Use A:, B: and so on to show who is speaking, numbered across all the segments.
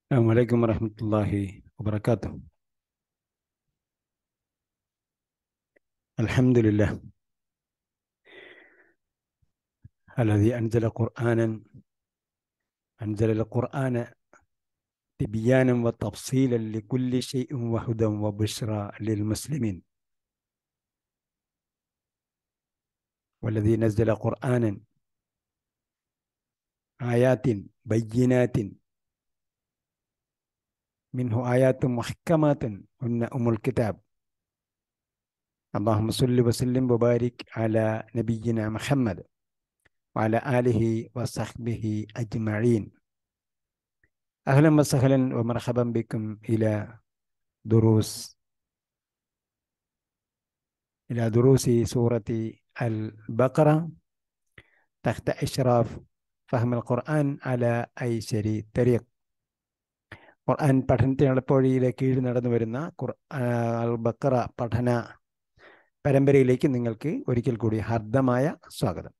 A: السلام عليكم ورحمة الله وبركاته الحمد لله الذي أنزل قرآنا أنزل القرآن تبيانا وتفصيلا لكل شيء وهدى وبشرى للمسلمين والذي نزل قرآنا آيات بينات منه آيات محكمات هن أم الكتاب اللهم صل وسلم وبارك على نبينا محمد وعلى آله وصحبه أجمعين أهلا وسهلا ومرحبا بكم إلى دروس إلى دروس سورة البقرة تحت إشراف فهم القرآن على أيسر طريق ഖുർആൻ പഠനത്തിനുള്ള പൊഴിയിലെ കീഴിൽ നടന്നു വരുന്ന അൽ ബക്കറ പഠന പരമ്പരയിലേക്ക് നിങ്ങൾക്ക് ഒരിക്കൽ കൂടി ഹർദ്ദമായ സ്വാഗതം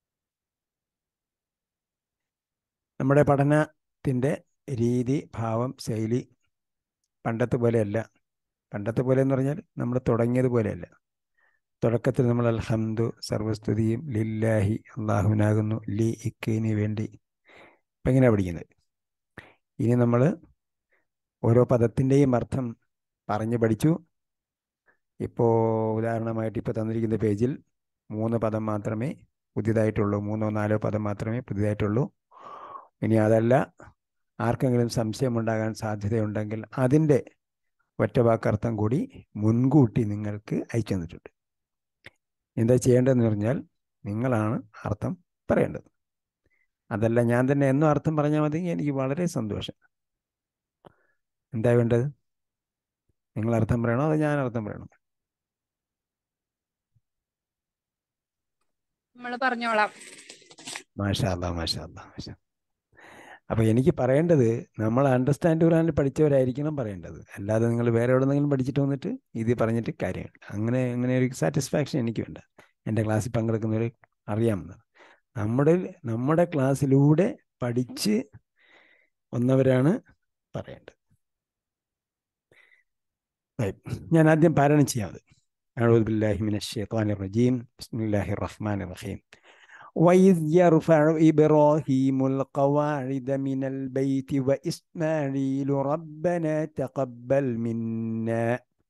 A: നമ്മുടെ പഠനത്തിൻ്റെ രീതി ഭാവം ശൈലി പണ്ടത്തെ പോലെയല്ല പണ്ടത്തെ പോലെ എന്ന് പറഞ്ഞാൽ നമ്മൾ തുടങ്ങിയത് പോലെയല്ല തുടക്കത്തിൽ നമ്മൾ അൽഹംദു സർവസ്തുതിയും ലില്ലാഹി അള്ളാഹുവിനാകുന്നു ലി ഇക്കിന് വേണ്ടി ഇപ്പം എങ്ങനെയാണ് പഠിക്കുന്നത് ഇനി നമ്മൾ ഓരോ പദത്തിൻ്റെയും അർത്ഥം പറഞ്ഞു പഠിച്ചു ഇപ്പോൾ ഉദാഹരണമായിട്ട് ഇപ്പോൾ തന്നിരിക്കുന്ന പേജിൽ മൂന്ന് പദം മാത്രമേ പുതിയതായിട്ടുള്ളൂ മൂന്നോ നാലോ പദം മാത്രമേ പുതിയതായിട്ടുള്ളൂ ഇനി അതല്ല ആർക്കെങ്കിലും സംശയമുണ്ടാകാൻ സാധ്യതയുണ്ടെങ്കിൽ അതിൻ്റെ ഒറ്റവാക്കർത്ഥം കൂടി മുൻകൂട്ടി നിങ്ങൾക്ക് അയച്ചു തന്നിട്ടുണ്ട് എന്താ ചെയ്യേണ്ടതെന്ന് പറഞ്ഞാൽ നിങ്ങളാണ് അർത്ഥം പറയേണ്ടത് അതല്ല ഞാൻ തന്നെ എന്നും അർത്ഥം പറഞ്ഞാൽ മതി എനിക്ക് വളരെ സന്തോഷം എന്താ വേണ്ടത് നിങ്ങൾ അർത്ഥം പറയണോ അതോ ഞാൻ അർത്ഥം പറയണോ
B: നമ്മൾ പറഞ്ഞോളാം
A: മാഷാ അല്ലാ മാഷാ അല്ലാ മാഷാ അപ്പൊ എനിക്ക് പറയേണ്ടത് നമ്മൾ അണ്ടർസ്റ്റാൻഡ് ഖുറാനിൽ പഠിച്ചവരായിരിക്കണം പറയേണ്ടത് അല്ലാതെ നിങ്ങൾ വേറെ എവിടെന്നെങ്കിലും പഠിച്ചിട്ട് വന്നിട്ട് ഇത് പറഞ്ഞിട്ട് കാര്യമില്ല അങ്ങനെ അങ്ങനെ ഒരു സാറ്റിസ്ഫാക്ഷൻ എനിക്ക് വേണ്ട എൻ്റെ ക്ലാസ്സിൽ പങ്കെടുക്കുന്നവർ അറിയാമെന്ന് നമ്മുടെ നമ്മുടെ ക്ലാസ്സിലൂടെ പഠിച്ച് വന്നവരാണ് പറയേണ്ടത് ഞാൻ ആദ്യം പാരായണം ചെയ്യാമത് أعوذ بالله من الشيطان الرجيم بسم الله الرحمن الرحيم وإذ يرفع إبراهيم القواعد من البيت وإسماعيل ربنا تقبل منا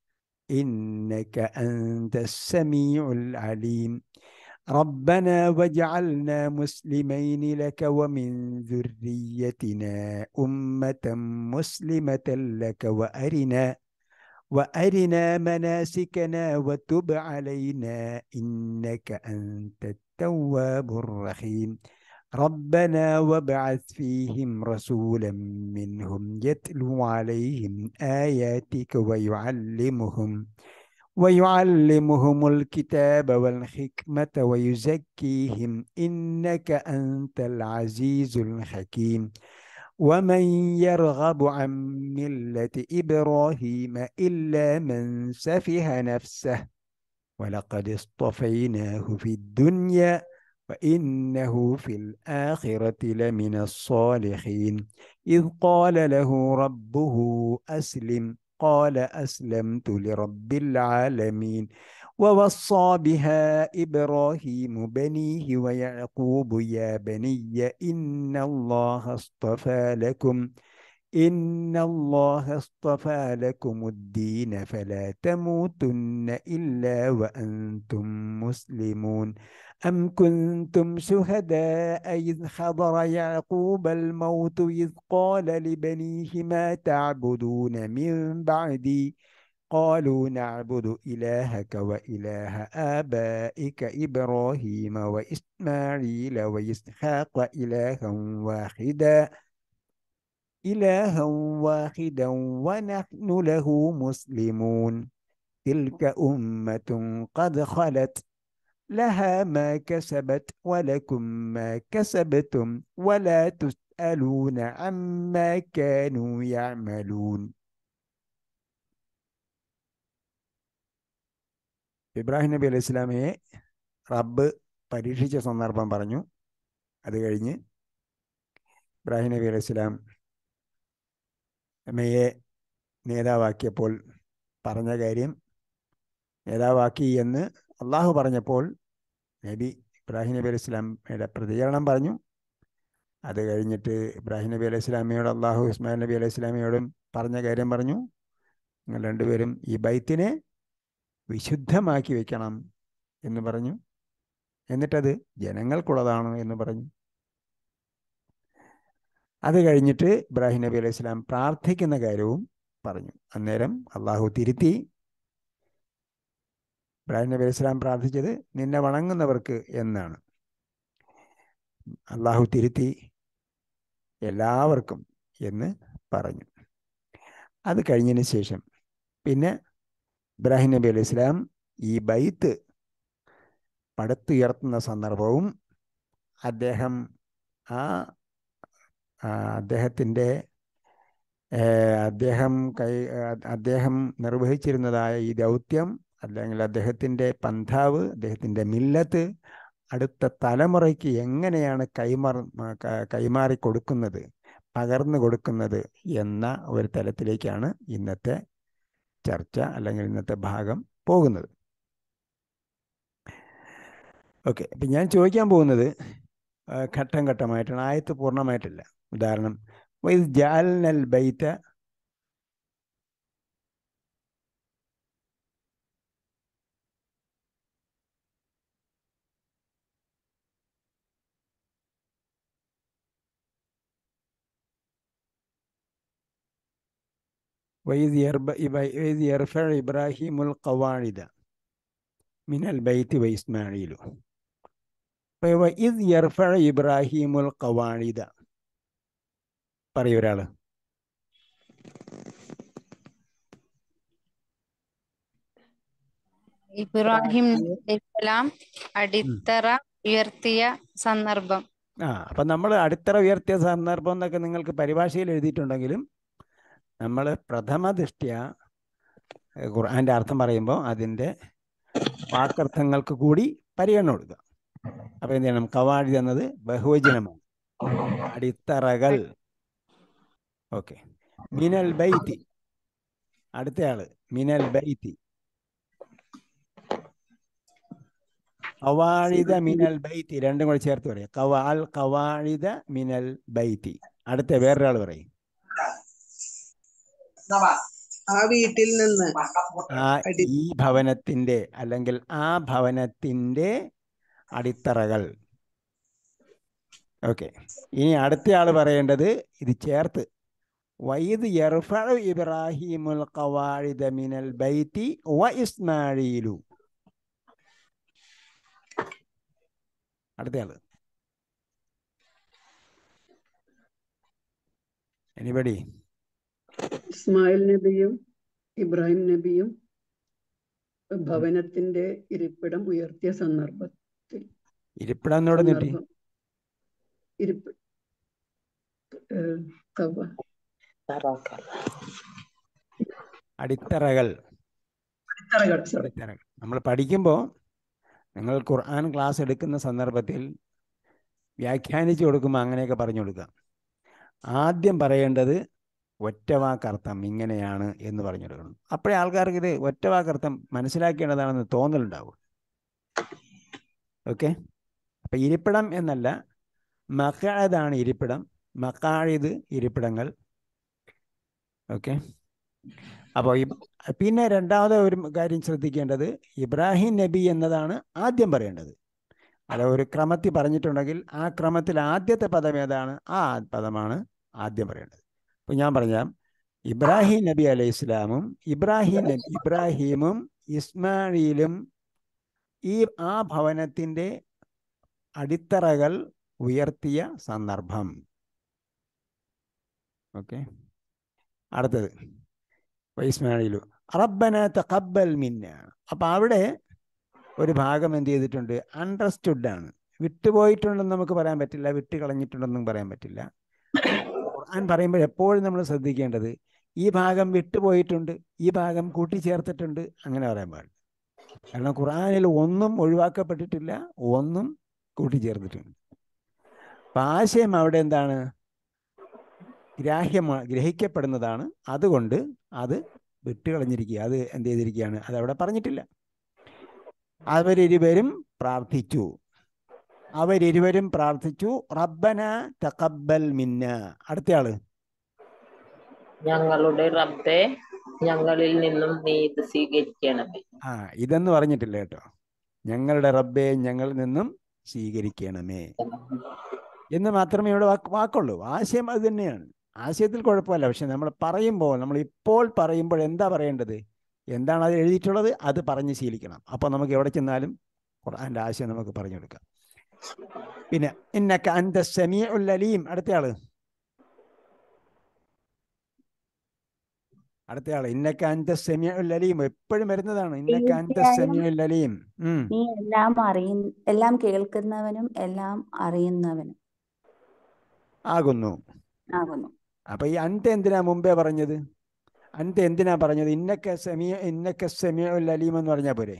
A: إنك أنت السميع العليم ربنا واجعلنا مسلمين لك ومن ذريتنا أمة مسلمة لك وأرنا وأرنا مناسكنا وتب علينا إنك أنت التواب الرحيم ربنا وابعث فيهم رسولا منهم يتلو عليهم آياتك ويعلمهم ويعلمهم الكتاب والحكمة ويزكيهم إنك أنت العزيز الحكيم ومن يرغب عن ملة إبراهيم إلا من سفه نفسه ولقد اصطفيناه في الدنيا وإنه في الآخرة لمن الصالحين إذ قال له ربه أسلم قال أسلمت لرب العالمين ووصى بها إبراهيم بنيه ويعقوب يا بني إن الله اصطفى لكم إن الله اصطفى لكم الدين فلا تموتن إلا وأنتم مسلمون أم كنتم شهداء إذ حضر يعقوب الموت إذ قال لبنيه ما تعبدون من بعدي قالوا نعبد إلهك وإله آبائك إبراهيم وإسماعيل وإسحاق إلها واحدا إلها واحدا ونحن له مسلمون تلك أمة قد خلت لها ما كسبت ولكم ما كسبتم ولا تسألون عما كانوا يعملون ഇബ്രാഹിം നബി അലൈഹി ഇസ്ലാമയെ റബ്ബ് പരീക്ഷിച്ച സന്ദർഭം പറഞ്ഞു അത് കഴിഞ്ഞ് ഇബ്രാഹിം നബി അലൈഹി ഇസ്ലാം അമ്മയെ നേതാവാക്കിയപ്പോൾ പറഞ്ഞ കാര്യം നേതാവാക്കി എന്ന് അള്ളാഹു പറഞ്ഞപ്പോൾ നബി ഇബ്രാഹിം നബി അലൈഹി ഇസ്ലാമയുടെ പ്രതികരണം പറഞ്ഞു അത് കഴിഞ്ഞിട്ട് ഇബ്രാഹിം നബി അലൈഹി ഇസ്ലാമയോട് അള്ളാഹു ഇസ്മായിൽ നബി അലൈഹി ഇസ്ലാമയോടും പറഞ്ഞ കാര്യം പറഞ്ഞു നിങ്ങൾ രണ്ടുപേരും ഈ ബൈത്തിനെ വിശുദ്ധമാക്കി വെക്കണം എന്ന് പറഞ്ഞു എന്നിട്ടത് ജനങ്ങൾക്കുള്ളതാണ് എന്ന് പറഞ്ഞു അത് കഴിഞ്ഞിട്ട് ഇബ്രാഹിം നബി അലൈഹി സ്വലാം പ്രാർത്ഥിക്കുന്ന കാര്യവും പറഞ്ഞു അന്നേരം അള്ളാഹു തിരുത്തി ഇബ്രാഹിം നബി അലൈഹി സ്വലാം പ്രാർത്ഥിച്ചത് നിന്നെ വണങ്ങുന്നവർക്ക് എന്നാണ് അള്ളാഹു തിരുത്തി എല്ലാവർക്കും എന്ന് പറഞ്ഞു അത് കഴിഞ്ഞതിന് ശേഷം പിന്നെ ഇബ്രാഹിം നബി അലൈഹി സ്വലാം ഈ ബൈത്ത് പടുത്തുയർത്തുന്ന സന്ദർഭവും അദ്ദേഹം ആ അദ്ദേഹത്തിൻ്റെ അദ്ദേഹം കൈ അദ്ദേഹം നിർവഹിച്ചിരുന്നതായ ഈ ദൗത്യം അല്ലെങ്കിൽ അദ്ദേഹത്തിൻ്റെ പന്ഥാവ് അദ്ദേഹത്തിൻ്റെ മില്ലത്ത് അടുത്ത തലമുറയ്ക്ക് എങ്ങനെയാണ് കൈമാർ കൈമാറി കൊടുക്കുന്നത് പകർന്നു കൊടുക്കുന്നത് എന്ന ഒരു തലത്തിലേക്കാണ് ഇന്നത്തെ ചർച്ച അല്ലെങ്കിൽ ഇന്നത്തെ ഭാഗം പോകുന്നത് ഓക്കെ അപ്പം ഞാൻ ചോദിക്കാൻ പോകുന്നത് ഘട്ടം ഘട്ടമായിട്ടാണ് ആയത്ത് പൂർണ്ണമായിട്ടല്ല ഉദാഹരണം വൈസ് ജാൽനൽ ബൈത്ത وإذ وإذ يرفع إبراهيم القواعد من البيت وإسماعيل وإذ يرفع إبراهيم القواعد പറയൂ ഒരാള്
B: ഇബ്രാഹിം അലൈഹിസ്സലാം അടിത്തറ ഉയർത്തിയ സന്ദർഭം
A: ആ അപ്പൊ നമ്മൾ അടിത്തറ ഉയർത്തിയ സന്ദർഭം എന്നൊക്കെ നിങ്ങൾക്ക് പരിഭാഷയിൽ എഴുതിയിട്ടുണ്ടെങ്കിലും നമ്മൾ പ്രഥമ ദൃഷ്ട്യ ഖുർആന്റെ അർത്ഥം പറയുമ്പോൾ അതിൻ്റെ വാക്കർത്ഥങ്ങൾക്ക് കൂടി പരിഗണന കൊടുക്കുക അപ്പൊ എന്ത് ചെയ്യണം കവാഴി എന്നത് ബഹുവചനമാണ് അടിത്തറകൾ ഓക്കെ മിനൽ ബൈത്തി അടുത്തയാള് മിനൽ ബൈത്തി കവാഴിത മിനൽ ബൈത്തി രണ്ടും കൂടെ ചേർത്ത് പറയാം കവാൽ കവാഴിത മിനൽ ബൈത്തി അടുത്ത വേറൊരാൾ പറയും
C: ആ വീട്ടിൽ നിന്ന്
A: ആ ഈ ഭവനത്തിന്റെ അല്ലെങ്കിൽ ആ ഭവനത്തിന്റെ അടിത്തറകൾ ഓക്കെ ഇനി അടുത്തയാൾ പറയേണ്ടത് ഇത് ചേർത്ത് വൈദ് യർഫഉ ഇബ്രാഹിമുൽ ഖവാഇദ മിനൽ ബൈത്തി വ ഇസ്മാഈലു അടുത്തയാള് എനിബഡി
D: ഇസ്മായിൽ നബിയും ഇബ്രാഹിം നബിയും ഭവനത്തിന്റെ ഇരിപ്പിടം ഉയർത്തിയ സന്ദർഭത്തിൽ
A: ഇരിപ്പിടം എന്നോട് നീട്ടി
D: സന്ദർഭം ഇരിപ്പ് ഏഹ്, കവ-
A: അടിത്തറകൾ
D: അടിത്തറകൾ sorry.
A: അടിത്തറകൾ നമ്മൾ പഠിക്കുമ്പോൾ നിങ്ങൾ ഖുർആൻ ക്ലാസ് എടുക്കുന്ന സന്ദർഭത്തിൽ വ്യാഖ്യാനിച്ചു കൊടുക്കുമ്പോൾ അങ്ങനെയൊക്കെ പറഞ്ഞു കൊടുക്കുക ആദ്യം പറയേണ്ടത് ഒറ്റവാക്കർത്ഥം ഇങ്ങനെയാണ് എന്ന് പറഞ്ഞു കൊടുക്കണം അപ്പോഴേ ആൾക്കാർക്ക് ഇത് ഒറ്റവാക്കർത്ഥം മനസ്സിലാക്കേണ്ടതാണെന്ന് തോന്നലുണ്ടാവും ഓക്കെ അപ്പം ഇരിപ്പിടം എന്നല്ല മക്കാഴതാണ് ഇരിപ്പിടം മക്കാഴിത് ഇരിപ്പിടങ്ങൾ ഓക്കെ അപ്പോൾ ഈ പിന്നെ രണ്ടാമത്തെ ഒരു കാര്യം ശ്രദ്ധിക്കേണ്ടത് ഇബ്രാഹിം നബി എന്നതാണ് ആദ്യം പറയേണ്ടത് അല്ല ഒരു ക്രമത്തിൽ പറഞ്ഞിട്ടുണ്ടെങ്കിൽ ആ ക്രമത്തിൽ ആദ്യത്തെ പദം ഏതാണ് ആ പദമാണ് ആദ്യം പറയേണ്ടത് അപ്പോൾ ഞാൻ പറഞ്ഞാൽ ഇബ്രാഹിം നബി അലൈഹി ഇസ്ലാമും ഇബ്രാഹിം നബി ഇബ്രാഹിമും ഇസ്മായിലും ഈ ആ ഭവനത്തിൻ്റെ അടിത്തറകൾ ഉയർത്തിയ സന്ദർഭം ഓക്കെ അടുത്തത് വൈസ്മായിലു റബ്ബന തഖബ്ബൽ മിന്ന അപ്പം അവിടെ ഒരു ഭാഗം എന്ത് ചെയ്തിട്ടുണ്ട് അണ്ടർസ്റ്റുഡ് ആണ് വിട്ടുപോയിട്ടുണ്ടെന്ന് നമുക്ക് പറയാൻ പറ്റില്ല വിട്ട് കളഞ്ഞിട്ടുണ്ടെന്നും പറയാൻ പറ്റില്ല ഖുർആൻ പറയുമ്പോൾ എപ്പോഴും നമ്മൾ ശ്രദ്ധിക്കേണ്ടത് ഈ ഭാഗം വിട്ടുപോയിട്ടുണ്ട് ഈ ഭാഗം കൂട്ടിച്ചേർത്തിട്ടുണ്ട് അങ്ങനെ പറയാൻ പാടില്ല കാരണം ഖുർആനിൽ ഒന്നും ഒഴിവാക്കപ്പെട്ടിട്ടില്ല ഒന്നും കൂട്ടിച്ചേർത്തിട്ടുണ്ട് അപ്പം ആശയം അവിടെ എന്താണ് ഗ്രാഹ്യമാ ഗ്രഹിക്കപ്പെടുന്നതാണ് അതുകൊണ്ട് അത് വിട്ടുകളഞ്ഞിരിക്കുക അത് എന്ത് ചെയ്തിരിക്കുകയാണ് അത് അവിടെ പറഞ്ഞിട്ടില്ല അവരിരുവരും പ്രാർത്ഥിച്ചു അവരിരുവരും പ്രാർത്ഥിച്ചു റബ്ബന തഖബ്ബൽ മിന്ന അടുത്തയാള്
E: ഞങ്ങളുടെ റബ്ബെ ഞങ്ങളിൽ നിന്നും നീ ഇത് സ്വീകരിക്കണമേ
A: ആ ഇതെന്ന് പറഞ്ഞിട്ടില്ല കേട്ടോ ഞങ്ങളുടെ റബ്ബെ ഞങ്ങളിൽ നിന്നും സ്വീകരിക്കണമേ എന്ന് മാത്രമേ ഇവിടെ വാക്ക് വാക്കുള്ളൂ ആശയം അത് തന്നെയാണ് ആശയത്തിൽ കുഴപ്പമില്ല പക്ഷെ നമ്മൾ പറയുമ്പോൾ നമ്മൾ ഇപ്പോൾ പറയുമ്പോൾ എന്താ പറയേണ്ടത് എന്താണ് അത് എഴുതിയിട്ടുള്ളത് അത് പറഞ്ഞ് ശീലിക്കണം അപ്പോൾ നമുക്ക് എവിടെ ചെന്നാലും ഖുർആന്റെ ആശയം നമുക്ക് പറഞ്ഞു കൊടുക്കാം പിന്നെ ഇന്നക്ക അന്ത സമീഉൽ അലീം അടുത്തയാള് അടുത്തയാള് ഇന്നക്ക അന്ത സമീഉൽ അലീം എപ്പോഴും വരുന്നതാണ് ഇന്നക്ക അന്ത
F: തീർച്ചയായും
A: സമീഉൽ അലീം ഉം
F: നീ എല്ലാം അറിയ എല്ലാം കേൾക്കുന്നവനും എല്ലാം അറിയുന്നവനും
A: ആകുന്നു
F: ആകുന്നു
A: അപ്പൊ ഈ അന്ത എന്തിനാ മുമ്പേ പറഞ്ഞത് അന്ത എന്തിനാ പറഞ്ഞത് ഇന്നക്ക സെമിയ ഇന്നക്ക സെമിയുൽ അലീം എന്ന് പറഞ്ഞാ പോരെ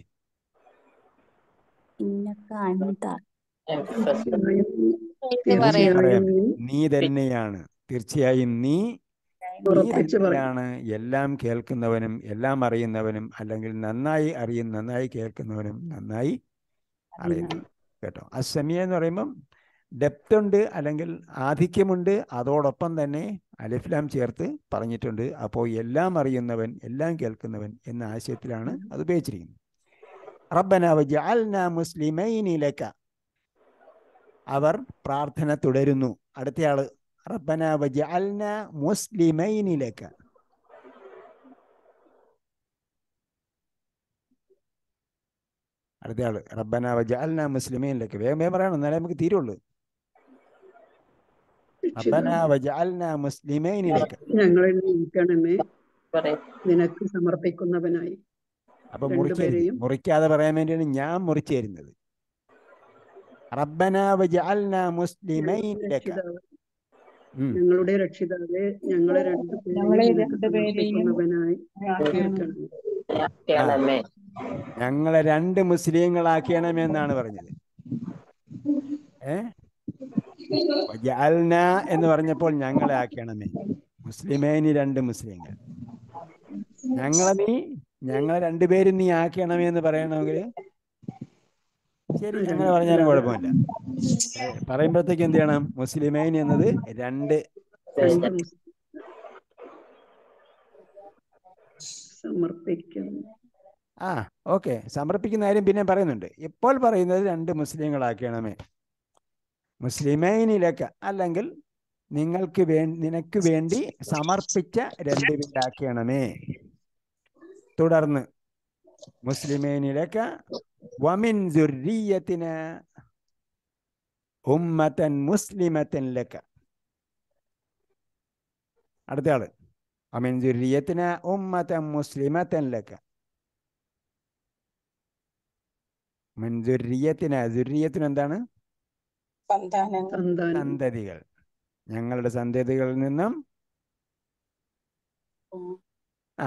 F: ഇന്നക്ക അന്ത
D: തീർച്ചയായും
B: ഇത് പറയണം
A: പറയാം
D: തീർച്ചയായും
A: നീ തന്നെയാണ് തീർച്ചയായും നീ നീ
D: ഉറപ്പിച്ച് പറയും
A: തന്നെയാണ് എല്ലാം കേൾക്കുന്നവനും എല്ലാം അറിയുന്നവനും അല്ലെങ്കിൽ നന്നായി അറിയും നന്നായി കേൾക്കുന്നവനും നന്നായി അറിയുന്നവനും കേട്ടോ അസമിയ എന്ന് പറയുമ്പം ഡെപ്ത് ഉണ്ട് അല്ലെങ്കിൽ ആധിക്യമുണ്ട് അതോടൊപ്പം തന്നെ അലിഫ്ലാം ചേർത്ത് പറഞ്ഞിട്ടുണ്ട് അപ്പോൾ എല്ലാം അറിയുന്നവൻ എല്ലാം കേൾക്കുന്നവൻ എന്ന ആശയത്തിലാണ് അത് ഉപയോഗിച്ചിരിക്കുന്നത് റബ്ബന വജഅൽന മുസ്ലിമൈനി ലക അവർ പ്രാർത്ഥന തുടരുന്നു അടുത്തയാള് റബ്ബന വജഅൽന മുസ്ലിമൈനി ലക അടുത്തയാള് റബ്ബന വജഅൽന മുസ്ലിമൈനി ലക വേഗം വേഗം പറയണം എന്നാലേ നമുക്ക് തീരുള്ളൂ റബ്ബന വജഅൽന മുസ്ലിമൈനി ലക
D: ഞങ്ങളെ നീക്കണമേ
E: പറയും
D: നിനക്ക് സമർപ്പിക്കുന്നവനായി
A: അപ്പൊ മുറിക്കരുത്
D: രണ്ടുപേരെയും
A: മുറിക്കാതെ പറയാൻ വേണ്ടിയാണ് ഞാൻ മുറിച്ചു തരുന്നത് റബ്ബന വജഅൽന മുസ്ലിമൈനി ലക
D: രക്ഷിതാവ്
A: ഉം.
D: ഞങ്ങളുടെ രക്ഷിതാവെ ഞങ്ങളെ രണ്ടുപേരെയും
G: ഞങ്ങളെ
D: നിനക്ക്
G: രണ്ടുപേരെയും
D: സമർപ്പിക്കുന്നവനായി തീർക്കണമേ
E: ആക്കണമേ
A: ഞങ്ങളെ രണ്ട് മുസ്ലിങ്ങളാക്കണമെന്നാണ് പറഞ്ഞത് ഏ വജഅൽന എന്ന് പറഞ്ഞപ്പോൾ ഞങ്ങളെ ആക്കണമേ മുസ്ലിമേനി രണ്ട് മുസ്ലിങ്ങൾ ഞങ്ങളെ നീ ഞങ്ങളെ രണ്ടുപേരും നീ ആക്കണമേ എന്ന് പറയണമെങ്കിൽ ശരി അങ്ങനെ പറഞ്ഞാലും കുഴപ്പമില്ല ഏ, പറയുമ്പോഴത്തേക്ക് എന്ത് ചെയ്യണം മുസ്ലിമൈൻ എന്നത് രണ്ട്
D: രണ്ട് മുസ് സമർപ്പിക്കുന്നു
A: ആ ഓക്കെ സമർപ്പിക്കുന്ന കാര്യം പിന്നെ പറയുന്നുണ്ട് ഇപ്പോൾ പറയുന്നത് രണ്ട് മുസ്ലിങ്ങളാക്കണമേ മുസ്ലിമൈനിലേക്ക് അല്ലെങ്കിൽ നിങ്ങൾക്ക് വേ നിനക്ക് വേണ്ടി സമർപ്പിച്ച രണ്ടുപേരാക്കണമേ തുടർന്ന് മുസ്ലിമൈനിലേക്ക് വമിൻ ദുർരിയത്തിന് ഉമ്മത്തൻ മുസ്ലിമത്തൻ ലക്ക അടുത്ത ആള് വമിൻ ദുർരിയത്തിന് ഉമ്മത്തൻ മുസ്ലിമത്തൻ ലക്ക മിൻ ദുർരിയത്തിന് ദുർരിയത്തിന് എന്താണ്
G: സന്താനങ്ങൾ
D: സന്താനം
A: സന്തതികൾ ഞങ്ങളുടെ സന്തതികളിൽ നിന്നും ആ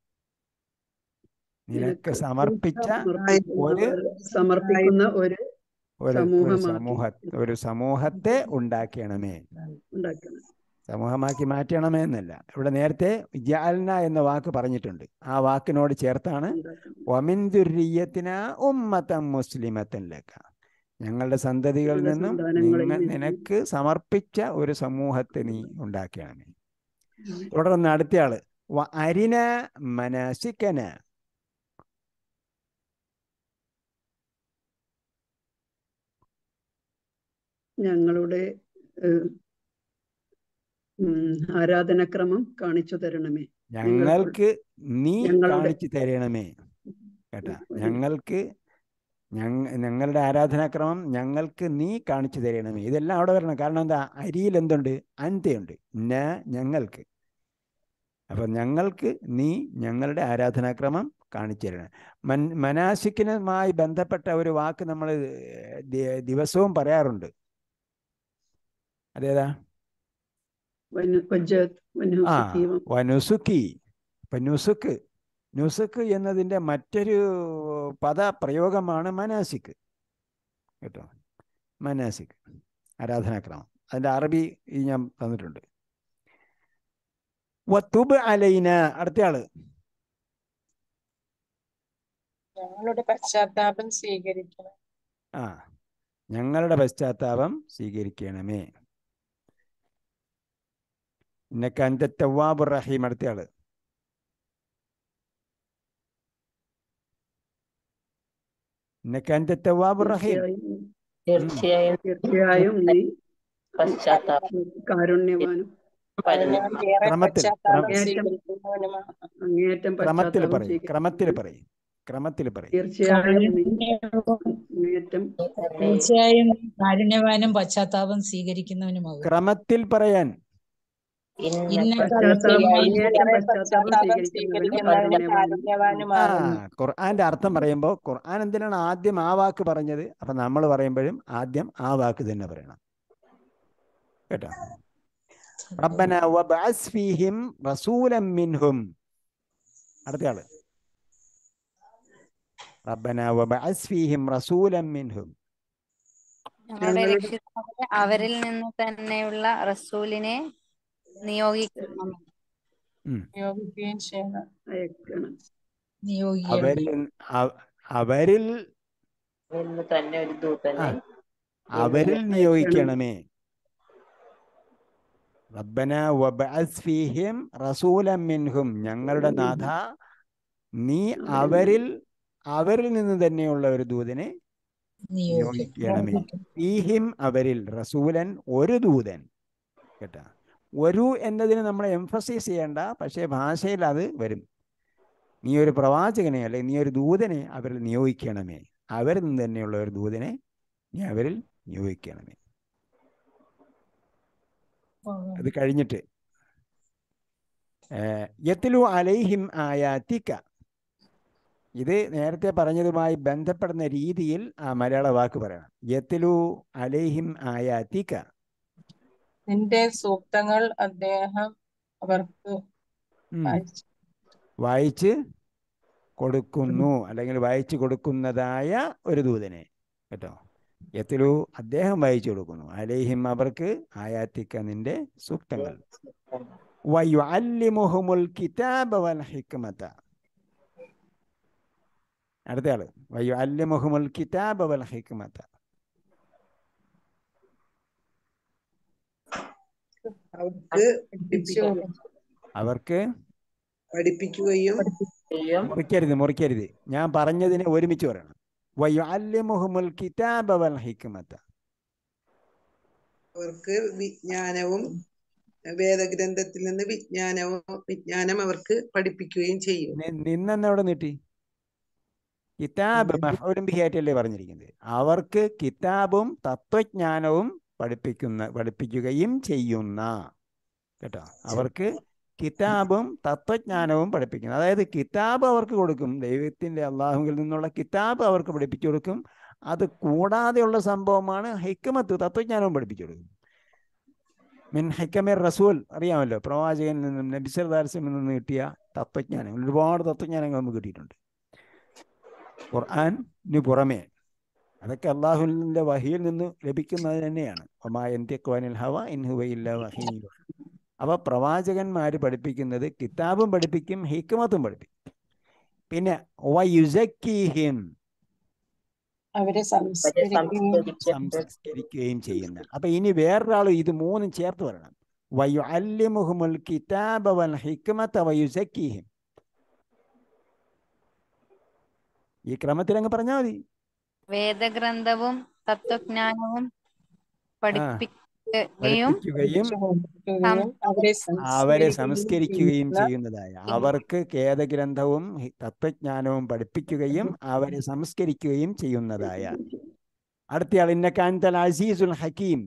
A: നിനക്ക് സമർപ്പിച്ച ഒരു
D: സമർപ്പിക്കുന്ന ഒരു
A: ഒരു ഒരു
D: സമൂഹമാക്കി.
A: സമൂഹ ഒരു സമൂഹത്തെ ഉണ്ടാക്കണമേ
D: ഉണ്ടാക്കണം
A: സമൂഹമാക്കി മാറ്റണമേ എന്നല്ല ഇവിടെ നേരത്തെ ജാൽന എന്ന വാക്ക് പറഞ്ഞിട്ടുണ്ട് ആ വാക്കിനോട് ചേർത്താണ്
D: ഉണ്ടാക്കണം.
A: ഒമിൻ ദുർരിയത്തിന ഉമ്മത്തം മുസ്ലിമത്തൻ ലക്ക ഞങ്ങളുടെ സന്തതികളിൽ
D: ഞങ്ങളുടെ
A: നിന്നും
D: സന്താനങ്ങളിൽ
A: നിങ്ങ
D: നിന്നും
A: നിനക്ക് സമർപ്പിച്ച ഒരു സമൂഹത്തെ നീ ഉണ്ടാക്കണമേ തുടർന്ന് അടുത്തയാള് വ അരിന മനസിക്കന
D: ഞങ്ങളുടെ ഏഹ്, ഉം, ആരാധനാക്രമം കാണിച്ചു തരണമേ
A: ഞങ്ങൾക്ക് നീ
D: ഞങ്ങളുടെ-
A: കാണിച്ചു തരണമേ കേട്ടാ
D: ഒരു-
A: ഞങ്ങൾക്ക് ഞങ്ങ ഞങ്ങളുടെ ആരാധനാക്രമം ഞങ്ങൾക്ക് നീ കാണിച്ചു തരണമേ ഇതെല്ലാം അവിടെ വരണം കാരണം എന്താ അരിയിൽ എന്തുണ്ട് അന്തയുണ്ട് ന ഞങ്ങൾക്ക് അപ്പൊ ഞങ്ങൾക്ക് നീ ഞങ്ങളുടെ ആരാധനാക്രമം കാണിച്ചു തരണം മൻ മനാസിക്കിനുമായി ബന്ധപ്പെട്ട ഒരു വാക്ക് നമ്മൾ ദിവസവും പറയാറുണ്ട് അതേതാ
D: വനു- വജ്ജത്ത്, വനു-
A: ആ
D: സജീവം.
A: വനുസുക്കി ഇപ്പൊ നുസുക്ക് നുസുക്ക് എന്നതിൻ്റെ മറ്റൊരു പദപ്രയോഗമാണ് മനാസിക്ക് കേട്ടോ മനാസിക്ക് ആരാധനാക്രമം അതിൻ്റെ അറബി ഈ ഞാൻ തന്നിട്ടുണ്ട് വത്തുബ് അലൈന അടുത്ത ആള്
G: ഞങ്ങളുടെ പശ്ചാത്താപം സ്വീകരിക്കണം
A: ആ ഞങ്ങളുടെ പശ്ചാത്താപം സ്വീകരിക്കണമേ ഇന്നക്ക അന്ത തവാബ് റഹീം അടുത്ത ആള് ഇന്നക്ക അന്ത തവാബ് റഹീം
D: തീർച്ചയായും
E: തീർച്ചയായും
D: തീർച്ചയായും നീ
E: പശ്ചാത്താപം
D: കാരുണ്യവാനും
E: പരന്നു
G: ഏറെ
A: ക്രമത്തിൽ,
G: പശ്ചാത്താപം
D: ക്രമത്തിൽ.
G: സ്വീകരിക്കുന്നവനുമാണ്
D: അങ്ങേയറ്റം
A: ക്രമത്തിൽ
D: പശ്ചാത്താപം
A: പറയും
D: സ്വീകരിക്കുന്നു.
A: ക്രമത്തിൽ പറയും ക്രമത്തിൽ പറയും
D: തീർച്ചയായും നീ അങ്ങേയറ്റം
H: തീർച്ചയായും കാരുണ്യവാനും പശ്ചാത്താപം സ്വീകരിക്കുന്നവനുമാകും
A: ക്രമത്തിൽ പറയാൻ
H: ഇന്ന
D: പശ്ചാത്താപം അങ്ങേയറ്റം
G: ഏറെ
D: പശ്ചാത്താപം
G: പശ്ചാത്താപം
D: സ്വീകരിക്കുന്നവനും
G: സ്വീകരിക്കുന്നവനും
D: കാരുണ്യവാനും
A: ആ
G: കാരുണ്യവാനുമാകുന്നു
A: ഖുർആന്റെ അർത്ഥം പറയുമ്പോൾ ഖുർആൻ എന്തിനാണ് ആദ്യം ആ വാക്ക് പറഞ്ഞത് അപ്പൊ നമ്മൾ പറയുമ്പോഴും ആദ്യം ആ വാക്ക് തന്നെ പറയണം കേട്ടോ റബ്ബന വബഅസ് ഫീഹിം റസൂലൻ മിൻഹും അടുത്ത ആള് റബ്ബന വബഅസ് ഫീഹിം റസൂലൻ മിൻഹും
B: ഞങ്ങളുടെ
C: ഞങ്ങളുടെ-
B: രക്ഷിതാവെ അവരിൽ നിന്ന് തന്നെയുള്ള റസൂലിനെ നിയോഗിക്കണം
G: നിയോഗിക്കുകയും ചെയ്യണം
D: അയക്കണം
H: നിയോഗിക്കണം
A: അവരിൽ അവ- അവരിൽ
E: നിന്ന് തന്നെ ഒരു ദൂതനെ
A: അവരിൽ നിയോഗിക്കണമേ റബ്ബന വബഅസ് ഫീഹിം റസൂലൻ മിൻഹും ഞങ്ങളുടെ നാഥ നീ അവരിൽ അവരിൽ നിന്ന് തന്നെയുള്ള ഒരു ദൂതനെ നിയോഗിക്കണമേ ഫീഹിം അവരിൽ റസൂലൻ ഒരു ദൂതൻ കേട്ടാ ഒരു എന്നതിന് നമ്മൾ എംഫസൈസ് ചെയ്യേണ്ട പക്ഷേ ഭാഷയിൽ അത് വരും നീ ഒരു പ്രവാചകനെ അല്ലെങ്കിൽ നീ ഒരു ദൂതനെ അവരിൽ നിയോഗിക്കണമേ അവരിൽ നിന്ന് തന്നെയുള്ള ഒരു ദൂതനെ നീ അവരിൽ നിയോഗിക്കണമേ അത് കഴിഞ്ഞിട്ട് ഏഹ്, യത്ലു അലൈഹിം ആയാത്തിക്ക ഇത് നേരത്തെ പറഞ്ഞതുമായി ബന്ധപ്പെടുന്ന രീതിയിൽ ആ മലയാള വാക്ക് പറയണം യത്ലു അലൈഹിം ആയാത്തിക്ക
G: നിന്റെ സൂക്തങ്ങൾ അദ്ദേഹം അവർക്ക്
A: ഉം.
G: വായിച്ചു
A: വായിച്ച് കൊടുക്കുന്നു അല്ലെങ്കിൽ വായിച്ചു കൊടുക്കുന്നതായ ഒരു ദൂതനെ കേട്ടോ യത്തിലു അദ്ദേഹം വായിച്ചു കൊടുക്കുന്നു അലൈഹിം അവർക്ക് ആയാത്തിക്ക നിന്റെ സൂക്തങ്ങൾ വയുഅല്ലിമുഹുമുൽ കിതാബ വൽ ഹിക്മത അടുത്ത ആള് വയുഅല്ലിമുഹുമുൽ കിതാബ വൽ ഹിക്മത
C: അവർക്ക്
G: പഠിപ്പിച്ചു
A: അവർക്ക്
C: പഠിപ്പിക്കുകയും
E: ചെയ്യും
A: മുറിക്കരുത് മുറിക്കരുത് ഞാൻ പറഞ്ഞതിനെ ഒരുമിച്ച് പറയണം വയുഅല്ലിമുഹുമുൽ കിതാബ വൽ ഹിക്മത
C: അവർക്ക് വിജ്ഞാനവും വേദഗ്രന്ഥത്തിൽ നിന്ന് വിജ്ഞാനവും വിജ്ഞാനം അവർക്ക് പഠിപ്പിക്കുകയും ചെയ്യും
A: നി- നിന്നെന്ന് അവിടെ നീട്ടി കിതാബ് മഫ്ഊലും ബിഹി ആയിട്ടല്ലേ പറഞ്ഞിരിക്കുന്നത് അവർക്ക് കിതാബും തത്വജ്ഞാനവും പഠിപ്പിക്കുന്ന പഠിപ്പിക്കുകയും ചെയ്യുന്ന കേട്ടോ അവർക്ക് കിതാബും തത്വജ്ഞാനവും പഠിപ്പിക്കുന്നു അതായത് കിതാബ് അവർക്ക് കൊടുക്കും ദൈവത്തിൻ്റെ അള്ളാഹുവിൽ നിന്നുള്ള കിതാബ് അവർക്ക് പഠിപ്പിച്ചു കൊടുക്കും അത് കൂടാതെയുള്ള സംഭവമാണ് ഹിക്മത്ത് തത്വജ്ഞാനവും പഠിപ്പിച്ചു കൊടുക്കും മിൻ ഹൈക്കമേർ റസൂൽ അറിയാമല്ലോ പ്രവാചകനിൽ നിന്നും നബിസർ ദാർസിൽ നിന്ന് കിട്ടിയ തത്വജ്ഞാനങ്ങൾ ഒരുപാട് തത്വജ്ഞാനങ്ങൾ നമുക്ക് കിട്ടിയിട്ടുണ്ട് ഖുർആന് പുറമേ അതൊക്കെ അള്ളാഹുവിൻ്റെ വഹിയിൽ നിന്ന് ലഭിക്കുന്നത് തന്നെയാണ് ഒമായന്ത്യക്വാനിൽ ഹവ ഇൻഹുവയില്ല വഹീ അപ്പോൾ പ്രവാചകന്മാർ പഠിപ്പിക്കുന്നത് കിതാബും പഠിപ്പിക്കും ഹിക്മത്തും പഠിപ്പിക്കും പിന്നെ വയുസക്കീഹിം
G: അവരെ
E: അവരെ
G: സംസ്കരിക്കുകയും
E: സംസ്കരിച്ചിട്ട്
A: സംസ്കരിക്കുകയും ചെയ്യുന്ന അപ്പൊ ഇനി വേറൊരാൾ ഇത് മൂന്നും ചേർത്ത് പറയണം വയുഅല്ലിമുഹുമുൽ കിതാബ വൽ ഹിക്മത വയുസക്കീഹിം ഈ ക്രമത്തിൽ അങ്ങ് പറഞ്ഞാൽ മതി
B: വേദഗ്രന്ഥവും തത്വജ്ഞാനവും പഠിപ്പിക്കുകയും
A: പഠിപ്പിക്കുകയും
G: കൊടുക്കുകയും അവരെ
A: അവരെ
G: സംസ്കരിക്കുകയും
A: സംസ്കരിക്കുകയും
G: ചെയ്യുന്ന
A: ചെയ്യുന്നതായ അവർക്ക് ഖേദഗ്രന്ഥവും ഹി- തത്വജ്ഞാനവും പഠിപ്പിക്കുകയും അവരെ സംസ്കരിക്കുകയും ചെയ്യുന്നതായ അടുത്തയാൾ ഇന്നക്കാന്തൽ അസീസുൽ ഹക്കീം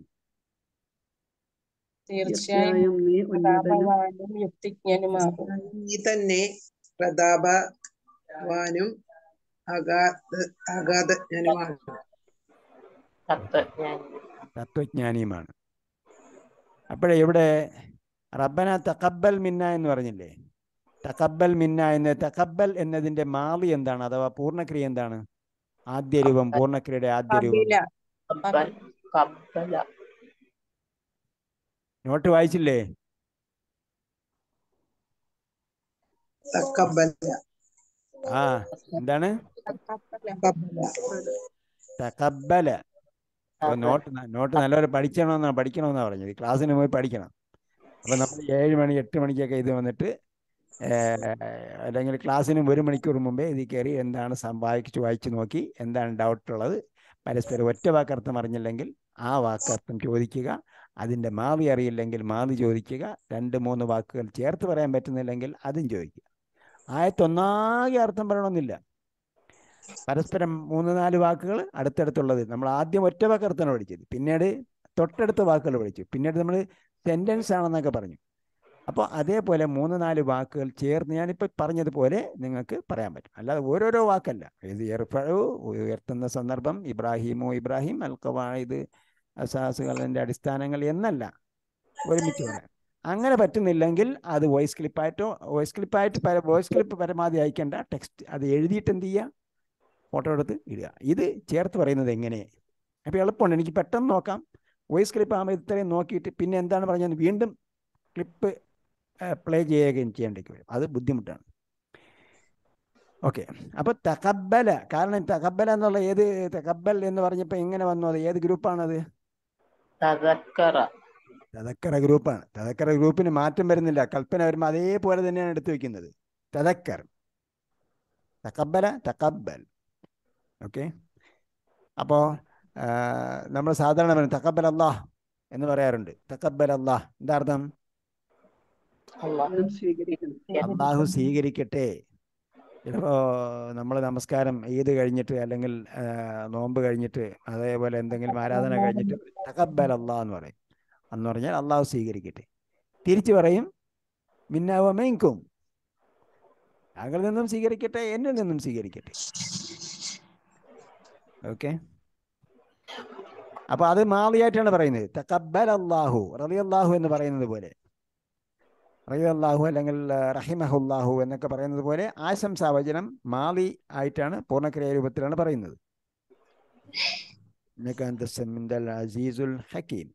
G: തീർച്ചയായും
D: തീർച്ചയായും നീ ഉന്നതനും
G: പ്രതാപവാനും യുക്തിജ്ഞനുമാകും
C: നീ തന്നെ പ്രതാപവാനും അഗാധ അഗാധജ്ഞനുമാണ്
E: തത്വജ്ഞാനി
A: തത്വജ്ഞാനിയുമാണ് അപ്പോഴേ ഇവിടെ റബ്ബന തക്കബൽ മിന്ന എന്ന് പറഞ്ഞില്ലേ തക്കബൽ മിന്ന എന്ന് തക്കബൽ എന്നതിന്റെ മാവി എന്താണ് അഥവാ പൂർണ്ണക്രിയ എന്താണ് ആദ്യ രൂപം പൂർണ്ണക്രിയയുടെ ആദ്യ രൂപം
G: കപില
E: കബ്ബൽ കബ്ബല
A: നോട്ട് വായിച്ചില്ലേ
C: തക്കബല
A: ആ എന്താണ്
C: തക്കബല
A: തക്കബല അപ്പൊ നോട്ട് ന- നോട്ട് നല്ലപോലെ പഠിക്കണമെന്നാ പഠിക്കണമെന്നാ പറഞ്ഞത് ക്ലാസ്സിന് പോയി പഠിക്കണം അപ്പൊ നമ്മൾ ഏഴ് മണി എട്ട് മണിക്കൊക്കെ ഇത് വന്നിട്ട് ഏർ, അല്ലെങ്കിൽ ക്ലാസ്സിന് ഒരു മണിക്കൂർ മുമ്പേ ഇതിൽ കയറി എന്താണ് സം- വായിച്ച് വായിച്ച് നോക്കി എന്താണ് ഡൗട്ട് ഉള്ളത് പരസ്പരം ഒറ്റ വാക്കർത്ഥം അറിഞ്ഞില്ലെങ്കിൽ ആ വാക്കർത്ഥം ചോദിക്കുക അതിൻ്റെ മാവി അറിയില്ലെങ്കിൽ മാവി ചോദിക്കുക രണ്ട് മൂന്ന് വാക്കുകൾ ചേർത്ത് പറയാൻ പറ്റുന്നില്ലെങ്കിൽ അതും ചോദിക്കുക ആയത്തൊന്നാകെ അർത്ഥം പറയണമെന്നില്ല പരസ്പരം മൂന്ന് നാല് വാക്കുകൾ അടുത്തടുത്തുള്ളത് നമ്മൾ ആദ്യം ഒറ്റ വാക്കർത്താണ് പഠിച്ചത് പിന്നീട് തൊട്ടടുത്ത വാക്കുകൾ പഠിച്ചു പിന്നീട് നമ്മൾ സെൻറ്റൻസ് ആണെന്നൊക്കെ പറഞ്ഞു അപ്പോൾ അതേപോലെ മൂന്ന് നാല് വാക്കുകൾ ചേർന്ന് ഞാനിപ്പോൾ പറഞ്ഞതുപോലെ നിങ്ങൾക്ക് പറയാൻ പറ്റും അല്ലാതെ ഓരോരോ വാക്കല്ല ഇത് ഏർപ്പഴു ഉയർത്തുന്ന സന്ദർഭം ഇബ്രാഹിമോ ഇബ്രാഹിം അൽക്കവായത് അസാസുകളുടെ അടിസ്ഥാനങ്ങൾ എന്നല്ല ഒരുമിച്ച് പറയാം അങ്ങനെ പറ്റുന്നില്ലെങ്കിൽ അത് വോയിസ് ക്ലിപ്പായിട്ടോ വോയിസ് ക്ലിപ്പായിട്ട് പര വോയിസ് ക്ലിപ്പ് പരമാവധി അയക്കേണ്ട ടെക്സ്റ്റ് അത് എഴുതിയിട്ട് എന്ത് ചെയ്യുക ഫോട്ടോ എടുത്ത് ഇടുക ഇത് ചേർത്ത് പറയുന്നത് എങ്ങനെ അപ്പോൾ എളുപ്പമുണ്ട് എനിക്ക് പെട്ടെന്ന് നോക്കാം വോയിസ് ക്ലിപ്പ് ആകുമ്പോൾ ഇത്രയും നോക്കിയിട്ട് പിന്നെ എന്താണ് പറഞ്ഞത് വീണ്ടും ക്ലിപ്പ് പ്ലേ ചെയ്യുകയും ചെയ്യേണ്ടിക്ക് വരും അത് ബുദ്ധിമുട്ടാണ് ഓക്കെ അപ്പോൾ തകബല കാരണം തകബല എന്നുള്ള ഏത് തകബൽ എന്ന് പറഞ്ഞപ്പോൾ എങ്ങനെ വന്നു അത് ഏത് ഗ്രൂപ്പാണത്
E: തദക്കറ
A: തതക്കറ ഗ്രൂപ്പാണ് തതക്കറ ഗ്രൂപ്പിന് മാറ്റം വരുന്നില്ല കൽപ്പന വരുമ്പോൾ അതേപോലെ തന്നെയാണ് എടുത്തു വെക്കുന്നത് തതക്കർ തക്കബല തക്കബൽ ഓക്കെ അപ്പോൾ നമ്മൾ സാധാരണ പറയും തക്കബൽ അള്ളാഹ് എന്ന് പറയാറുണ്ട് തക്കബൽ അള്ളാഹ് എന്താ അർത്ഥം
E: അള്ളാഹു
D: സ്വീകരിക്കണം
A: അള്ളാഹു സ്വീകരിക്കട്ടെ ചിലപ്പോൾ നമ്മൾ നമസ്കാരം ഈദ് കഴിഞ്ഞിട്ട് അല്ലെങ്കിൽ ആ, നോമ്പ് കഴിഞ്ഞിട്ട് അതേപോലെ എന്തെങ്കിലും ആരാധന കഴിഞ്ഞിട്ട് തകബൽ അള്ളാഹ് എന്ന് പറയും എന്ന് പറഞ്ഞാൽ അള്ളാഹു സ്വീകരിക്കട്ടെ തിരിച്ചു പറയും മിന്നാവമേങ്കും താങ്കളിൽ നിന്നും സ്വീകരിക്കട്ടെ എന്നിൽ നിന്നും സ്വീകരിക്കട്ടെ ഓക്കെ അപ്പൊ അത് മാളിയായിട്ടാണ് പറയുന്നത് തക്കബൽ അള്ളാഹു റലി അള്ളാഹു എന്ന് പറയുന്നത് പോലെ റഹിയല്ലാഹു അല്ലെങ്കിൽ റഹിമഹുല്ലാഹു എന്നൊക്കെ പറയുന്നത് പോലെ ആശംസാവചനം മാലി ആയിട്ടാണ് പൂർണ്ണക്രിയ രൂപത്തിലാണ് പറയുന്നത് ഇന്നക അന്ത സമ്മിന്തൽ അസീസുൽ ഹക്കീം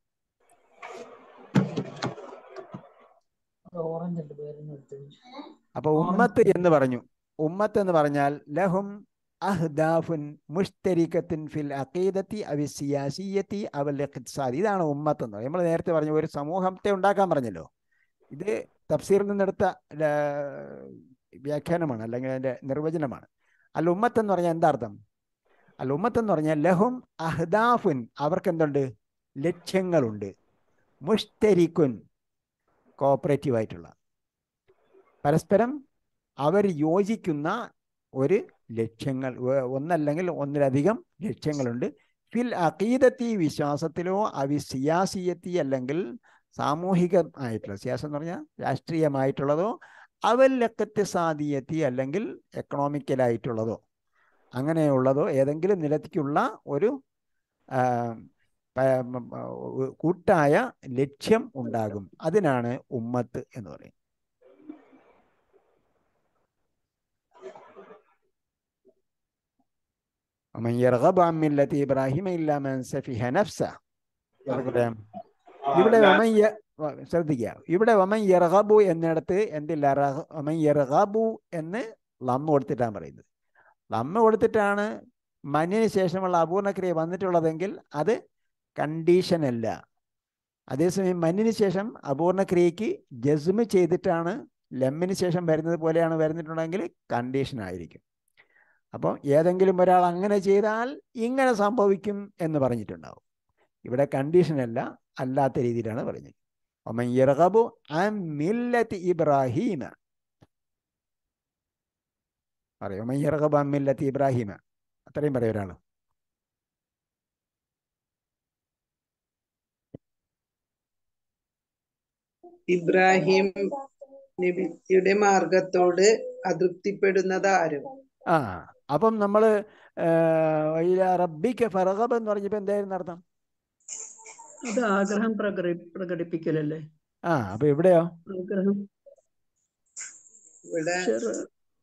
A: അപ്പൊ ഉമ്മത്ത് എന്ന് പറഞ്ഞു ഉമ്മത്ത് എന്ന് പറഞ്ഞാൽ ലഹും അഹ്ദാഫുൻ മുഷ്തരിക്കത്തിൻ ഫിൽ അഖീദത്തി അവി സിയാസിയത്തി അവൽ ഇഖ്തിസാദി ഇതാണ് ഉമ്മത്ത് എന്ന് നമ്മൾ നേരത്തെ പറഞ്ഞു ഒരു സമൂഹത്തെ ഉണ്ടാക്കാൻ പറഞ്ഞല്ലോ ഇത് തഫ്സീറിൽ നിന്നെടുത്ത ല- വ്യാഖ്യാനമാണ് അല്ലെങ്കിൽ അതിന്റെ നിർവചനമാണ് അൽ ഉമ്മത്ത് എന്ന് പറഞ്ഞാൽ എന്താ അർത്ഥം അൽ ഉമ്മത്ത് എന്ന് പറഞ്ഞാൽ ലഹും അഹ്ദാഫുൻ അവർക്ക് എന്തുണ്ട് ലക്ഷ്യങ്ങളുണ്ട് മുഷ്തരിക്കുൻ കോപ്പറേറ്റീവ് ആയിട്ടുള്ള പരസ്പരം അവർ യോജിക്കുന്ന ഒരു ലക്ഷ്യങ്ങൾ ഒ- ഒന്നല്ലെങ്കിൽ ഒന്നിലധികം ലക്ഷ്യങ്ങളുണ്ട് ഫിൽ അഖീദത്തി വിശ്വാസത്തിലോ അവി സിയാസിയത്തി അല്ലെങ്കിൽ സാമൂഹിക ആയിട്ടുള്ള സിയാസം എന്ന് പറഞ്ഞാൽ രാഷ്ട്രീയമായിട്ടുള്ളതോ അവല്ലക്കത്തെ സാധീയത്തി അല്ലെങ്കിൽ എക്കണോമിക്കലായിട്ടുള്ളതോ അങ്ങനെയുള്ളതോ ഏതെങ്കിലും നിലയ്ക്കുള്ള ഒരു ആ, പ- മ- മ- ഉ- കൂട്ടായ ലക്ഷ്യം ഉണ്ടാകും അതിനാണ് ഉമ്മത്ത് എന്ന് പറയുന്നത് ومن يرغب عن ملة إبراهيم إلا من سفه نفسه നമുക്കറിയാം ഇവിടെ വമൻ യ- വ- ശ്രദ്ധിക്കുക ഇവിടെ വമൻ യർഹബു എന്നിടത്ത് എന്തില്ല റഹ- വമൻ യർഹബു എന്ന് ലമ്മ കൊടുത്തിട്ടാണ് പറയുന്നത് ലമ്മ കൊടുത്തിട്ടാണ് മനിന് ശേഷമുള്ള അപൂർണക്രിയ വന്നിട്ടുള്ളതെങ്കിൽ അത് കണ്ടീഷൻ അല്ല അതേസമയം മന്നിന് ശേഷം അപൂർണക്രിയക്ക് ജസ്മ് ചെയ്തിട്ടാണ് ലമ്മിന് ശേഷം വരുന്നത് പോലെയാണ് വരുന്നിട്ടുണ്ടെങ്കിൽ കണ്ടീഷൻ ആയിരിക്കും അപ്പോൾ ഏതെങ്കിലും ഒരാൾ അങ്ങനെ ചെയ്താൽ ഇങ്ങനെ സംഭവിക്കും എന്ന് പറഞ്ഞിട്ടുണ്ടാവും ഇവിടെ കണ്ടീഷൻ അല്ല അല്ലാത്ത രീതിയിലാണ് പറഞ്ഞത് ഒമൻ യർഗബു അൻ മില്ലത്തി ഇബ്രാഹീമ പറയും ഒമൻ യർഗബു അൻ മില്ലത്തി ഇബ്രാഹീമ അത്രയും പറയും ഒരാൾ
C: ഇബ്രാഹിം നബിയുടെ മാർഗത്തോട് അതൃപ്തിപ്പെടുന്നത് ആരും
A: ആ അപ്പം നമ്മൾ റബ്ബിക്ക് ഫറഗബ് എന്ന് പറഞ്ഞപ്പോൾ എന്തായിരുന്നു അർത്ഥം
D: അത് ആഗ്രഹം പ്രകടി പ്രകടിപ്പിക്കലല്ലേ
A: ആ അപ്പൊ ഇവിടെയോ
D: ആഗ്രഹം
C: ഇവിടെ
D: ചെറു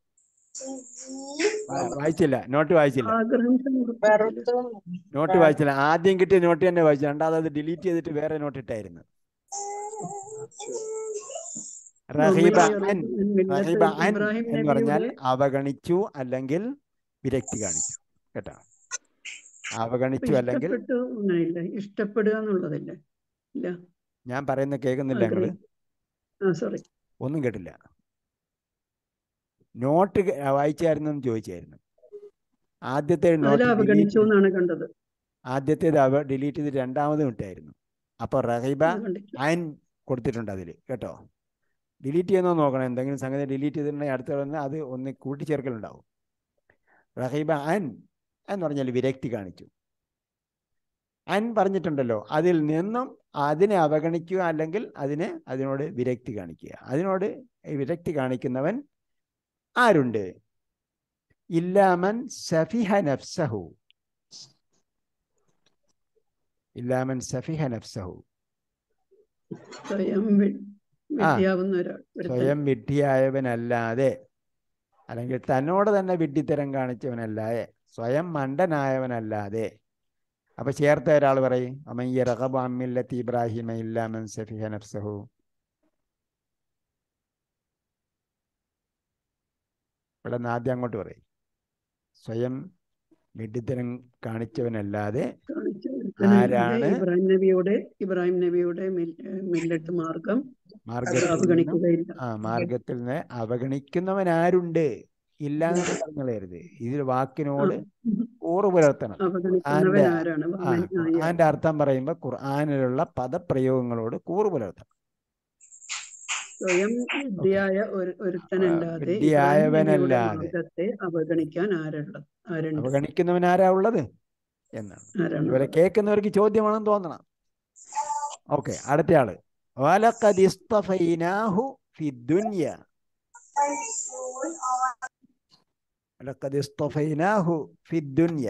A: വാ- വായിച്ചില്ല നോട്ട് വായിച്ചില്ല
D: ആഗ്രഹം സമർപ്പിക്കല്.
G: വെറുത്തും
A: നോട്ട് വായിച്ചില്ല ആദ്യം കിട്ടിയ നോട്ട് തന്നെ വായിച്ചു രണ്ടാമത് അത് ഡിലീറ്റ് ചെയ്തിട്ട് വേറെ നോട്ട് ഇട്ടായിരുന്നു റഹീബ
D: വമൻ
A: അൻ
D: യർഗബു മില്ലത്ത്
A: റഹീബ അൻ
D: ഇബ്രാഹിം
A: എന്ന് പറഞ്ഞാൽ
D: നബിയുടെ
A: അവഗണിച്ചു അല്ലെങ്കിൽ വിരക്തി കാണിച്ചു കേട്ടോ
D: ഇപ്പൊ
A: അവഗണിച്ചു അല്ലെങ്കിൽ
D: ഇഷ്ടപ്പെട്ടു അങ്ങനെയില്ല ഇഷ്ടപ്പെടുക എന്നുള്ളതില്ലേ ഇല്ല
A: ഞാൻ പറയുന്ന കേൾക്കുന്നില്ല നിങ്ങൾ
D: ആഗ്രഹി ആ സോറി
A: ഒന്നും കേട്ടില്ല നോട്ട് വായിച്ചായിരുന്നു എന്ന് ചോദിച്ചായിരുന്നു ആദ്യത്തെ
D: അതിൽ
A: നോട്ട്
D: അവഗണിച്ചു
A: ഡിലീറ്റ്
D: എന്നാണ് കണ്ടത്
A: ആദ്യത്തേത് അവ ഡിലീറ്റ് ചെയ്ത് രണ്ടാമതും ഇട്ടായിരുന്നു അപ്പോൾ റഹീബ
D: അത് കണ്ടില്ല
A: അൻ കൊടുത്തിട്ടുണ്ട് അതിൽ കേട്ടോ ഡിലീറ്റ് ചെയ്യുന്നോ നോക്കണം എന്തെങ്കിലും സംഗതി ഡിലീറ്റ് ചെയ്തിട്ടുണ്ടെങ്കിൽ അടുത്ത വന്ന് അത് ഒന്ന് കൂട്ടിച്ചേർക്കലുണ്ടാവും റഹീബ അൻ എന്ന് പറഞ്ഞാൽ വിരക്തി കാണിച്ചു അൻ പറഞ്ഞിട്ടുണ്ടല്ലോ അതിൽ നിന്നും അതിനെ അവഗണിക്കുക അല്ലെങ്കിൽ അതിനെ അതിനോട് വിരക്തി കാണിക്കുക അതിനോട് ഈ വിരക്തി കാണിക്കുന്നവൻ ആരുണ്ട് ഇല്ലാമൻ സഫിഹ നഫ്സഹു ഇല്ലാമൻ സഫിഹ നഫ്സഹു
D: സ്വയം വി-
A: ആ.
D: വിദ്യാവുന്ന ഒരാൾ ഒരുത്തൻ.
A: സ്വയം വിഡ്ഢിയായവനല്ലാതെ അല്ലെങ്കിൽ തന്നോട് തന്നെ വിഡ്ഢിത്തരം കാണിച്ചവനല്ലാതെ സ്വയം മണ്ടനായവനല്ലാതെ അപ്പൊ ചേർത്ത ഒരാൾ പറയും അമയ്യ റഹബ് അമ്മില്ലത്തി ഇബ്രാഹിമ ഇല്ലാമൻ സഫിഹ നഫ്സഹു ഇവിടെ നിന്ന് ആദ്യം അങ്ങോട്ട് പറയും സ്വയം വിഡ്ഢിത്തരം കാണിച്ചവനല്ലാതെ
D: കാണിച്ച ഒരുത്തനല്ലാതെ
A: ആരാണ്
D: ഇബ്രാഹിം നബിയുടെ ഇബ്രാഹിം നബിയുടെ മിൽ- ഏഹ് മില്ലത്ത് മാർഗം
A: മാർഗത്തിൽ നിന്നും
D: അവഗണിക്കുകയില്ല
A: ആ മാർഗത്തിൽ നിന്ന് അവഗണിക്കുന്നവൻ ആരുണ്ട് ഇല്ല എന്ന് പറഞ്ഞുകളയരുത് ഇതിൽ വാക്കിനോട് കൂറ് പുലർത്തണം
D: അവഗണിക്കുന്നവൻ
A: ഖുർആന്റെ
D: ആരാണ്
A: ആ
D: വമൻ ആയ
A: ഖുർആന്റെ അർത്ഥം പറയുമ്പോൾ ഖുർആനിലുള്ള പദപ്രയോഗങ്ങളോട് കൂറ് പുലർത്തണം
D: സ്വയം വിദ്യയായ ഒരു ഒരുത്തനല്ലാതെ ഇബ്രാഹിം നബിയുടെ
A: വിഡ്ഢിയായവനല്ലാതെ
D: മാർഗത്തെ അവഗണിക്കാൻ ആരുള്ളത് ആരുണ്ട്
A: അവഗണിക്കുന്നവൻ ആരാ ഉള്ളത് എന്നാണ് ഇവരെ
D: ആരാണുള്ളത്
A: കേൾക്കുന്നവർക്ക് ചോദ്യമാണെന്ന് തോന്നണം ഓക്കെ അടുത്തയാള് വലഖദ് ഇസ്തഫൈനാഹു ഫിദ്ദുനിയ വലഖദ് ഇസ്തഫൈനാഹു ഫിദ്ദുനിയ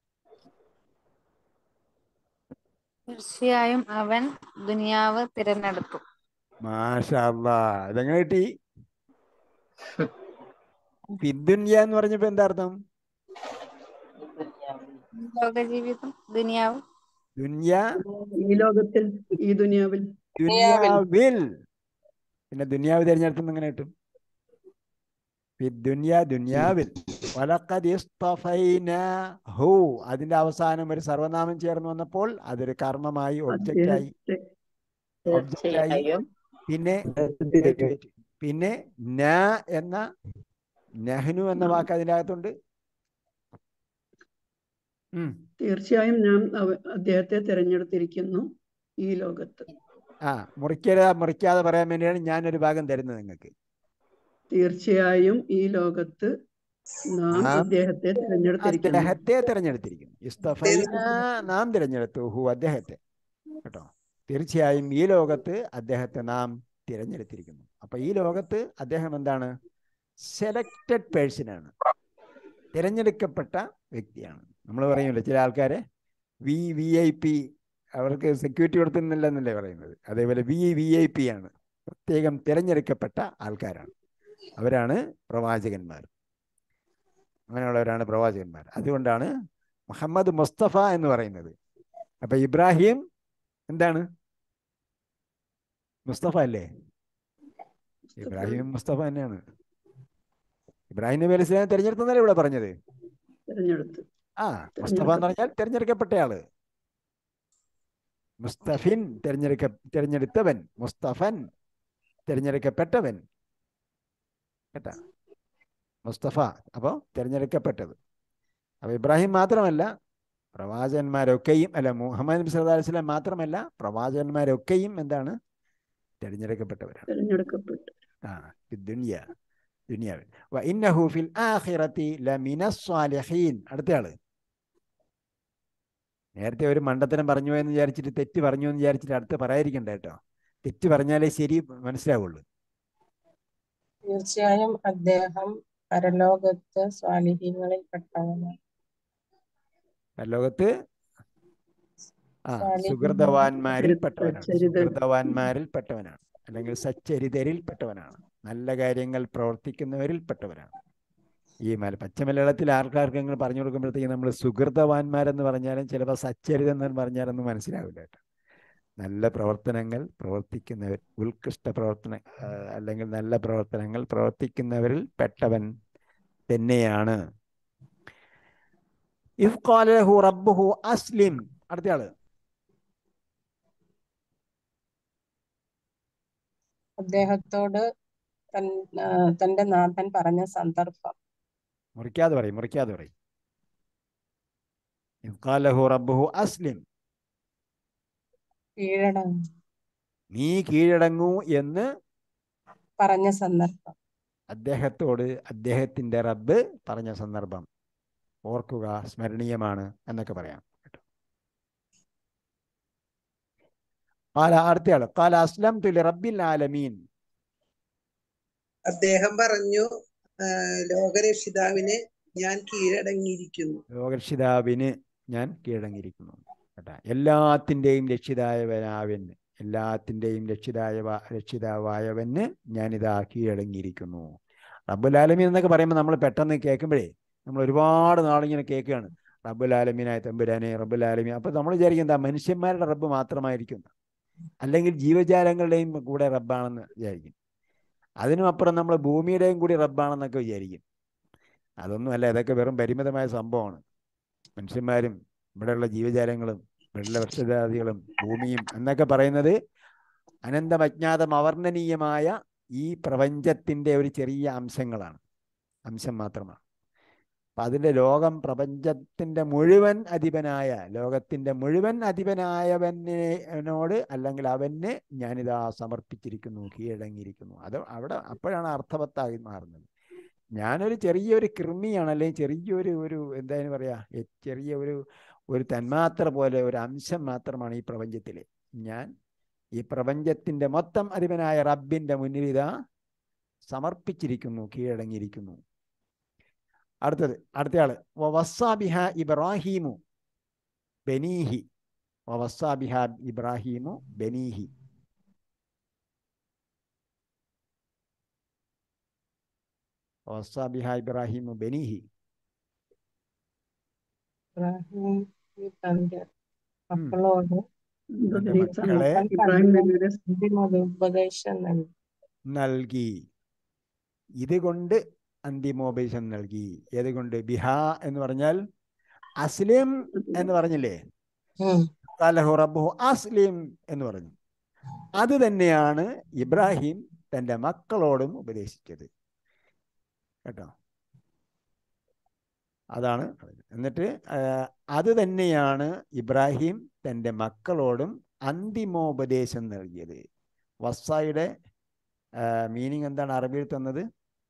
B: തീർച്ചയായും അവൻ ദുനിയാവ് തിരഞ്ഞെടുത്തു
A: മാഷാ അല്ലാ ഇതെങ്ങനെ കിട്ടി ഫിദ്ദുനിയ എന്ന് പറഞ്ഞപ്പോ എന്താ അർത്ഥം
B: ലോക ജീവിതം ദുനിയാവ്
A: ദുനിയ
D: ഈ ലോകത്തിൽ ഈ ദുനിയാവിൽ
A: ദുനിയാവിൽ പിന്നെ ദുനിയാവ് തിരഞ്ഞെടുത്തെന്ന് എങ്ങനെ കിട്ടും ദുനിയ ദുനിയാവിൽ വലഖദ് ഇസ്തഫൈനാഹു അതിന്റെ അവസാനം ഒരു സർവനാമം ചേർന്ന് വന്നപ്പോൾ അതൊരു കർമ്മമായി ഒബ്ജക്റ്റായി
D: അദ്ദേഹത്തെ
A: ഒബ്ജക്റ്റായി
E: തീർച്ചയായും
A: പിന്നെ wait, wait. പിന്നെ ന എന്ന നഹ്നു എന്ന വാക്ക് അതിൻ്റെ അകത്തുണ്ട് ഉം.
D: തീർച്ചയായും ഞാൻ അവ- അദ്ദേഹത്തെ തിരഞ്ഞെടുത്തിരിക്കുന്നു ഈ ലോകത്ത്
A: ആ മുറിക്കരുത് മുറിക്കാതെ പറയാൻ വേണ്ടിയാണ് ഞാനൊരു ഭാഗം തരുന്നത് നിങ്ങൾക്ക്
D: തീർച്ചയായും ഈ ലോകത്ത് നാം
A: നാം
D: അദ്ദേഹത്തെ തിരഞ്ഞെടുത്തിരിക്കുന്നു
A: അദ്ദേഹത്തെ തിരഞ്ഞെടുത്തിരിക്കുന്നു ഇസ്തഫൈന നാം തിരഞ്ഞെടുത്തു ഹു അദ്ദേഹത്തെ കേട്ടോ തീർച്ചയായും ഈ ലോകത്ത് അദ്ദേഹത്തെ നാം തിരഞ്ഞെടുത്തിരിക്കുന്നു അപ്പൊ ഈ ലോകത്ത് അദ്ദേഹം എന്താണ് സെലക്റ്റഡ് പേഴ്സൺ ആണ് തിരഞ്ഞെടുക്കപ്പെട്ട വ്യക്തിയാണ് നമ്മൾ പറയുമല്ലോ ചില ആൾക്കാരെ വി വി ഐ പി അവർക്ക് സെക്യൂരിറ്റി കൊടുക്കുന്നില്ല എന്നല്ലേ പറയുന്നത് അതേപോലെ വി വി ഐ പി ആണ് പ്രത്യേകം തിരഞ്ഞെടുക്കപ്പെട്ട ആൾക്കാരാണ് അവരാണ് പ്രവാചകന്മാർ അങ്ങനെയുള്ളവരാണ് പ്രവാചകന്മാർ അതുകൊണ്ടാണ് മുഹമ്മദ് മുസ്തഫ എന്ന് പറയുന്നത് അപ്പൊ ഇബ്രാഹിം എന്താണ് മുസ്തഫ അല്ലേ ഇബ്രാഹിം മുസ്തഫ തന്നെയാണ് ഇബ്രാഹിം നബി അലൈഹി സ്വലാം തിരഞ്ഞെടുത്തന്നല്ലേ ഇവിടെ പറഞ്ഞത്
D: തിരഞ്ഞെടുത്ത്
A: ആ മുസ്തഫ എന്ന് പറഞ്ഞാൽ തിരഞ്ഞെടുക്കപ്പെട്ടയാള് മുസ്തഫിൻ തിരഞ്ഞെടുക്ക തിരഞ്ഞെടുത്തവൻ മുസ്തഫൻ തിരഞ്ഞെടുക്കപ്പെട്ടവൻ കേട്ടാ മുസ്തഫ അപ്പോൾ തിരഞ്ഞെടുക്കപ്പെട്ടത് അപ്പോൾ ഇബ്രാഹിം മാത്രമല്ല പ്രവാചകന്മാരൊക്കെയും അല്ല മുഹമ്മദ് നബി സല്ലല്ലാഹു അലൈഹി വസല്ലം മാത്രമല്ല പ്രവാചകന്മാരൊക്കെയും എന്താണ് തിരഞ്ഞെടുക്കപ്പെട്ടവരാണ്
D: തിരഞ്ഞെടുക്കപ്പെട്ടു
A: ആ ദുനിയ ദുനിയാവിൽ വ ഇന്നഹു ഫിൽ ആഖിറതി ലമിനസ് സ്വാലിഹീൻ അടുത്തയാള് നേരത്തെ ഒരു മണ്ടത്തരം പറഞ്ഞു എന്ന് വിചാരിച്ചിട്ട് തെറ്റ് പറഞ്ഞു എന്ന് വിചാരിച്ചിട്ട് അടുത്ത് പറയാതിരിക്കണ്ട കേട്ടോ തെറ്റ് പറഞ്ഞാലേ ശരി മനസ്സിലാവുള്ളൂ
G: തീർച്ചയായും അദ്ദേഹം പരലോകത്ത് സ്വാലിഹീങ്ങളിൽ പെട്ടവനാണ്
A: ലോകത്ത് ആ
G: സ്വാലിഹീൻ.
A: സുഹൃതവാന്മാരിൽ പെട്ടവനാണ്
D: സച്ചരിതർ.
A: സുഹൃതവാന്മാരിൽ പെട്ടവനാണ് അല്ലെങ്കിൽ സച്ചരിതരിൽ പെട്ടവനാണ് നല്ല കാര്യങ്ങൾ പ്രവർത്തിക്കുന്നവരിൽ പെട്ടവരാണ് ഈ മല പച്ച മലയാളത്തിൽ ആൾക്കാർക്കെങ്കിലും പറഞ്ഞു കൊടുക്കുമ്പോഴത്തേക്കും നമ്മൾ സുഹൃതവാന്മാരെന്ന് പറഞ്ഞാലും ചിലപ്പോൾ സച്ചരിതം എന്ന് പറഞ്ഞാലൊന്നും മനസ്സിലാവില്ല കേട്ടോ നല്ല പ്രവർത്തനങ്ങൾ പ്രവർത്തിക്കുന്നവർ ഉത്കൃഷ്ട പ്രവർത്തന ആ, അല്ലെങ്കിൽ നല്ല പ്രവർത്തനങ്ങൾ പ്രവർത്തിക്കുന്നവരിൽ പെട്ടവൻ തന്നെയാണ് ഇഫ് ഖാലഹു റബ്ബുഹു അസ്ലിം അടുത്തയാള്
G: അദ്ദേഹത്തോട് തൻ ആ, തന്റെ നാഥൻ പറഞ്ഞ സന്ദർഭം
A: മുറിക്കാതെ പറയും മുറിക്കാതെ പറയും ഇഫ് ഖാലഹു റബ്ബുഹു അസ്ലിം
G: കീഴടങ്ങി
A: നീ കീഴടങ്ങൂ എന്ന്
G: പറഞ്ഞ സന്ദർഭം
A: അദ്ദേഹത്തോട് അദ്ദേഹത്തിന്റെ റബ്ബ് പറഞ്ഞ സന്ദർഭം ഓർക്കുക സ്മരണീയമാണ് എന്നൊക്കെ പറയാം കേട്ടോ കാല അടുത്തയാള് കാല അസ്ലം തുലി റബ്ബിൽ ആലമീൻ
C: അദ്ദേഹം പറഞ്ഞു ആ, ലോകരക്ഷിതാവിന് ഞാൻ കീഴടങ്ങിയിരിക്കുന്നു
A: ലോകരക്ഷിതാവിന് ഞാൻ കീഴടങ്ങിയിരിക്കുന്നു കേട്ടാ എല്ലാത്തിൻ്റെയും രക്ഷിതായവനാവന് എല്ലാത്തിൻ്റെയും രക്ഷിതായ രക്ഷിതാവായവന് ഞാനിതാ കീഴടങ്ങിയിരിക്കുന്നു റബ്ബുൽ ആലമീൻ എന്നൊക്കെ പറയുമ്പോൾ നമ്മൾ പെട്ടെന്ന് കേൾക്കുമ്പോഴേ നമ്മൾ ഒരുപാട് നാളിങ്ങനെ കേൾക്കുകയാണ് റബ്ബുൽ ആലമീനായ തമ്പുരാനെ റബ്ബുൽ ആലമീൻ അപ്പോൾ നമ്മൾ വിചാരിക്കും എന്താ മനുഷ്യന്മാരുടെ റബ്ബ് മാത്രമായിരിക്കും അല്ലെങ്കിൽ ജീവജാലങ്ങളുടെയും കൂടെ റബ്ബാണെന്ന് വിചാരിക്കും അതിനും അപ്പുറം നമ്മൾ ഭൂമിയുടെയും കൂടി റബ്ബാണെന്നൊക്കെ വിചാരിക്കും അതൊന്നും അല്ല ഇതൊക്കെ വെറും പരിമിതമായ സംഭവമാണ് മനുഷ്യന്മാരും ഇവിടെയുള്ള ജീവജാലങ്ങളും വെള്ള വൃക്ഷജാതികളും ഭൂമിയും എന്നൊക്കെ പറയുന്നത് അനന്തമജ്ഞാതം അവർണ്ണനീയമായ ഈ പ്രപഞ്ചത്തിൻ്റെ ഒരു ചെറിയ അംശങ്ങളാണ് അംശം മാത്രമാണ് അപ്പം അതിൻ്റെ ലോകം പ്രപഞ്ചത്തിൻ്റെ മുഴുവൻ അധിപനായ ലോകത്തിൻ്റെ മുഴുവൻ അധിപനായവനോട് അല്ലെങ്കിൽ അവന് ഞാനിതാ സമർപ്പിച്ചിരിക്കുന്നു കീഴടങ്ങിയിരിക്കുന്നു അത് അവിടെ അപ്പോഴാണ് അർത്ഥവത്തായി മാറുന്നത് ഞാനൊരു ചെറിയൊരു കൃമിയാണ് അല്ലെങ്കിൽ ചെറിയൊരു ഒരു എന്തായാലും പറയാ എ- ചെറിയ ഒരു ഒരു തന്മാത്ര പോലെ ഒരു അംശം മാത്രമാണ് ഈ പ്രപഞ്ചത്തിലെ ഞാൻ ഈ പ്രപഞ്ചത്തിന്റെ മൊത്തം അധിപനായ റബ്ബിന്റെ മുന്നിൽ ഇതാ സമർപ്പിച്ചിരിക്കുന്നു കീഴടങ്ങിയിരിക്കുന്നു അടുത്തത് അടുത്തയാള് വവസ്സാബിഹ ഇബ്രാഹീമു ബനീഹി വവസ്സാബിഹ ഇബ്രാഹീമു ബനീഹി വവസ്സാബിഹ ഇബ്രാഹീമു ബനീഹി
G: ഇബ്രാഹിം തന്റെ മക്കളോട്
A: തന്റെ
D: ഉപദേശം
A: മക്കളെ
G: തൻ
D: ഇബ്രാഹിം നബിയുടെ
G: അന്തിമ ഉപദേശം നൽകി
A: നൽകി ഇതുകൊണ്ട് അന്തിമോപദേശം നൽകി ഏതുകൊണ്ട് ബിഹാ എന്ന് പറഞ്ഞാൽ അസ്ലിം എന്ന് പറഞ്ഞില്ലേ
G: ഉം.
A: ഖാലഹു റബ്ബുഹു അസ്ലിം എന്ന് പറഞ്ഞു അത് തന്നെയാണ് ഇബ്രാഹിം തൻ്റെ മക്കളോടും ഉപദേശിച്ചത് കേട്ടോ അതാണ് പറഞ്ഞത്. എന്നിട്ട് ആ, അത് തന്നെയാണ് ഇബ്രാഹിം തൻ്റെ മക്കളോടും അന്തിമോപദേശം നൽകിയത് വസ്സായുടെ മീനിങ് എന്താണ് അറബിയിൽ തന്നത്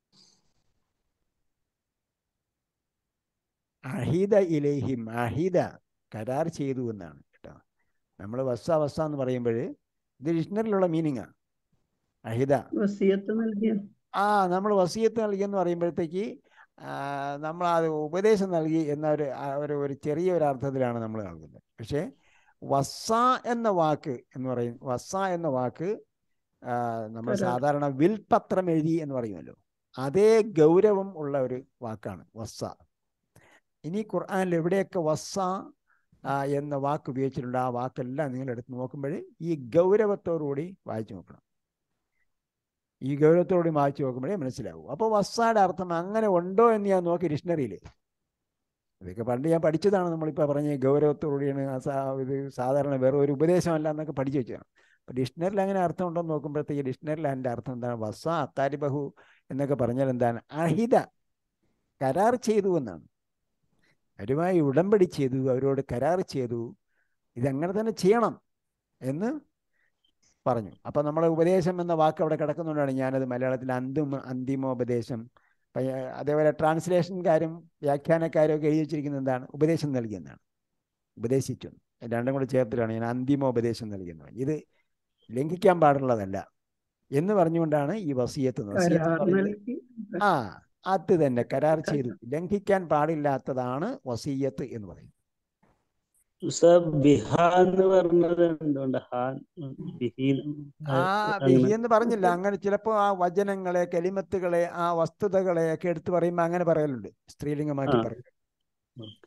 A: അഹിത ഇലേഹിം അഹിത കരാർ ചെയ്തു എന്നാണ് കേട്ടോ നമ്മൾ വസ്സ വസ്സ എന്ന് പറയുമ്പോൾ ഇത് ഡിക്ഷണറിയിലുള്ള മീനിങ്ങാണ് അഹിത
D: വസിയത്ത് നൽകിയ
A: ആ നമ്മൾ വസീയത്ത് നൽകി എന്ന് പറയുമ്പോഴത്തേക്ക് നമ്മൾ അത് ഉപദേശം നൽകി എന്ന ഒരു ആ ഒരു ഒരു ചെറിയ ഒരു അർത്ഥത്തിലാണ് നമ്മൾ നൽകുന്നത് പക്ഷേ വസ്സ എന്ന വാക്ക് എന്ന് പറയും വസ്സ എന്ന വാക്ക് ആ, നമ്മൾ
D: കരാർ.
A: സാധാരണ വിൽപത്രം എഴുതി എന്ന് പറയുമല്ലോ അതേ ഗൗരവം ഉള്ള ഒരു വാക്കാണ് വസ്സ ഇനി ഖുർആനിൽ എവിടെയൊക്കെ വസ്സ ആ, എന്ന വാക്ക് ഉപയോഗിച്ചിട്ടുണ്ട് ആ വാക്കെല്ലാം നിങ്ങൾ എടുത്ത് നോക്കുമ്പോൾ ഈ ഗൗരവത്തോടുകൂടി വായിച്ചു നോക്കണം ഈ ഗൗരവത്തോടുകൂടി വായിച്ചു നോക്കുമ്പോഴേ മനസ്സിലാവും അപ്പോൾ വസ്സായുടെ അർത്ഥം അങ്ങനെ ഉണ്ടോ എന്ന് ഞാൻ നോക്കി ഡിക്ഷണറിയിൽ ഇതൊക്കെ പണ്ട് ഞാൻ പഠിച്ചതാണ് നമ്മളിപ്പോൾ പറഞ്ഞ ഗൗരവത്തോടുകൂടിയാണ് ആ സാ- ഇത് സാധാരണ വേറെ ഒരു ഉപദേശമല്ല എന്നൊക്കെ പഠിച്ചു വെച്ചതാണ് അപ്പോൾ ഡിക്ഷണറിയിൽ അങ്ങനെ അർത്ഥം ഉണ്ടോ എന്ന് നോക്കുമ്പോഴത്തേക്ക് ഡിക്ഷണറിയിൽ അതിൻ്റെ അർത്ഥം എന്താണ് വസ്സ അത്താരി ബഹു എന്നൊക്കെ പറഞ്ഞാൽ എന്താണ് അഹിത കരാർ ചെയ്തു എന്നാണ് അവരുമായി ഉടമ്പടി ചെയ്തു അവരോട് കരാർ ചെയ്തു ഇതങ്ങനെ തന്നെ ചെയ്യണം എന്ന് പറഞ്ഞു അപ്പം നമ്മളെ ഉപദേശം എന്ന വാക്ക് അവിടെ കിടക്കുന്നുകൊണ്ടാണ് ഞാനത് മലയാളത്തിൽ അന്തിമ അന്തിമോപദേശം അപ്പം, ഏർ, അതേപോലെ ട്രാൻസ്ലേഷൻകാരും വ്യാഖ്യാനക്കാരും ഒക്കെ എഴുതി വെച്ചിരിക്കുന്നത് എന്താണ് ഉപദേശം നൽകിയെന്നാണ് ഉപദേശിച്ചു രണ്ടും കൂടെ ചേർത്തിട്ടാണ് ഞാൻ അന്തിമോപദേശം നൽകിയെന്ന് ഇത് ലംഘിക്കാൻ പാടുള്ളതല്ല എന്ന് പറഞ്ഞുകൊണ്ടാണ് ഈ വസീയത്ത് വസീയത്ത് എന്ന്
D: കരാർ
A: പറയുന്നത്
D: നൽകി
A: ആ അത് തന്നെ കരാർ ചെയ്തു ലംഘിക്കാൻ പാടില്ലാത്തതാണ് വസീയത്ത് എന്ന് പറയുന്നത്
I: ഉസ്താദ് ബിഹ എന്ന് പറഞ്ഞത് എന്തുകൊണ്ട് ഹാൻ ബിഹി
A: ആ
I: അങ്ങനെ
A: ബിഹി എന്ന് പറഞ്ഞില്ല അങ്ങനെ ചിലപ്പോൾ ആ വചനങ്ങളെ കലിമത്തുകളെ ആ വസ്തുതകളെ ഒക്കെ എടുത്തു പറയുമ്പോൾ അങ്ങനെ പറയലുണ്ട് സ്ത്രീലിംഗമാക്കി
I: ആ.
A: പറയും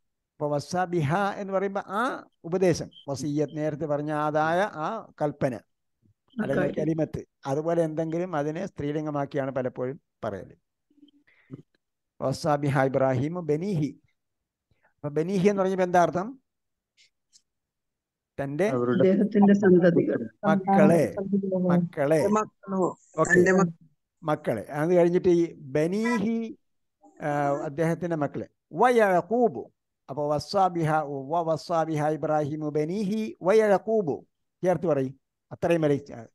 A: അപ്പോൾ വസാബിഹ എന്ന് പറയുമ്പോൾ ആ ഉപദേശം വസീയത്ത് നേരത്തെ പറഞ്ഞ അതായ ആ കൽപ്പന അല്ലെങ്കിൽ
D: കാര്യം.
A: കലിമത്ത് അതുപോലെ എന്തെങ്കിലും അതിനെ സ്ത്രീലിംഗമാക്കിയാണ് പലപ്പോഴും പറയല് വസാബിഹ ഇബ്രാഹിം ബനീഹി അപ്പൊ ബനീഹി എന്ന് പറഞ്ഞപ്പോൾ എന്താ അർത്ഥം തൻ്റെ
I: അവരുടെ
D: അദ്ദേഹത്തിന്റെ സന്തതികൾ
A: മക്കളെ മക്കളെ
C: മക്കളോ
A: ഓക്കെ
C: തന്റെ മക്കൾ
A: മക്കളെ അത് കഴിഞ്ഞിട്ട് ഈ ബനീഹി ആ, അദ്ദേഹത്തിന്റെ മക്കളെ വയഴക്കൂബു അപ്പോൾ വസ്സാബിഹ വ വസ്സാബിഹ ഇബ്രാഹിമു ബനീഹി വയഴക്കൂബു ചേർത്ത് പറയും അത്രയും വരെ ച-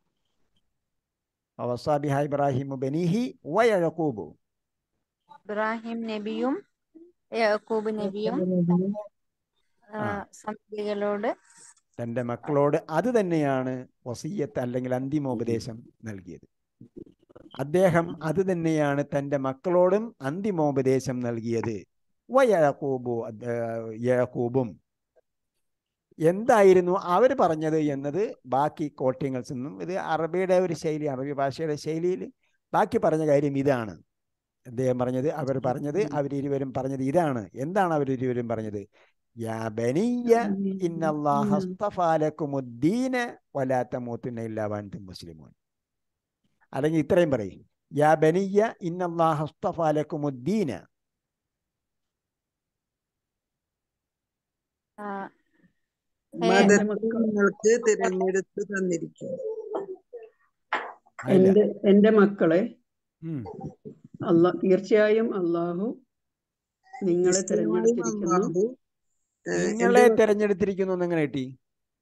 A: വസ്സാബിഹ ഇബ്രാഹിമു ബനീഹി വയഴക്കൂബു
B: ഇബ്രാഹിം നബിയും യാക്കൂബ് നബിയും ആ,
A: ആ.
B: സന്തതികളോട്
A: തൻ്റെ മക്കളോട് അത് തന്നെയാണ് വസീയത്ത് അല്ലെങ്കിൽ അന്തിമോപദേശം നൽകിയത് അദ്ദേഹം അത് തന്നെയാണ് തൻ്റെ മക്കളോടും അന്തിമോപദേശം നൽകിയത് വയഴക്കൂബു യഴക്കൂബും എന്തായിരുന്നു അവർ പറഞ്ഞത് എന്നത് ബാക്കി കോട്ടിങ്ങൾസ് നിന്നും ഇത് അറബിയുടെ ഒരു ശൈലി അറബി ഭാഷയുടെ ശൈലിയിൽ ബാക്കി പറഞ്ഞ കാര്യം ഇതാണ് അദ്ദേഹം പറഞ്ഞത് അവർ പറഞ്ഞത് അവരിരുവരും പറഞ്ഞത് ഇതാണ് എന്താണ് അവരിരുവരും പറഞ്ഞത് യാ ബനിയ ഇന്നല്ലാഹ അസ്തഫാലക്കുമുദ്ദീന വലാ തമൂത്തുന്ന ഇല്ലാ വഅൻതും മുസ്ലിമൂൻ അല്ലെങ്കിൽ ഇത്രയും പറയും യാ ബനിയ ഇന്നല്ലാഹ അസ്തഫാലക്കുമുദ്ദീന
B: ആ,
C: മതത്തെ നിങ്ങൾക്ക് തിരഞ്ഞെടുത്ത് തന്നിരിക്കുന്നു
A: ആയില്ല
D: എന്റെ എന്റെ മക്കളെ
A: ഉം.
D: അല്ല തീർച്ചയായും അള്ളാഹു നിങ്ങളെ
C: നിശ്ചയമായും
D: തിരഞ്ഞെടുത്തിരിക്കുന്നു
C: അല്ലാഹു, ഏഹ്,
A: നിങ്ങളെ
C: എന്റെ
A: തെരഞ്ഞെടുത്തിരിക്കുന്നു എന്ന് എങ്ങനെ കിട്ടി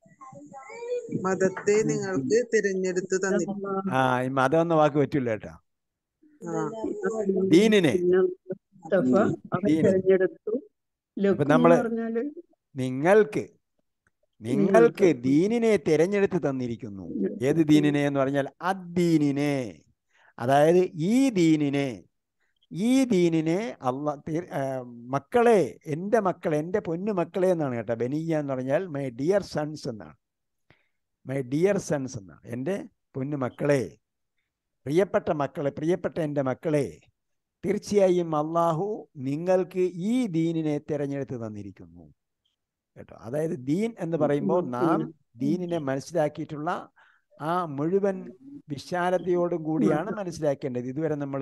C: മതത്തെ നിങ്ങൾക്ക് തിരഞ്ഞെടുത്ത് തന്നിരിക്കുന്നു
A: ആ ഈ മതം എന്ന വാക്ക് പറ്റൂല കേട്ടോ
C: ആ
A: ദീനിനെ
D: പിന്നെ മുസ്തഫ അവൻ
A: ദീന്.
D: തിരഞ്ഞെടുത്തു ലക്കും
A: നമ്മള്
D: എന്ന് പറഞ്ഞാല്
A: നിങ്ങൾക്ക് നിങ്ങൾക്ക്
D: നിങ്ങൾക്ക്.
A: ദീനിനെ തിരഞ്ഞെടുത്ത് തന്നിരിക്കുന്നു ഏത് ദീനിനെ എന്ന് പറഞ്ഞാൽ അദ്ദീനിനെ അതായത് ഈ ദീനിനെ ഈ ദീനിനെ അള്ള തീർ- ആ, മക്കളെ എൻ്റെ മക്കളെ എൻ്റെ പൊന്നു മക്കളെ എന്നാണ് കേട്ടോ ബനിയ എന്ന് പറഞ്ഞാൽ മൈ ഡിയർ സൺസ് എന്നാണ് മൈ ഡിയർ സൺസ് എന്നാണ് എൻ്റെ പൊന്നു മക്കളെ പ്രിയപ്പെട്ട മക്കളെ പ്രിയപ്പെട്ട എൻ്റെ മക്കളെ തീർച്ചയായും അള്ളാഹു നിങ്ങൾക്ക് ഈ ദീനിനെ തിരഞ്ഞെടുത്ത് തന്നിരിക്കുന്നു കേട്ടോ അതായത് ദീൻ എന്ന് പറയുമ്പോൾ നാം ദീനിനെ മനസ്സിലാക്കിയിട്ടുള്ള ആ മുഴുവൻ വിശാലതയോടും കൂടിയാണ് മനസ്സിലാക്കേണ്ടത് ഇതുവരെ നമ്മൾ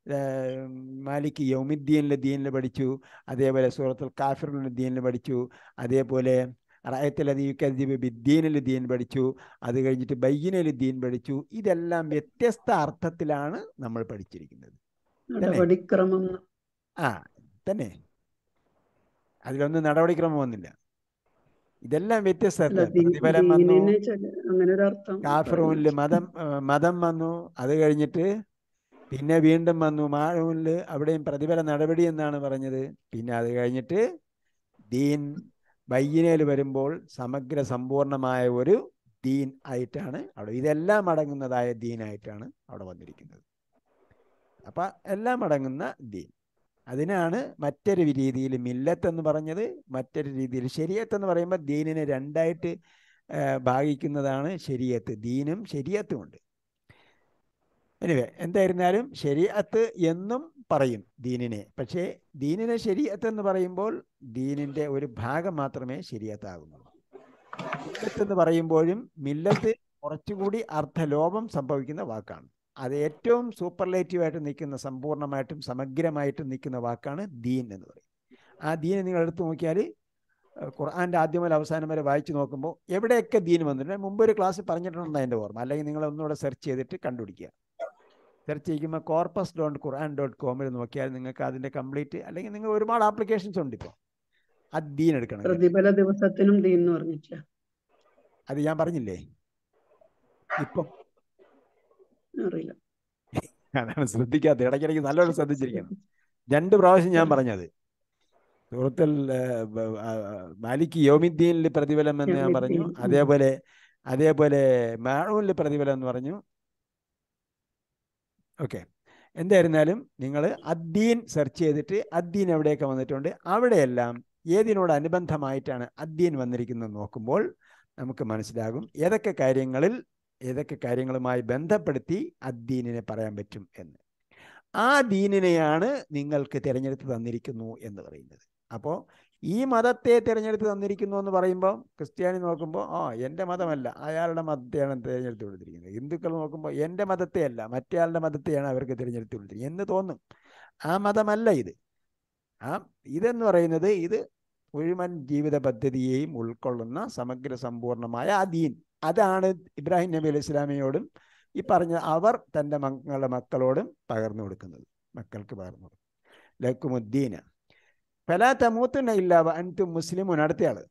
A: മാലിക് യൗമിദ്ദീനിലെ ദീനിൽ പഠിച്ചു അതേപോലെ സൂറത്തുൽ കാഫിറിലെ ദീനിൽ പഠിച്ചു അതേപോലെ റായത്തിലദീബ് ബിദ്ദീനിൽ ദീൻ പഠിച്ചു അത് കഴിഞ്ഞിട്ട് ബയ്യനിൽ ദീൻ പഠിച്ചു ഇതെല്ലാം വ്യത്യസ്ത അർത്ഥത്തിലാണ് നമ്മൾ പഠിച്ചിരിക്കുന്നത്
D: നടപടിക്രമം
A: ആ തന്നെ അതിലൊന്നും നടപടിക്രമം വന്നില്ല ഇതെല്ലാം വ്യത്യസ്ത
D: അല്ല,
A: അർത്ഥം.
D: ദീ-
A: പ്രതിഫലം വന്നു
D: ദീനിനെ ചില- അങ്ങനെ ഒരു അർത്ഥം
A: കാഫറൂനിൽ മതം ആ, മതം വന്നു അത് കഴിഞ്ഞിട്ട് പിന്നെ വീണ്ടും വന്നു മാഴൂനിൽ അവിടെയും പ്രതിഫല നടപടി എന്നാണ് പറഞ്ഞത് പിന്നെ അത് കഴിഞ്ഞിട്ട് ദീൻ ബയ്യനയിൽ വരുമ്പോൾ സമഗ്ര സമ്പൂർണമായ ഒരു ദീൻ ആയിട്ടാണ് അവിടെ ഇതെല്ലാം അടങ്ങുന്നതായ ദീനായിട്ടാണ് അവിടെ വന്നിരിക്കുന്നത് അപ്പം എല്ലാം അടങ്ങുന്ന ദീൻ അതിനാണ് മറ്റൊരു രീതിയിൽ മില്ലത്ത് എന്ന് പറഞ്ഞത് മറ്റൊരു രീതിയിൽ ശരിയത്ത് എന്ന് പറയുമ്പോൾ ദീനിനെ രണ്ടായിട്ട് ആ, ഭാഗിക്കുന്നതാണ് ശരിയത്ത് ദീനും ശരിയത്തും ഉണ്ട് എനിവേ എന്തായിരുന്നാലും ശരിയത്ത് എന്നും പറയും ദീനിനെ പക്ഷേ ദീനിനെ ശരിയത്ത് എന്ന് പറയുമ്പോൾ ദീനിൻ്റെ ഒരു ഭാഗം മാത്രമേ ശരിയത്താകുന്നുള്ളൂ മില്ലത്ത് എന്ന് പറയുമ്പോഴും മില്ലത്ത് കുറച്ചുകൂടി അർത്ഥലോപം സംഭവിക്കുന്ന വാക്കാണ് അത് ഏറ്റവും സൂപ്പർലേറ്റീവായിട്ട് നിൽക്കുന്ന സമ്പൂർണ്ണമായിട്ടും സമഗ്രമായിട്ടും നിൽക്കുന്ന വാക്കാണ് ദീൻ എന്ന് പറയും ആ ദീനെ നിങ്ങൾ എടുത്തു നോക്കിയാൽ ഖുർആൻ്റെ ആദ്യം മുതൽ അവസാനം വരെ വായിച്ചു നോക്കുമ്പോൾ എവിടെയൊക്കെ ദീൻ വന്നിട്ടുണ്ട് ഞാൻ മുമ്പ് ഒരു ക്ലാസ് പറഞ്ഞിട്ടുണ്ടെന്ന് എൻ്റെ ഓർമ്മ അല്ലെങ്കിൽ നിങ്ങൾ ഒന്നുകൂടെ സെർച്ച് ചെയ്തിട്ട് കണ്ടുപിടിക്കുക സെർച്ച് ചെയ്യുമ്പോൾ കോർപ്പസ് ഡോട്ട് ഖുർആൻ ഡോട്ട് കോമിൽ നോക്കിയാൽ നിങ്ങൾക്ക് അതിൻ്റെ കംപ്ലീറ്റ് അല്ലെങ്കിൽ നിങ്ങൾ ഒരുപാട് ആപ്ലിക്കേഷൻസ് ഉണ്ട് ഇപ്പോൾ ആ ദീൻ എടുക്കണം
D: പ്രതിഫല ദിവസത്തിനും ദീൻ എന്ന് പറഞ്ഞിട്ടില്ല
A: അത് ഞാൻ പറഞ്ഞില്ലേ ഇപ്പം
D: അറിയില്ല
A: അതാണ് ശ്രദ്ധിക്കാത്ത ഇടയ്ക്കിടയ്ക്ക് നല്ലോണം ശ്രദ്ധിച്ചിരിക്കണം രണ്ട് പ്രാവശ്യം ഞാൻ പറഞ്ഞത് സുഹൃത്തിൽ മാലിക് യോമിദ്ദീനിൽ പ്രതിഫലം എന്ന് ഞാൻ പറഞ്ഞു
D: യൗമിദ്ദീൻ, ഉം.
A: അതേപോലെ അതേപോലെ മാഴൂനിൽ പ്രതിഫലം എന്ന് പറഞ്ഞു ഓക്കെ എന്തായിരുന്നാലും നിങ്ങൾ അദ്ദീൻ സെർച്ച് ചെയ്തിട്ട് അദ്ദീൻ എവിടെയൊക്കെ വന്നിട്ടുണ്ട് അവിടെയെല്ലാം ഏതിനോട് അനുബന്ധമായിട്ടാണ് അദ്ദീൻ വന്നിരിക്കുന്നത് നോക്കുമ്പോൾ നമുക്ക് മനസ്സിലാകും ഏതൊക്കെ കാര്യങ്ങളിൽ ഏതൊക്കെ കാര്യങ്ങളുമായി ബന്ധപ്പെടുത്തി അദ്ദീനിനെ പറയാൻ പറ്റും എന്ന് ആ ദീനിനെയാണ് നിങ്ങൾക്ക് തിരഞ്ഞെടുത്ത് തന്നിരിക്കുന്നു എന്ന് പറയുന്നത് അപ്പോൾ ഈ മതത്തെ തിരഞ്ഞെടുത്ത് തന്നിരിക്കുന്നു എന്ന് പറയുമ്പോൾ ക്രിസ്ത്യാനി നോക്കുമ്പോൾ ആ എൻ്റെ മതമല്ല അയാളുടെ മതത്തെയാണ് തിരഞ്ഞെടുത്ത് കൊടുത്തിരിക്കുന്നത് ഹിന്ദുക്കൾ നോക്കുമ്പോൾ എൻ്റെ മതത്തെ അല്ല മറ്റേയാളുടെ മതത്തെയാണ് അവർക്ക് തിരഞ്ഞെടുത്ത് കൊടുത്തിരിക്കുന്നത് എന്ന് തോന്നും ആ മതമല്ല ഇത് ആ ഇതെന്ന് പറയുന്നത് ഇത് മുഴുവൻ ജീവിത പദ്ധതിയെയും ഉൾക്കൊള്ളുന്ന സമഗ്ര സമ്പൂർണമായ ആ ദീൻ അതാണ് ഇബ്രാഹിം നബി അലൈഹി ഇസ്ലാമിയോടും ഈ പറഞ്ഞ അവർ തൻ്റെ മക്കളുടെ മക്കളോടും പകർന്നു കൊടുക്കുന്നത് മക്കൾക്ക് പകർന്നു കൊടുക്കും ലക്കുമുദ്ദീന ഫലാ തമൂത്തുന്ന ഇല്ല അൻതും മുസ്ലിമുൻ അടുത്തയാള്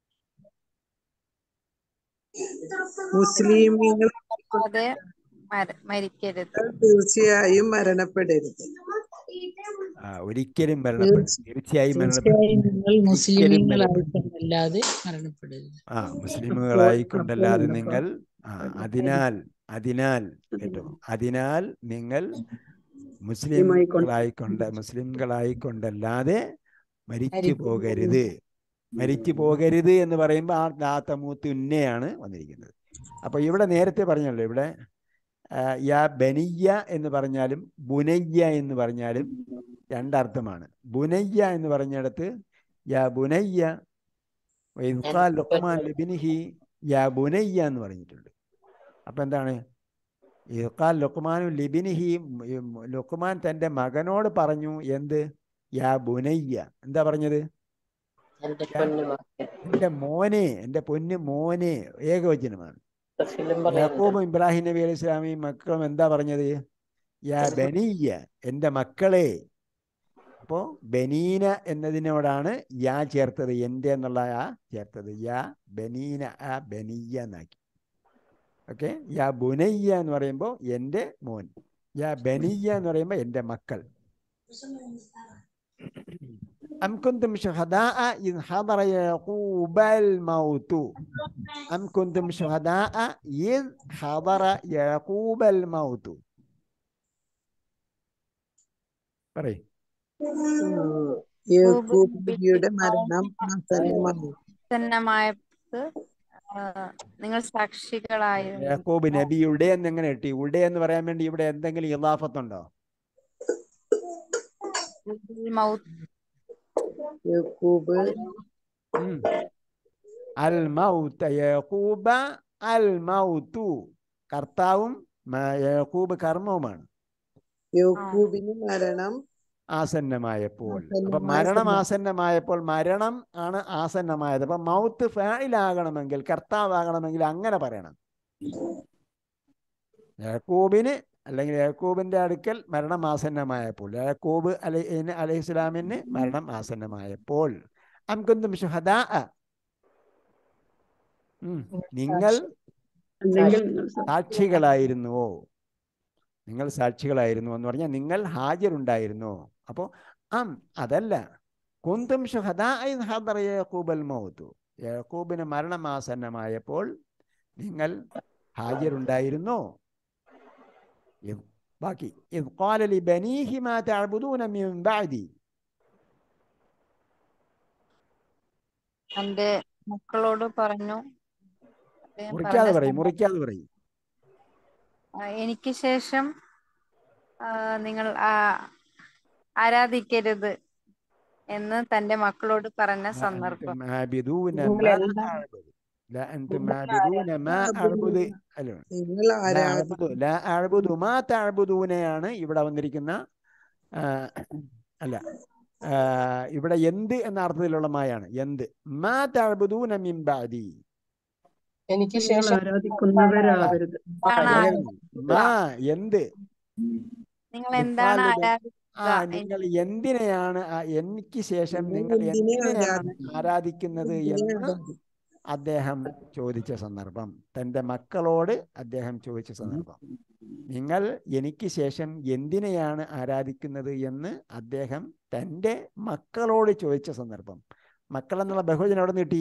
C: മുസ്ലിമീങ്ങൾ
B: അതെ മര- മരിക്കരുത്
C: തീർച്ചയായും മരണപ്പെടരുത്
A: ആ ഒരിക്കലും മരണപ്പെടും തീർച്ചയായും മരണപ്പെടും
H: തീർച്ചയായും നിങ്ങൾ
A: ഒരിക്കലും മരണപ്പെടും
H: മുസ്ലിമീങ്ങളായിക്കൊണ്ടല്ലാതെ മരണപ്പെടരുത്
A: ആ മുസ്ലിമുകളായിക്കൊണ്ടല്ലാതെ നിങ്ങൾ ആ അതിനാൽ അതിനാൽ കേട്ടോ അതിനാൽ നിങ്ങൾ മുസ്ലിംകളായിക്കൊണ്ട് മുസ്ലിംകളായിക്കൊണ്ടല്ലാതെ മരിച്ചു
H: മരിച്ചു
A: പോകരുത് മരിച്ചു പോകരുത് എന്ന് പറയുമ്പോൾ ആ ദാത്തമൂത്ത് ഉന്നയാണ് വന്നിരിക്കുന്നത് അപ്പൊ ഇവിടെ നേരത്തെ പറഞ്ഞല്ലോ ഇവിടെ ആ, യാ ബനിയ്യ എന്ന് പറഞ്ഞാലും ബുനയ്യ എന്ന് പറഞ്ഞാലും രണ്ടർത്ഥമാണ് ബുനയ്യ എന്ന് പറഞ്ഞിടത്ത് യാ ബുനയ്യ വൈദ്ഖാൽ ലുഖ്മാൻ ലിബ്നിഹി യാ ബുനയ്യ എന്ന് പറഞ്ഞിട്ടുണ്ട് അപ്പൊ എന്താണ് ഇൽഖാൽ ലുഖ്മാനു ലിബിനിഹി ലുഖ്മാൻ തൻ്റെ മകനോട് പറഞ്ഞു എന്ത് യാ ബുനയ്യ എന്താ പറഞ്ഞത്
E: എന്റെ
A: യാ
E: പൊന്നു മക്കളെ
A: എൻ്റെ മോനെ എൻ്റെ പൊന്നു മോനെ ഏകവചനമാണ്
E: റസൂലും പറയുന്നുണ്ട്
A: യാക്കൂബും ഇബ്രാഹിം നബി അലൈഹി സ്വലാമിയും മക്കളും എന്താ പറഞ്ഞത് യാ ബനിയ്യ എൻ്റെ മക്കളെ അപ്പോൾ ബനീന എന്നതിനോടാണ് യാ ചേർത്തത് എൻ്റെ എന്നുള്ള ആ ചേർത്തത് യാ ബനീന ആ ബനിയ്യ എന്നാക്കി ഓക്കെ യാ ബുനയ്യ എന്ന് പറയുമ്പോൾ എൻ്റെ മോൻ യാ ബനിയ്യ എന്ന് പറയുമ്പോൾ എൻ്റെ മക്കൾ أم كنتم شهداء إذ حضر يعقوب الموت أم كنتم شهداء إذ حضر يعقوب الموت പറയ്
C: യാക്കൂബ് നബിയുടെ മരണം ആസന്നമായി
B: പ്രസന്നമായത് നിങ്ങൾ സാക്ഷികളായിരുന്നു
A: യാക്കോബ് നബിയുടെ എന്ന് എങ്ങനെ കിട്ടി ഉടെ എന്ന് പറയാൻ വേണ്ടി ഇവിടെ എന്തെങ്കിലും ഇലാഫത്തുണ്ടോ
B: മൗത്ത്
C: യാക്കൂബ്
A: ഉം. അൽ മൗത്ത യാക്കൂബ അൽ മൗത്തു കർത്താവും മ- യാക്കൂബ് കർമ്മവുമാണ്
C: യാക്കൂബിന് മരണം
A: ആസന്നമായപ്പോൾ അപ്പൊ
C: ആസന്നമായ
A: മരണം
C: സമയം.
A: ആസന്നമായപ്പോൾ മരണം ആണ് ആസന്നമായത് അപ്പൊ മൗത്ത് ഫായിലാകണമെങ്കിൽ കർത്താവാകണമെങ്കിൽ അങ്ങനെ പറയണം യാക്കൂബിന് അല്ലെങ്കിൽ യാക്കൂബിന്റെ അടുക്കൽ മരണം ആസന്നമായപ്പോൾ യാക്കൂബ് അലൈ അലൈഹി ഇസ്ലാമിന് മരണം ആസന്നമായപ്പോൾ അംകുന്തും ഷുഹദാ ഉം. നിങ്ങൾ
D: അല്ലെങ്കിൽ നിങ്ങൾ സ-
A: സാക്ഷികളായിരുന്നുവോ നിങ്ങൾ സാക്ഷികളായിരുന്നു എന്ന് പറഞ്ഞാൽ നിങ്ങൾ ഹാജരുണ്ടായിരുന്നോ അപ്പോൾ അം അതല്ല കുന്തും ഷുഹദാഇ ഹദറ യാക്കൂബൽ മൗത്തു യാക്കൂബിന് മരണമാസന്നമായപ്പോൾ നിങ്ങൾ ഹാജരുണ്ടായിരുന്നോ ഇദ് ബാക്കി ഇദ് ഖാല ലിബനീഹി മാ തഅബുദൂന മിൻ ബഅദി
B: എന്റെ മക്കളോട് പറഞ്ഞു അദ്ദേഹം
A: മുറിക്കാതെ
B: പറഞ്ഞ
A: പറയും
B: സമയം,
A: മുറിക്കാതെ പറയും
B: ആ, എനിക്ക് ശേഷം ആ, നിങ്ങൾ ആ, ആരാധിക്കരുത് എന്ന് തന്റെ മക്കളോട് പറഞ്ഞ
A: لا
B: സന്ദർഭം
A: أنتم عابدون
G: നിങ്ങൾ
A: ما
G: എന്താ
A: أعبد لا أنتم
G: നിങ്ങൾ
A: عابدون ما أعبد അല്ല
C: നിങ്ങൾ
A: ലാ
C: ആരാധന
A: അഅ്ബുദു ലാ അഅ്ബുദു മാ തഅ്ബുദൂനയാണ് ഇവിടെ വന്നിരിക്കുന്ന ആ, അല്ല ആ, ഇവിടെ എന്ത് എന്ന അർത്ഥത്തിലുള്ള മായാണ് എന്ത് മാ തഅ്ബുദൂന മിൻ ബഅദി
G: എനിക്ക്
D: നിങ്ങൾ
G: ശേഷം
D: ആരാധിക്കുന്നവരാകരുത്
B: എന്താണ്
A: കേൾക്കുന്നു.
B: ആരാധിക്കുക
A: മാ എന്ത്
B: നിങ്ങൾ എന്താണ്
A: യുഖാലു ലി- ആ
B: ആരാധിക്കുക
A: നിങ്ങൾ എന്തിനെയാണ് ആ എനിക്ക് ശേഷം നിങ്ങൾ
C: നിങ്ങൾ എന്തിനെ
A: എന്തിനെയാണ്
C: ആരാധിക്കുന്നു?
A: ആരാധിക്കുന്നത്
C: എന്തിനെ
A: എന്ന്
C: ആരാധിക്കുന്നു?
A: അദ്ദേഹം ചോദിച്ച സന്ദർഭം തൻ്റെ മക്കളോട് അദ്ദേഹം ചോദിച്ച സന്ദർഭം നിങ്ങൾ എനിക്ക് ശേഷം എന്തിനെയാണ് ആരാധിക്കുന്നത് എന്ന് അദ്ദേഹം തൻ്റെ മക്കളോട് ചോദിച്ച സന്ദർഭം മക്കൾ എന്നുള്ള ബഹുജനം എവിടെ നിന്ന് കിട്ടി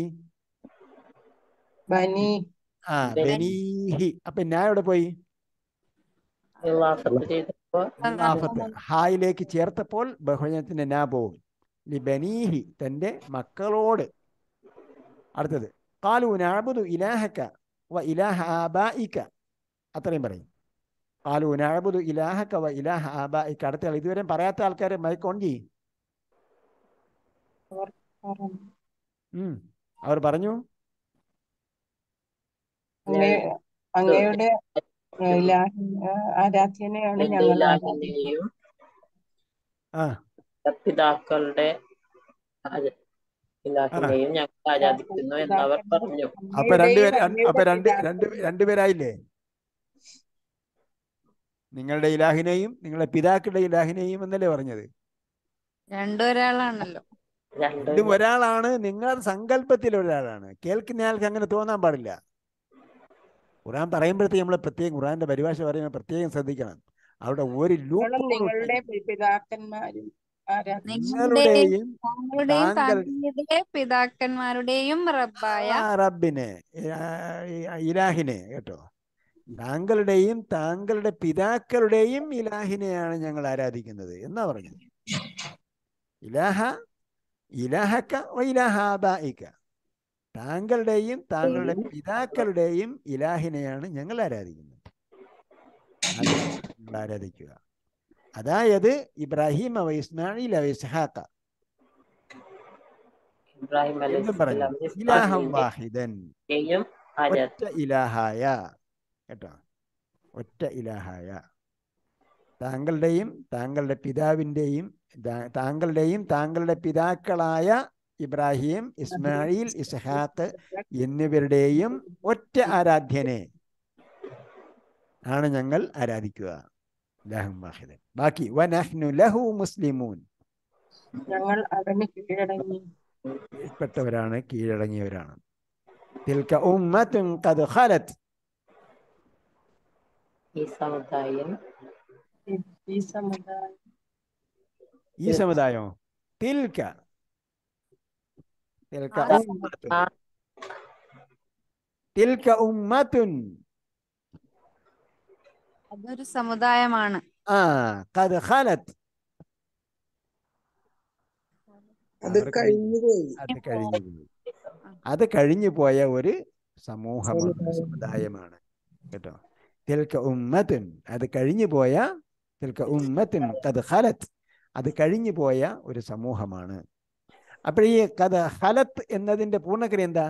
G: ബനി
A: ആ ബനീഹി അപ്പൊ ഞാൻ എവിടെ പോയി
E: ഇളാഫത്ത് ചെയ്തപ്പോ
A: ഇലാഫത്ത് ഹായിലേക്ക് ചേർത്തപ്പോൾ ബഹുജനത്തിന്റെ നാ പോവും ലി ബനീഹി തൻ്റെ മക്കളോട് അടുത്തത് കാലു നഅബുദു ഇലാഹക വ ഇലാഹ ആബായിക അത്രയും പറയും കാലു നഅബുദു ഇലാഹക വ ഇലാഹ ആബായിക അടുത്ത ആൾ ഇതുവരെ പറയാത്ത ആൾക്കാർ മൈക്ക് ഓൺ ചെയ്യും ഉം. അവർ പറഞ്ഞു
G: അങ്ങേ അങ്ങയുടെ ഏ, ഇലാഹി ഏ, ആരാധ്യനെയാണ്
E: എന്റെ
G: ഞങ്ങൾ ആരാധിക്കുന്നത്
E: ഇലാഹിനെയും
A: ആ
E: പിതാക്കളുടെ ആര- ഇലാഹിനെയും ഞങ്ങൾ ആരാധിക്കുന്നു എന്നവർ പറഞ്ഞു
A: അപ്പൊ രണ്ടുപേര്
G: അങ്ങയുടെയും
A: അപ്പൊ രണ്ട്
G: അങ്ങയുടെ
A: രണ്ട്
G: പിതാക്കളുടെയും
A: രണ്ടുപേരായില്ലേ നിങ്ങളുടെ ഇലാഹിനെയും നിങ്ങളുടെ പിതാക്കളുടെ ഇലാഹിനെയും എന്നല്ലേ പറഞ്ഞത്
B: രണ്ടൊരാളാണല്ലോ
A: രണ്ടും
E: രണ്ടും
A: ഒരാളാണ് നിങ്ങളുടെ സങ്കല്പത്തിൽ ഒരാളാണ് കേൾക്കുന്നയാൾക്ക് അങ്ങനെ തോന്നാൻ പാടില്ല ഖുറാൻ പറയുമ്പോഴത്തേക്ക് നമ്മൾ പ്രത്യേകം ഖുറാന്റെ പരിഭാഷ പറയുമ്പോൾ പ്രത്യേകം ശ്രദ്ധിക്കണം അവിടെ ഒരു
G: നിങ്ങളും
A: ലൂപ്പ്
G: നിങ്ങളുടെ പിതാക്കന്മാരും ആരാധിക്കുന്നു
B: നിങ്ങളുടെയും
A: നിങ്ങളുടെയും
B: താങ്കളുടെയും
A: താങ്കൾ
B: താങ്കളുടെ പിതാക്കന്മാരുടെയും റബ്ബായ
A: ആ റബ്ബിനെ ആ, ഇലാഹിനെ കേട്ടോ താങ്കളുടെയും താങ്കളുടെ പിതാക്കളുടെയും ഇലാഹിനെയാണ് ഞങ്ങൾ ആരാധിക്കുന്നത് എന്നാ പറഞ്ഞത് ഇലാഹ ഇലാഹക്ക വ ഇലാഹ ആബായിക്ക താങ്കളുടെയും താങ്കളുടെ പിതാക്കളുടെയും ഇലാഹിനെയാണ് ഞങ്ങൾ ആരാധിക്കുന്നത് അതിനെ നിങ്ങൾ ആരാധിക്കുക അതായത് ഇബ്രാഹിം അവ ഇസ്മായിൽ അവ ഇസ്ഹാക്ക
E: ഇബ്രാഹിം
A: എന്തും പറഞ്ഞു
E: അലൈഹിസ്സലാം
A: ഇലാഹം
E: ഇസ്മായിലിനെയും
A: വാഹിദൻ
E: ആരാധിച്ചു
A: ഒറ്റ ഇലാഹായ കേട്ടോ ഒറ്റ ഇലാഹായ താങ്കളുടെയും താങ്കളുടെ പിതാവിൻ്റെയും താ- താങ്കളുടെയും താങ്കളുടെ പിതാക്കളായ ഇബ്രാഹിം ഇസ്മായിൽ ഇസ്ഹാഖ് എന്നിവരുടെയും ഒറ്റ ആരാധ്യനെ ആണ് ഞങ്ങൾ ആരാധിക്കുക ഇലാഹും വാഹിദൻ ബാക്കി വനഹ്നു ലഹു മുസ്ലിമൂൻ
G: ഞങ്ങൾ അവന് കീഴടങ്ങി
A: പെട്ടവരാണ് കീഴടങ്ങിയവരാണ് തിൽക്ക ഉമ്മത്തുൻ ഖദ് ഖലത്
E: ഈ സമുദായം
G: ഈ- ഈ സമുദായം
A: ഈ സമുദായം തിൽക്ക തിൽക്ക
B: ആ
A: ഉമ്മത്തുൻ തിൽക്ക ഉമ്മത്തുൻ
B: അതൊരു സമുദായമാണ്
A: ആ ഖദ് ഖലത്
C: അത്
A: അവർക്ക്
C: കഴിഞ്ഞുപോയി
A: അത് കഴിഞ്ഞു പോയി അത് കഴിഞ്ഞു പോയ ഒരു സമൂഹമാണ്
C: സമുദായം.
A: സമുദായമാണ് കേട്ടോ തിൽക്ക ഉമ്മത്തുൻ അത് കഴിഞ്ഞു പോയ തിൽക്ക ഉമ്മത്തുൻ കത് ഹലത്ത് അത് കഴിഞ്ഞു പോയ ഒരു സമൂഹമാണ് അപ്പോൾ ഈ കഥ ഹലത്ത് എന്നതിന്റെ പൂർണ്ണക്രിയ എന്താ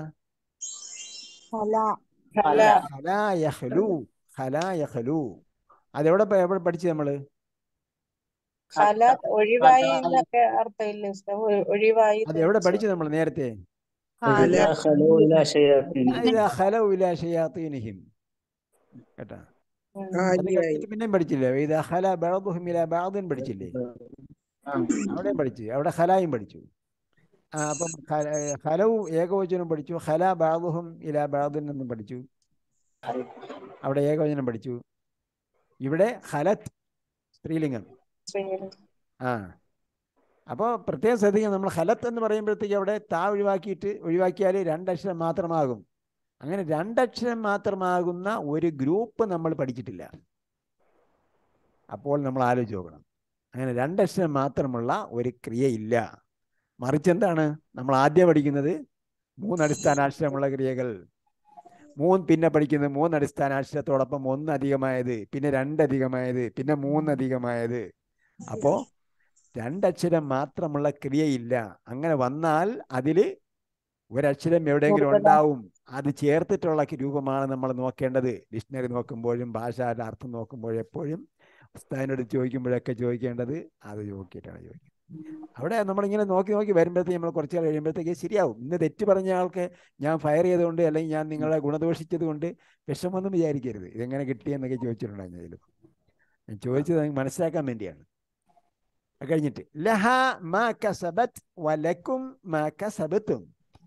G: ഫല
A: ഹലാ യഹ്ലു ഹലാ യഹ്ലു അതെവിടെ പ- എവിടെ പഠിച്ചു നമ്മള്
G: ഫല ഒഴിവായി എന്നൊക്കെ അർത്ഥമില്ലേ ഉസ്താദ്? ഒ- ഒഴിവായി
A: അത് എവിടെ പഠിച്ചു നമ്മൾ നേരത്തെ
I: وإذا خلوا إلى شياطينهم
A: ഇതാ ഖലൗ ഇലാ ശയാത്തീനിഹിം കേട്ടാ അത്
C: കാലിയായി
A: കഴിഞ്ഞിട്ട് പിന്നെയും പഠിച്ചില്ലേ ഇതാ ഖല ബഅദുഹും ഇലാ ബഅദിൻ പഠിച്ചില്ലേ അവിടെയും പഠിച്ചു അവിടെ ഖലായും പഠിച്ചു ആ, അപ്പം ഖല- ഏ, ഖലവും ഏകവചനം പഠിച്ചു ഖല ബാദുഹും ഇലാ ബാദിൻ എന്നും പഠിച്ചു അവിടെ ഏകവചനം പഠിച്ചു ഇവിടെ ഖലത്ത് സ്ത്രീലിംഗം ആ അപ്പോൾ പ്രത്യേകം ശ്രദ്ധിക്കണം നമ്മൾ ഹലത്ത് എന്ന് പറയുമ്പോഴത്തേക്ക് അവിടെ താ ഒഴിവാക്കിയിട്ട് ഒഴിവാക്കിയാൽ രണ്ടക്ഷരം മാത്രമാകും അങ്ങനെ രണ്ടക്ഷരം മാത്രമാകുന്ന ഒരു ഗ്രൂപ്പ് നമ്മൾ പഠിച്ചിട്ടില്ല അപ്പോൾ നമ്മൾ ആലോചിച്ച് നോക്കണം അങ്ങനെ രണ്ടക്ഷരം മാത്രമുള്ള ഒരു ക്രിയയില്ല മറിച്ച് എന്താണ് നമ്മൾ ആദ്യം പഠിക്കുന്നത് മൂന്ന് അടിസ്ഥാനാക്ഷരമുള്ള ക്രിയകൾ മൂന്ന് പിന്നെ പഠിക്കുന്നത് മൂന്ന് അടിസ്ഥാനാക്ഷരത്തോടൊപ്പം ഒന്ന് അധികമായത് പിന്നെ രണ്ട് അധികമായത് പിന്നെ മൂന്ന് അധികമായത് അപ്പോൾ രണ്ടക്ഷരം മാത്രമുള്ള ക്രിയയില്ല അങ്ങനെ വന്നാൽ അതിൽ ഒരക്ഷരം എവിടെയെങ്കിലും ഉണ്ടാവും അത് ചേർത്തിട്ടുള്ള രൂപമാണ് നമ്മൾ നോക്കേണ്ടത് ഡിക്ഷണറി നോക്കുമ്പോഴും ഭാഷയുടെ അർത്ഥം നോക്കുമ്പോഴും എപ്പോഴും ഉസ്താദിനോട് ചോദിക്കുമ്പോഴൊക്കെ ചോദിക്കേണ്ടത് അത് നോക്കിയിട്ടാണ് ചോദിക്കുന്നത് അവിടെ നമ്മളിങ്ങനെ നോക്കി നോക്കി വരുമ്പോഴത്തേക്ക് നമ്മൾ കുറച്ച് നാൾ കഴിയുമ്പോഴത്തേക്ക് ശരിയാവും ഇന്ന് തെറ്റ് പറഞ്ഞ ആൾക്ക് ഞാൻ ഫയർ ചെയ്തുകൊണ്ട് അല്ലെങ്കിൽ ഞാൻ നിങ്ങളെ ഗുണദോഷിച്ചത് കൊണ്ട് വിഷമൊന്നും വിചാരിക്കരുത് ഇതെങ്ങനെ കിട്ടിയെന്നൊക്കെ ചോദിച്ചിട്ടുണ്ടായിരുന്നു അതിൽ ഞാൻ ചോദിച്ചത് നിങ്ങൾക്ക് മനസ്സിലാക്കാൻ വേണ്ടിയാണ് അത് കഴിഞ്ഞിട്ട് ലഹ മാ കസബത്ത് വലക്കും മാ കസബത്തും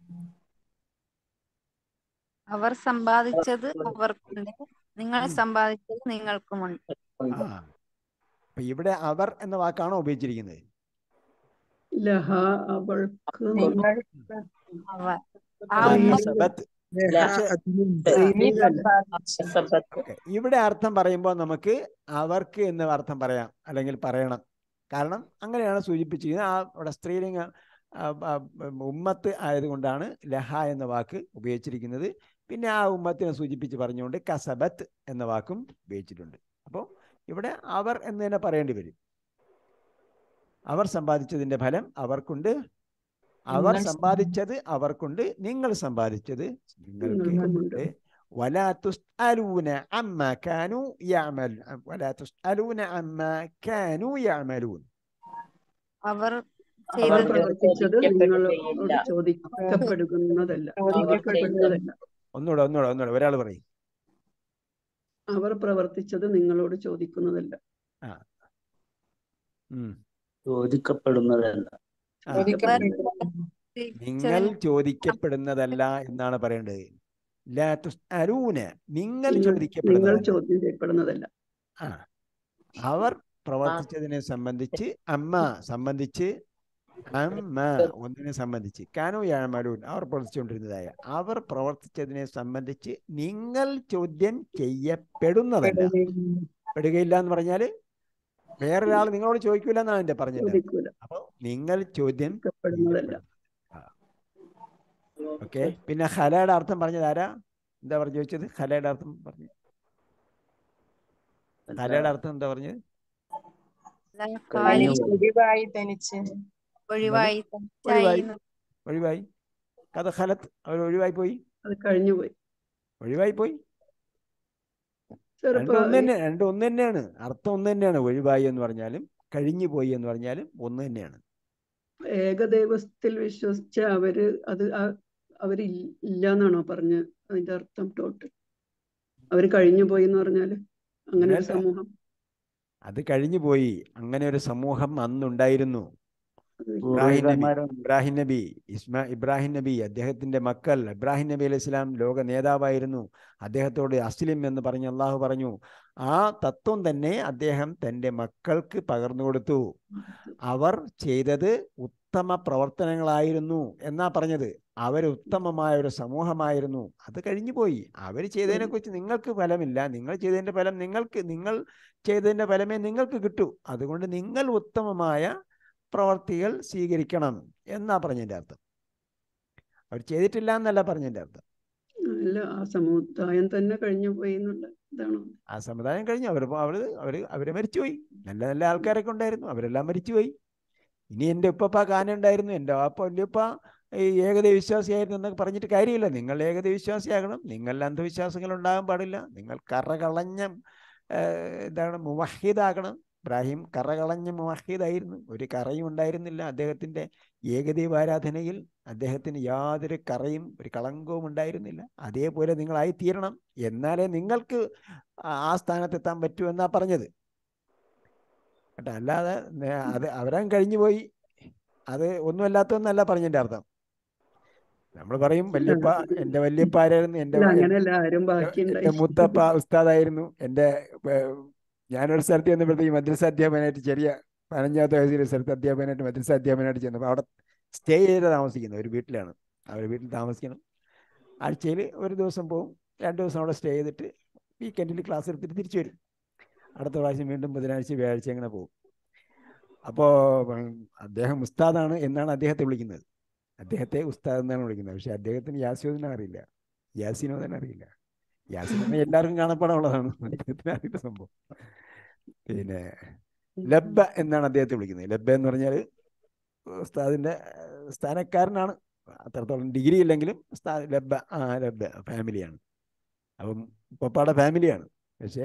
B: അവർ സമ്പാദിച്ചത് അവർക്കുണ്ട് നിങ്ങൾ
A: ഉം.
B: സമ്പാദിച്ചത് നിങ്ങൾക്കുമുണ്ട്
A: ആ അപ്പൊ ഇവിടെ അവർ എന്ന വാക്കാണോ ഉപയോഗിച്ചിരിക്കുന്നത്
D: ലഹ അവൾക്ക്
G: നിങ്ങൾ
B: അവർ ആ
A: മാ
B: ഉമ്മ
A: കസബത്ത്
C: ലഹ
A: പക്ഷെ
C: അതിനുണ്ട്
G: നീ
D: ഇതല്ല.
G: സമ്പാദിച്ചു
A: ഓക്കെ ഇവിടെ അർത്ഥം പറയുമ്പോൾ നമുക്ക് അവർക്ക് എന്ന് അർത്ഥം പറയാം അല്ലെങ്കിൽ പറയണം കാരണം അങ്ങനെയാണ് സൂചിപ്പിച്ചിരിക്കുന്നത് ആ അവിടെ സ്ത്രീലിംഗ ആ, ആ, ഉമ്മത്ത് ആയതുകൊണ്ടാണ് ലഹ എന്ന വാക്ക് ഉപയോഗിച്ചിരിക്കുന്നത് പിന്നെ ആ ഉമ്മത്തിനെ സൂചിപ്പിച്ച് പറഞ്ഞുകൊണ്ട് കസബത്ത് എന്ന വാക്കും ഉപയോഗിച്ചിട്ടുണ്ട് അപ്പോൾ ഇവിടെ അവർ എന്ന് തന്നെ പറയേണ്ടി വരും അവർ സമ്പാദിച്ചതിൻ്റെ ഫലം അവർക്കുണ്ട് അവർ
D: നിങ്ങൾ
A: സമ്പാദിച്ചത് അവർക്കുണ്ട് നിങ്ങൾ സമ്പാദിച്ചത് നിങ്ങൾക്ക്
D: നിങ്ങൾക്കുമുണ്ട്
A: ഉണ്ട് ولا تسألون عما كانوا يعمل ولا تسألون عما كانوا يعملون
B: അവർ
D: അവർ
B: ചെയ്തത്
D: പ്രവർത്തിച്ചത് നിങ്ങളോട്
E: ചോദിക്കപ്പെടുകയില്ല.
D: ചോദിക്കപ്പെടുന്നതല്ല
E: ചോദിക്കപ്പെടുകയില്ല.
D: ചോദിക്കപ്പെടുന്നതല്ല
A: ഒന്നുകൂടെ ഒന്നുകൂടെ ഒന്നുകൂടെ ഒരാൾ പറയും
D: അവർ പ്രവർത്തിച്ചത് നിങ്ങളോട് ചോദിക്കുന്നതല്ല
A: ആ ഉം.
I: ചോദിക്കപ്പെടുന്നതല്ല
A: ആ. നിങ്ങൾ
B: ചോദിച്ചതിന്
A: ചോദിക്കപ്പെടുന്നതല്ല എന്നാണ് പറയേണ്ടത് ലാ തുസ്അലൂന നിങ്ങൾ
D: നിങ്ങൾ നിങ്ങൾ
A: ചോദിക്കപ്പെടുന്നതല്ല
D: ചോദ്യം ചെയ്യപ്പെടുന്നതല്ല
A: ആ അവർ പ്രവർത്തിച്ചതിനെ സംബന്ധിച്ച് അമ്മ സംബന്ധിച്ച് അമ്മ ഒന്നിനെ സംബന്ധിച്ച് കാനോ യാമലൂൻ അവർ പ്രവർത്തിച്ചുകൊണ്ടിരുന്നതായ അവർ പ്രവർത്തിച്ചതിനെ സംബന്ധിച്ച് നിങ്ങൾ ചോദ്യം ചെയ്യപ്പെടുന്നതല്ല പെടുകയില്ല എന്ന് പറഞ്ഞാല് വേറൊരാൾ നിങ്ങളോട് ചോദിക്കൂല എന്നാണ് എന്റെ പറഞ്ഞത്
D: ചോദിക്കൂല
A: അപ്പൊ നിങ്ങൾ ചോദ്യം
D: ചോദിക്കപ്പെടുന്നതല്ല
A: ഓക്കെ പിന്നെ ഹലയുടെ അർത്ഥം പറഞ്ഞത് ആരാ എന്താ പറഞ്ഞു ചോദിച്ചത് ഹലയുടെ അർത്ഥം പറഞ്ഞു ഹലയുടെ അർത്ഥം എന്താ പറഞ്ഞത്
G: തനി ഒഴിവായി തനിച്ച്
B: ഒഴിവായി
A: ഒഴിവായി
B: തനിച്ചായി
A: ഒഴിവായി കഥ ഹലത്ത് അവർ ഒഴിവായി പോയി
D: അത് കഴിഞ്ഞുപോയി
A: ഒഴിവായി പോയി
D: ചെറുപ്പ
A: രണ്ടും ഒന്ന് തന്നെ രണ്ടും ഒന്ന് തന്നെയാണ് അർത്ഥം ഒന്ന് തന്നെയാണ് ഒഴിവായി എന്ന് പറഞ്ഞാലും കഴിഞ്ഞു പോയി എന്ന് പറഞ്ഞാലും ഒന്ന് തന്നെയാണ്
D: ഏകദൈവത്തിൽ വിശ്വസിച്ച അവര് അത് ആ- അവര് ഇ- ഇല്ല എന്നാണോ പറഞ്ഞ അതിന്റെ അർത്ഥം ടോട്ടൽ അവര് കഴിഞ്ഞു പോയി എന്ന് പറഞ്ഞാല് അങ്ങനെ ഒരു
A: അങ്ങനെയല്ല.
D: സമൂഹം
A: അത് കഴിഞ്ഞു പോയി അങ്ങനെ ഒരു സമൂഹം അന്നുണ്ടായിരുന്നു
D: അത്
A: ഇബ്രാഹിം നബി
I: പൂർവികന്മാരുണ്ട്
A: ഇബ്രാഹിം നബി ഇസ്മാ ഇബ്രാഹിം നബി അദ്ദേഹത്തിന്റെ മക്കൾ ഇബ്രാഹിം നബി അലൈഹി ഇസ്ലാം ലോക നേതാവായിരുന്നു അദ്ദേഹത്തോട് അസ്ലിം എന്ന് പറഞ്ഞ് അള്ളാഹു പറഞ്ഞു ആ തത്വം തന്നെ അദ്ദേഹം തൻ്റെ മക്കൾക്ക് പകർന്നു കൊടുത്തു അവർ ചെയ്തത് ഉത്തമ പ്രവർത്തനങ്ങളായിരുന്നു എന്നാ പറഞ്ഞത് അവർ ഉത്തമമായ ഒരു സമൂഹമായിരുന്നു അത് കഴിഞ്ഞു പോയി അവർ ചെയ്തതിനെ കുറിച്ച് നിങ്ങൾക്ക് ഫലമില്ല നിങ്ങൾ ചെയ്തതിന്റെ ഫലം നിങ്ങൾക്ക് നിങ്ങൾ ചെയ്തതിന്റെ ഫലമേ നിങ്ങൾക്ക് കിട്ടൂ അതുകൊണ്ട് നിങ്ങൾ ഉത്തമമായ പ്രവർത്തികൾ സ്വീകരിക്കണം എന്നാ പറഞ്ഞതിന്റെ അർത്ഥം അവർ ചെയ്തിട്ടില്ല എന്നല്ല പറഞ്ഞതിന്റെ അർത്ഥം
D: അല്ല ആ സമുദായം തന്നെ കഴിഞ്ഞു പോയി എന്നുള്ള ഇതാണോ
A: ആ സമുദായം കഴിഞ്ഞു അവർ അവർ അവർ അവര് മരിച്ചുപോയി നല്ല നല്ല ആൾക്കാരൊക്കെ ഉണ്ടായിരുന്നു അവരെല്ലാം മരിച്ചുപോയി ഇനി എൻ്റെ ഉപ്പപ്പ കാന ഉണ്ടായിരുന്നു എൻ്റെ വാപ്പ വല്യപ്പ ഈ ഏകദൈവ വിശ്വാസിയായിരുന്നു എന്നൊക്കെ പറഞ്ഞിട്ട് കാര്യമില്ല നിങ്ങൾ ഏകദൈവ വിശ്വാസിയാകണം നിങ്ങൾ അന്ധവിശ്വാസങ്ങൾ ഉണ്ടാകാൻ പാടില്ല നിങ്ങൾ കറകളഞ്ഞ ഏഹ്, എന്താണ് മുവഹിദാകണം ഇബ്രാഹിം കറകളഞ്ഞ മുവഹിദായിരുന്നു ഒരു കറയും ഉണ്ടായിരുന്നില്ല അദ്ദേഹത്തിൻ്റെ ഏകദൈവ ആരാധനയിൽ അദ്ദേഹത്തിന് യാതൊരു കറയും ഒരു കളങ്കവും ഉണ്ടായിരുന്നില്ല അതേപോലെ നിങ്ങളായി തീരണം എന്നാലേ നിങ്ങൾക്ക് ആ ആ സ്ഥാനത്തെത്താൻ പറ്റൂ എന്നാ പറഞ്ഞത് കേട്ടോ അല്ലാതെ നേ- അത് അവരാൻ കഴിഞ്ഞു പോയി അത് ഒന്നുമല്ലാത്തതെന്നല്ല പറഞ്ഞതിൻ്റെ അർത്ഥം നമ്മൾ പറയും വല്യപ്പ എൻ്റെ വല്യപ്പ ആരായിരുന്നു എൻ്റെ
D: അല്ല
A: വ-
D: അങ്ങനെയല്ല ആരും
A: എൻ്റെ
D: ബാക്കിയുണ്ടായി
A: മുത്തപ്പ ഉസ്താദായിരുന്നു എൻ്റെ ഏർ, ഞാനൊരു സ്ഥലത്ത് ചെന്നപ്പോഴത്തേക്ക് മദ്രസ അധ്യാപകനായിട്ട് ചെറിയ പതിനഞ്ചാമത്തെ വയസ്സിൽ ഒരു സ്ഥലത്ത് അധ്യാപകനായിട്ട് മദ്രസ അധ്യാപകനായിട്ട് ചെന്നപ്പോൾ അവിടെ സ്റ്റേ ചെയ്ത് താമസിക്കുന്നത് ഒരു വീട്ടിലാണ് അവർ വീട്ടിൽ താമസിക്കണം ആഴ്ചയിൽ ഒരു ദിവസം പോകും രണ്ട് ദിവസം അവിടെ സ്റ്റേ ചെയ്തിട്ട് വീക്കെൻഡിൽ ക്ലാസ് എടുത്തിട്ട് തിരിച്ചു വരും അടുത്ത പ്രാവശ്യം വീണ്ടും ബുധനാഴ്ച വ്യാഴാഴ്ച അങ്ങനെ പോകും അപ്പോൾ അദ്ദേഹം ഉസ്താദാണ് എന്നാണ് അദ്ദേഹത്തെ വിളിക്കുന്നത് അദ്ദേഹത്തെ ഉസ്താദ് എന്നാണ് വിളിക്കുന്നത് പക്ഷെ അദ്ദേഹത്തിന് യാസിനോദിനെ അറിയില്ല യാസിനോദനെ അറിയില്ല യാസിനോദനെ എല്ലാവർക്കും കാണപ്പെടാനുള്ളതാണ് അദ്ദേഹത്തിന് അറിയില്ല സംഭവം പിന്നെ ലബ്ബ എന്നാണ് അദ്ദേഹത്തെ വിളിക്കുന്നത് ലബ്ബ എന്ന് പറഞ്ഞാൽ ഉസ്താദിന്റെ ഏഹ്, സ്ഥാനക്കാരനാണ് അത്രത്തോളം ഡിഗ്രി ഇല്ലെങ്കിലും ഉസ്താ ലബ്ബ ആ ലബ്ബ ഫാമിലിയാണ് അപ്പം പപ്പാടെ ഫാമിലിയാണ് പക്ഷേ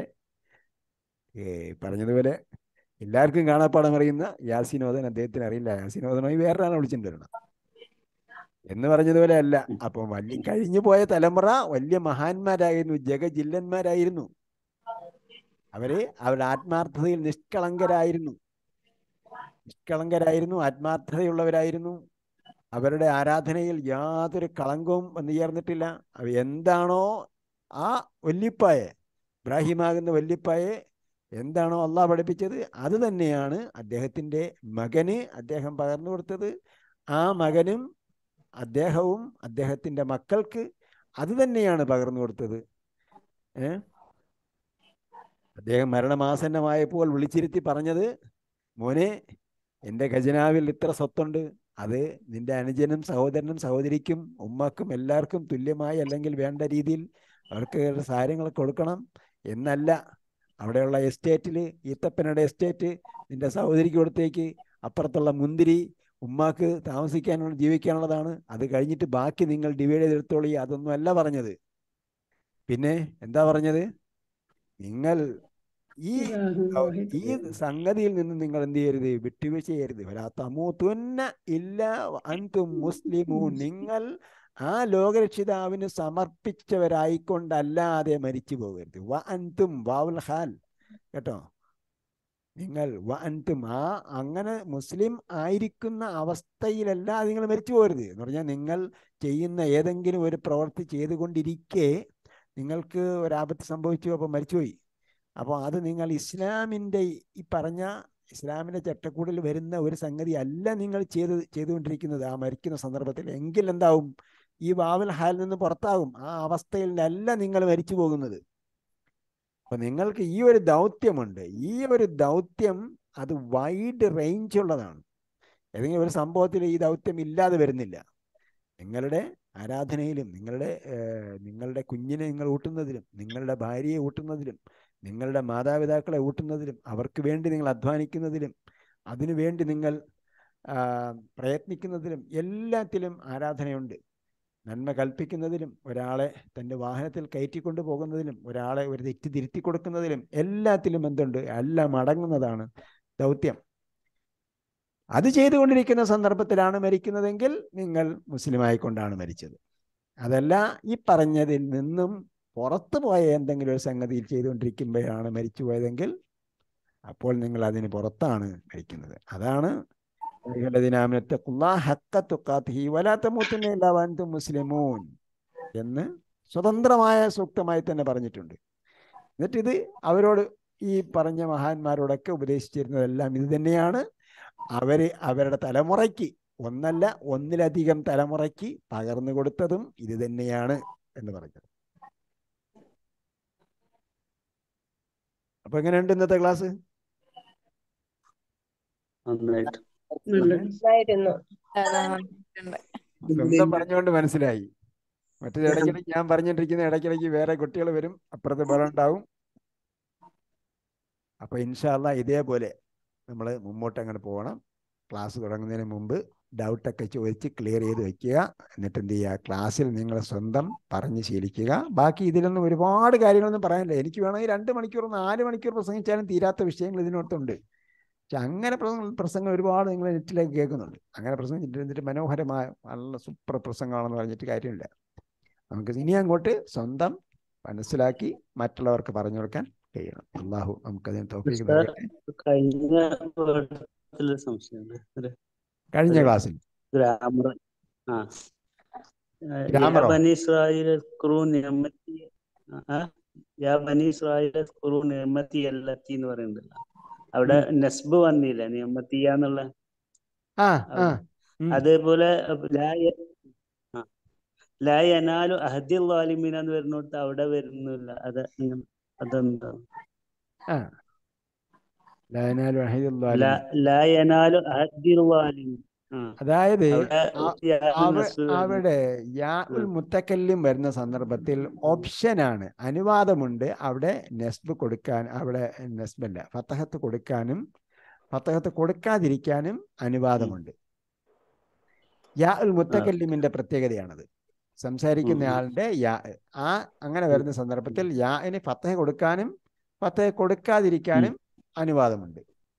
A: ഏ പറഞ്ഞതുപോലെ എല്ലാവർക്കും കാണാപ്പാടം അറിയുന്ന യാസിനോദൻ അദ്ദേഹത്തിന് അറിയില്ല യാസിനോദനായി വേറൊരാളെ വിളിച്ചിട്ട് വരണം എന്ന് പറഞ്ഞതുപോലെ അല്ല അപ്പം വലിയ കഴിഞ്ഞു പോയ തലമുറ വലിയ മഹാന്മാരായിരുന്നു ജഗജില്ലന്മാരായിരുന്നു അവര് അവരുടെ ആത്മാർത്ഥതയിൽ നിഷ്കളങ്കരായിരുന്നു നിഷ്കളങ്കരായിരുന്നു ആത്മാർത്ഥതയുള്ളവരായിരുന്നു അവരുടെ ആരാധനയിൽ യാതൊരു കളങ്കവും വന്നു ചേർന്നിട്ടില്ല അവ എന്താണോ ആ വല്യപ്പായെ ഇബ്രാഹിമാകുന്ന വല്യപ്പായെ എന്താണോ അള്ളാഹ് പഠിപ്പിച്ചത് അത് തന്നെയാണ് അദ്ദേഹത്തിൻ്റെ മകന് അദ്ദേഹം പകർന്നു കൊടുത്തത് ആ മകനും അദ്ദേഹവും അദ്ദേഹത്തിൻ്റെ മക്കൾക്ക് അത് തന്നെയാണ് പകർന്നു കൊടുത്തത് ഏ അദ്ദേഹം മരണമാസന്നമായപ്പോൾ വിളിച്ചിരുത്തി പറഞ്ഞത് മോനെ എൻ്റെ ഖജനാവിൽ ഇത്ര സ്വത്തുണ്ട് അത് നിന്റെ അനുജനും സഹോദരനും സഹോദരിക്കും ഉമ്മക്കും എല്ലാവർക്കും തുല്യമായി അല്ലെങ്കിൽ വേണ്ട രീതിയിൽ അവർക്ക് സാധനങ്ങൾ കൊടുക്കണം എന്നല്ല അവിടെയുള്ള എസ്റ്റേറ്റിൽ ഈത്തപ്പനയുടെ എസ്റ്റേറ്റ് നിന്റെ സഹോദരിക്ക് കൊടുത്തേക്ക് അപ്പുറത്തുള്ള മുന്തിരി ഉമ്മാക്ക് താമസിക്കാനുള്ള ജീവിക്കാനുള്ളതാണ് അത് കഴിഞ്ഞിട്ട് ബാക്കി നിങ്ങൾ ഡിവൈഡ് ചെയ്തെടുത്തോളി അതൊന്നും അല്ല പറഞ്ഞത് പിന്നെ എന്താ പറഞ്ഞത് നിങ്ങൾ ഈ ഈ സംഗതിയിൽ നിന്ന് നിങ്ങൾ എന്ത് ചെയ്യരുത് വിട്ടുവീഴ്ച ചെയ്യരുത് തമൂത്തുന്ന ഇല്ല അൻതും മുസ്ലിമൂൻ നിങ്ങൾ ആ ലോകരക്ഷിതാവിന് സമർപ്പിച്ചവരായിക്കൊണ്ടല്ലാതെ മരിച്ചു പോകരുത് വ അൻതും വാവുൽ ഹാൽ കേട്ടോ നിങ്ങൾ വ അൻതും ആ അങ്ങനെ മുസ്ലിം ആയിരിക്കുന്ന അവസ്ഥയിലല്ല നിങ്ങൾ മരിച്ചു പോകരുത് എന്ന് പറഞ്ഞാൽ നിങ്ങൾ ചെയ്യുന്ന ഏതെങ്കിലും ഒരു പ്രവൃത്തി ചെയ്തുകൊണ്ടിരിക്കെ നിങ്ങൾക്ക് ഒരാപത്ത് സംഭവിച്ചു അപ്പോൾ മരിച്ചുപോയി അപ്പോൾ അത് നിങ്ങൾ ഇസ്ലാമിൻ്റെ ഈ പറഞ്ഞ ഇസ്ലാമിൻ്റെ ചട്ടക്കൂടിൽ വരുന്ന ഒരു സംഗതി അല്ല നിങ്ങൾ ചെയ്ത് ചെയ്തുകൊണ്ടിരിക്കുന്നത് ആ മരിക്കുന്ന സന്ദർഭത്തിൽ എങ്കിൽ എന്താവും ഈ വാവൽ ഹാലിൽ നിന്ന് പുറത്താകും ആ അവസ്ഥയിലല്ല നിങ്ങൾ മരിച്ചു പോകുന്നത് അപ്പൊ നിങ്ങൾക്ക് ഈ ഒരു ദൗത്യമുണ്ട് ഈ ഒരു ദൗത്യം അത് വൈഡ് റേഞ്ച് ഉള്ളതാണ് ഏതെങ്കിലും ഒരു സംഭവത്തിൽ ഈ ദൗത്യം ഇല്ലാതെ വരുന്നില്ല നിങ്ങളുടെ ആരാധനയിലും നിങ്ങളുടെ നിങ്ങളുടെ കുഞ്ഞിനെ നിങ്ങൾ ഊട്ടുന്നതിലും നിങ്ങളുടെ ഭാര്യയെ ഊട്ടുന്നതിലും നിങ്ങളുടെ മാതാപിതാക്കളെ ഊട്ടുന്നതിലും അവർക്ക് വേണ്ടി നിങ്ങൾ അധ്വാനിക്കുന്നതിലും അതിനു വേണ്ടി നിങ്ങൾ പ്രയത്നിക്കുന്നതിലും എല്ലാത്തിലും ആരാധനയുണ്ട് നന്മ കൽപ്പിക്കുന്നതിലും ഒരാളെ തൻ്റെ വാഹനത്തിൽ കയറ്റിക്കൊണ്ടു പോകുന്നതിലും ഒരാളെ ഒരു തെറ്റ് തിരുത്തി കൊടുക്കുന്നതിലും എല്ലാത്തിലും എന്തുണ്ട് എല്ലാം അടങ്ങുന്നതാണ് ദൗത്യം അത് ചെയ്തുകൊണ്ടിരിക്കുന്ന സന്ദർഭത്തിലാണ് മരിക്കുന്നതെങ്കിൽ നിങ്ങൾ മുസ്ലിമായിക്കൊണ്ടാണ് മരിച്ചത് അതല്ല ഈ പറഞ്ഞതിൽ നിന്നും പുറത്തു പോയ എന്തെങ്കിലും ഒരു സംഗതിയിൽ ചെയ്തുകൊണ്ടിരിക്കുമ്പോഴാണ് മരിച്ചു പോയതെങ്കിൽ അപ്പോൾ നിങ്ങൾ അതിന് പുറത്താണ് മരിക്കുന്നത് അതാണ് മുസ്ലിമൂൻ എന്ന് സ്വതന്ത്രമായ സൂക്തമായി തന്നെ പറഞ്ഞിട്ടുണ്ട് എന്നിട്ട് ഇത് അവരോട് ഈ പറഞ്ഞ മഹാന്മാരോടൊക്കെ ഉപദേശിച്ചിരുന്നതെല്ലാം ഇത് തന്നെയാണ് അവര് അവരുടെ തലമുറയ്ക്ക് ഒന്നല്ല ഒന്നിലധികം തലമുറയ്ക്ക് പകർന്നു കൊടുത്തതും ഇത് തന്നെയാണ് എന്ന് പറഞ്ഞത് അപ്പൊ എങ്ങനെയുണ്ട് ഇന്നത്തെ ക്ലാസ്
I: നന്നായിട്ട്
G: നന്നായിരുന്നു
A: സ്വന്തം പറഞ്ഞുകൊണ്ട് മനസ്സിലായി മറ്റേത് ഇടയ്ക്കിടയ്ക്ക് ഞാൻ പറഞ്ഞിട്ടിരിക്കുന്ന ഇടയ്ക്കിടയ്ക്ക് വേറെ കുട്ടികൾ വരും അപ്പുറത്ത് ബലം ഉണ്ടാവും അപ്പൊ ഇൻഷാല്ല ഇതേപോലെ നമ്മൾ മുമ്പോട്ട് അങ്ങനെ പോകണം ക്ലാസ് തുടങ്ങുന്നതിന് മുമ്പ് ഡൗട്ടൊക്കെ ചോദിച്ച് ക്ലിയർ ചെയ്ത് വെക്കുക എന്നിട്ട് എന്ത് ചെയ്യുക ക്ലാസ്സിൽ നിങ്ങൾ സ്വന്തം പറഞ്ഞ് ശീലിക്കുക ബാക്കി ഇതിലൊന്നും ഒരുപാട് കാര്യങ്ങളൊന്നും പറയാനില്ല എനിക്ക് വേണമെങ്കിൽ രണ്ട് മണിക്കൂർ നാല് മണിക്കൂർ പ്രസംഗിച്ചാലും തീരാത്ത വിഷയങ്ങൾ ഇതിനകത്തുണ്ട് പക്ഷെ അങ്ങനെ പ്രസംഗം ഒരുപാട് നിങ്ങൾ നെറ്റിലേക്ക് കേൾക്കുന്നുണ്ട് അങ്ങനെ പ്രസംഗിച്ചിട്ട് എന്നിട്ട് മനോഹരമായ നല്ല സൂപ്പർ പ്രസംഗമാണെന്ന് പറഞ്ഞിട്ട് കാര്യമില്ല നമുക്ക് ഇനി അങ്ങോട്ട് സ്വന്തം മനസ്സിലാക്കി മറ്റുള്ളവർക്ക് പറഞ്ഞു കൊടുക്കാൻ കഴിയണം അള്ളാഹു നമുക്കതിന് തോഫീക്ക്
I: കഴിഞ്ഞ പാഠത്തില് സംശയമുണ്ട് ഒരു
A: കഴിഞ്ഞ ക്ലാസ്സിൽ
I: ഗ്രാമർ ആ
A: ഗ്രാമറോ?
I: ബനി ഇസ്രായേൽ സ്ക്രൂ നിയമത്തി ആ യാ ബനി ഇസ്രായേൽ സ്ക്രൂ നിയമത്തി എല്ലത്തി എന്ന് പറയുന്നുണ്ടല്ലോ അവിടെ നെസ്ബ് വന്നില്ല നിയമത്തിയ എന്നുള്ള
A: ആ ആ ഉം.
I: അതേപോലെ ലാ യ- ആ. ലാ യനാലു അഹദി ലാലിമീന എന്ന് വരുന്നിടത്ത് അവിടെ വരുന്നില്ല അത് അങ്ങനെ അതെന്താ
A: ആ ലയനാലു അഹിദുല്ലാലിമീൻ.
I: ലാ ലാ യനാലു അഹദി ലാലിമീൻ ആ
A: അതായത്
I: അവിടെ
A: ആ-
I: യാ
A: അവ-
I: നസ്ബ് വരുന്നു.
A: അവിടെ യാ ഉൽ മുത്തക്കല്ലിം വരുന്ന സന്ദർഭത്തിൽ ഓപ്ഷനാണ് അനുവാദമുണ്ട് അവിടെ നെസ്ബ് കൊടുക്കാൻ അവിടെ നെസ്ബല്ല ഫത്തഹത്ത് കൊടുക്കാനും ഫത്തഹത്ത് കൊടുക്കാതിരിക്കാനും അനുവാദമുണ്ട് യാ ഉൽ മുത്തക്കല്ലിമിന്റെ പ്രത്യേകതയാണത് സംസാരിക്കുന്ന
I: ഉം.
A: ആളുടെ യാ ആ അങ്ങനെ വരുന്ന സന്ദർഭത്തിൽ യാന് ഫത്തഹ കൊടുക്കാനും ഫത്തഹ കൊടുക്കാതിരിക്കാനും അനുവാദമുണ്ട്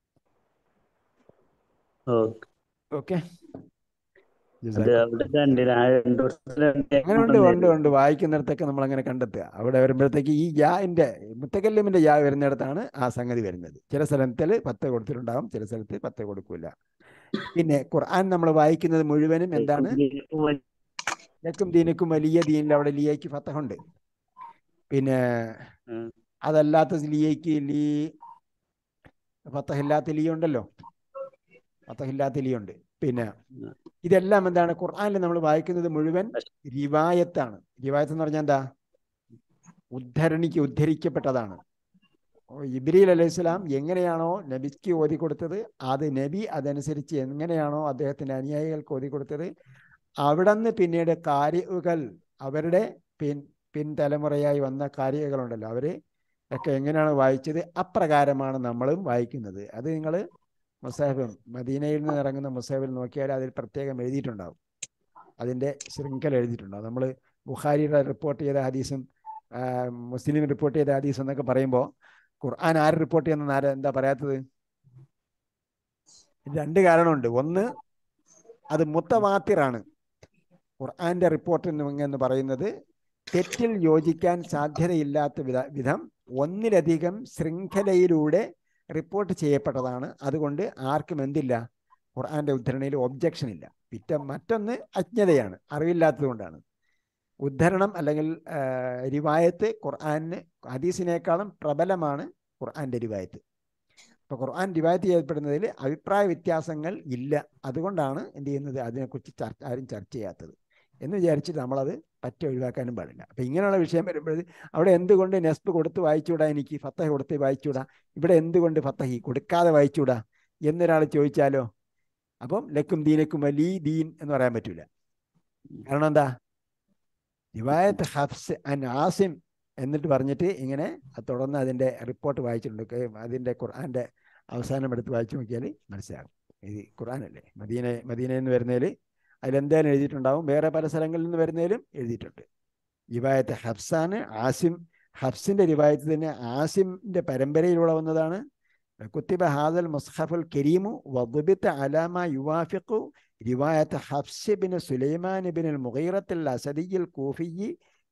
I: ഓക്കെ
A: ഓക്കെ
I: അത് അവിടെ കണ്ടില്ല ആ രണ്ട് വർഷത്തിലെ
A: അങ്ങനെ ഉണ്ട് ഉണ്ട് ഉണ്ട് വായിക്കുന്നിടത്തൊക്കെ നമ്മൾ അങ്ങനെ കണ്ടെത്തുക അവിടെ വരുമ്പോഴത്തേക്ക് ഈ യാന്റെ മുത്തക്കല്ലിമിന്റെ യാ വരുന്നിടത്താണ് ആ സംഗതി വരുന്നത് ചില സ്ഥലത്തിൽ പത്ത് കൊടുത്തിട്ടുണ്ടാവും ചില സ്ഥലത്ത് പത്ത് കൊടുക്കൂല പിന്നെ ഖുർആൻ നമ്മൾ വായിക്കുന്നത് മുഴുവനും എന്താണ് ലക്കും ദീനക്കും വലിയ ദീനിൽ അവിടെ ലിയയ്ക്ക് ഫത്തഹുണ്ട് പിന്നെ
I: ഉം.
A: അതല്ലാത്ത ലിയയ്ക്ക് ലീ ഫത്തഹില്ലാത്ത ലീ ഉണ്ടല്ലോ ഫത്തഹില്ലാത്ത ലീ ഉണ്ട് പിന്നെ
I: ഉം.
A: ഇതെല്ലാം എന്താണ് ഖുർആനിൽ നമ്മൾ വായിക്കുന്നത് മുഴുവൻ റിവായത്താണ് റിവായത്ത് എന്ന് പറഞ്ഞാൽ എന്താ ഉദ്ധരണിക്ക് ഉദ്ധരിക്കപ്പെട്ടതാണ് ഓ, ഇബ്രീൽ അലൈഹി സ്വലാം എങ്ങനെയാണോ നബിക്ക് ഓതി കൊടുത്തത് അത് നബി അതനുസരിച്ച് എങ്ങനെയാണോ അദ്ദേഹത്തിന്റെ അനുയായികൾക്ക് ഓതി കൊടുത്തത് അവിടുന്ന് പിന്നീട് കാര്യകൾ അവരുടെ പിൻ പിൻതലമുറയായി വന്ന കാര്യകളുണ്ടല്ലോ അവര് ഒക്കെ എങ്ങനെയാണ് വായിച്ചത് അപ്രകാരമാണ് നമ്മളും വായിക്കുന്നത് അത് നിങ്ങൾ മുസാഹിബും മദീനയിൽ നിന്ന് ഇറങ്ങുന്ന മുസാഹിബിൽ നോക്കിയാൽ അതിൽ പ്രത്യേകം എഴുതിയിട്ടുണ്ടാവും അതിൻ്റെ ശൃംഖല എഴുതിയിട്ടുണ്ടാവും നമ്മൾ ബുഖാരിയുടെ റിപ്പോർട്ട് ചെയ്ത ഹദീസും ആ, മുസ്ലിം റിപ്പോർട്ട് ചെയ്ത ഹദീസും എന്നൊക്കെ പറയുമ്പോൾ ഖുർആൻ ആര് റിപ്പോർട്ട് ചെയ്യുന്ന ആര് എന്താ പറയാത്തത് രണ്ട് കാരണമുണ്ട് ഒന്ന് അത് മുത്തവാത്തിറാണ് ഖുർആന്റെ റിപ്പോർട്ട് എന്ന് പറയുന്നത് തെറ്റിൽ യോജിക്കാൻ സാധ്യതയില്ലാത്ത വിധ വിധം ഒന്നിലധികം ശൃംഖലയിലൂടെ റിപ്പോർട്ട് ചെയ്യപ്പെട്ടതാണ് അതുകൊണ്ട് ആർക്കും എന്തില്ല ഖുർആന്റെ ഉദ്ധരണിയിൽ ഒബ്ജക്ഷൻ ഇല്ല പിറ്റ മറ്റൊന്ന് അജ്ഞതയാണ് അറിവില്ലാത്തത് കൊണ്ടാണ് ഉദ്ധരണം അല്ലെങ്കിൽ ആ, റിവായത്ത് ഖുർആന് ഹദീസിനേക്കാളും പ്രബലമാണ് ഖുർആന്റെ റിവായത്ത് ഇപ്പോൾ ഖുർആൻ റിവായത്ത് ചെയ്യപ്പെടുന്നതിൽ അഭിപ്രായ വ്യത്യാസങ്ങൾ ഇല്ല അതുകൊണ്ടാണ് എന്ത് ചെയ്യുന്നത് അതിനെക്കുറിച്ച് ചർച്ച ആരും ചർച്ച ചെയ്യാത്തത് എന്ന് വിചാരിച്ചിട്ട് നമ്മളത് പറ്റ ഒഴിവാക്കാനും പാടില്ല അപ്പം ഇങ്ങനെയുള്ള വിഷയം വരുമ്പോഴത് അവിടെ എന്തുകൊണ്ട് നെസ്ബ് കൊടുത്ത് വായിച്ചുകൂടാ എനിക്ക് ഫത്തഹ കൊടുത്ത് വായിച്ചുകൂടാ ഇവിടെ എന്തുകൊണ്ട് ഫത്തഹി കൊടുക്കാതെ വായിച്ചുകൂടാ എന്നൊരാൾ ചോദിച്ചാലോ അപ്പം ലക്കും ദീനക്കും വലി ദീൻ എന്ന് പറയാൻ പറ്റൂല കാരണം എന്താ റിവായത്ത് ഹഫ്സ് അൻ ആസിം എന്നിട്ട് പറഞ്ഞിട്ട് ഇങ്ങനെ അത് തുടർന്ന് അതിൻ്റെ റിപ്പോർട്ട് വായിച്ചിട്ടുണ്ട് ഒക്കെ അതിൻ്റെ ഖുർആൻ്റെ അവസാനം എടുത്ത് വായിച്ചു നോക്കിയാൽ മനസ്സിലാകും ഇത് ഖുർആനല്ലേ മദീന മദീനയിൽ നിന്ന് വരുന്നതിൽ അതിലെന്തായാലും എഴുതിയിട്ടുണ്ടാവും വേറെ പല സ്ഥലങ്ങളിൽ നിന്ന് വരുന്നതിലും എഴുതിയിട്ടുണ്ട് റിവായത്ത് ഹഫ്സാണ് ആസിം ഹഫ്സിൻ്റെ റിവായത്ത് തന്നെ ആസിമിൻ്റെ പരമ്പരയിലൂടെ വന്നതാണ് കുത്തിബ ഹാദൽ മുസ്ഹഫുൽ കരീമു വദുബിത്ത് അലാമ യുവാഫിഖു റിവായത്ത് ഹഫ്സ് ബിൻ സുലൈമാൻ ബിൻ മുഗീറത്തുൽ അസദിയിൽ കൂഫിയി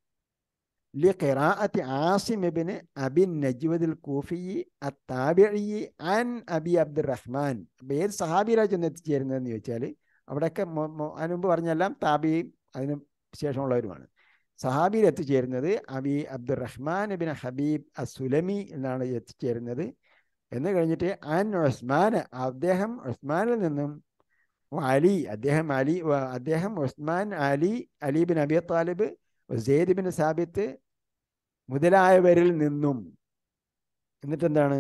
A: لقراءة عاصم بن أبي النجود الكوفي التابعي عن أبي عبد الرحمن അപ്പോൾ ഏത് സഹാബിയിലാണ് ചെന്ന് എത്തിച്ചേരുന്നതെന്ന് ചോദിച്ചാൽ അവിടെയൊക്കെ മൊ- മൊ- അതിന് മുമ്പ് പറഞ്ഞെല്ലാം താബിയും അതിന് ശേഷമുള്ളവരുമാണ് സഹാബിയിൽ എത്തിച്ചേരുന്നത് അബി അബ്ദുറഹ്മാൻ ബിൻ ഹബീബ് അസുലമി എന്നാണ് എത്തിച്ചേരുന്നത് എന്ന് കഴിഞ്ഞിട്ട് അൻ ഉസ്മാൻ അദ്ദേഹം ഉസ്മാനിൽ നിന്നും അലി അദ്ദേഹം അലി വ- അദ്ദേഹം ഉസ്മാൻ അലി അലി ബിൻ അബി താലിബ് സെയ്ദ് ബിൻ സാബിത്ത് മുതലായവരിൽ നിന്നും എന്നിട്ട് എന്താണ്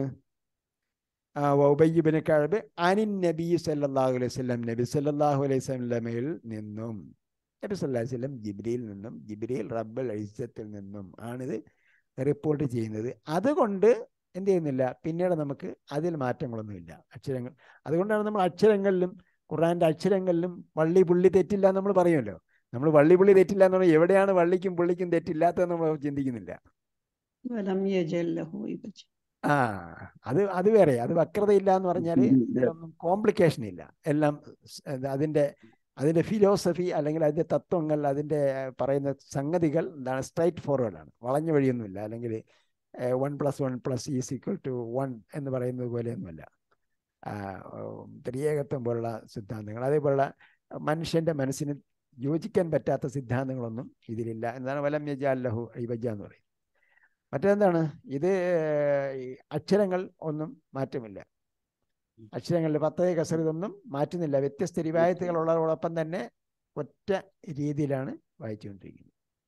A: വൗബയ്യബിന് കഴബ് അനിൻ നബി സല്ലല്ലാഹു അലൈഹി വസല്ലം നബി സല്ലല്ലാഹു അലൈഹി വസല്ലമയിൽ നിന്നും നബി സല്ലല്ലാഹു അലൈഹി വസല്ലം ജിബ്രിയിൽ നിന്നും ജിബ്രിയിൽ റബ്ബൽ ഇസ്സത്തിൽ നിന്നും ആണിത് റിപ്പോർട്ട് ചെയ്യുന്നത് അതുകൊണ്ട് എന്ത് ചെയ്യുന്നില്ല പിന്നീട് നമുക്ക് അതിൽ മാറ്റങ്ങളൊന്നുമില്ല അക്ഷരങ്ങൾ അതുകൊണ്ടാണ് നമ്മൾ അക്ഷരങ്ങളിലും ഖുറാന്റെ അക്ഷരങ്ങളിലും വള്ളി പുള്ളി തെറ്റില്ല എന്ന് നമ്മൾ പറയുമല്ലോ നമ്മൾ വള്ളി പുള്ളി തെറ്റില്ല എന്ന് പറഞ്ഞാൽ എവിടെയാണ് വള്ളിക്കും പുള്ളിക്കും തെറ്റില്ലാത്തതെന്ന് നമ്മൾ ചിന്തിക്കുന്നില്ല
D: വലം യജല്ലഹു ഇവജ
A: ആ അത് അത് വേറെ അത് വക്രതയില്ല എന്ന് പറഞ്ഞാൽ ഇതിലൊന്നും കോംപ്ലിക്കേഷൻ ഇല്ല എല്ലാം സ് അത് അതിൻ്റെ അതിൻ്റെ ഫിലോസഫി അല്ലെങ്കിൽ അതിൻ്റെ തത്വങ്ങൾ അതിൻ്റെ പറയുന്ന സംഗതികൾ എന്താണ് സ്ട്രൈറ്റ് ഫോർവേഡ് ആണ് വളഞ്ഞ വഴിയൊന്നുമില്ല അല്ലെങ്കിൽ one plus one plus is equal to one എന്ന് പറയുന്നത് പോലെയൊന്നുമല്ല ആ, ഉം, ത്രിയേകത്വം പോലുള്ള സിദ്ധാന്തങ്ങൾ അതേപോലുള്ള മനുഷ്യൻ്റെ മനസ്സിന് യോജിക്കാൻ പറ്റാത്ത സിദ്ധാന്തങ്ങളൊന്നും ഇതിലില്ല എന്താണ് വലം യജാലഹു ഇബജ എന്ന് പറയും മറ്റെന്താണ് ഇത് ഈ അക്ഷരങ്ങൾ ഒന്നും മാറ്റമില്ല അക്ഷരങ്ങളിൽ പത്തേ കസറിതൊന്നും മാറ്റുന്നില്ല വ്യത്യസ്ത റിവായത്തുകളുള്ളതോടൊപ്പം തന്നെ ഒറ്റ രീതിയിലാണ് വായിച്ചുകൊണ്ടിരിക്കുന്നത്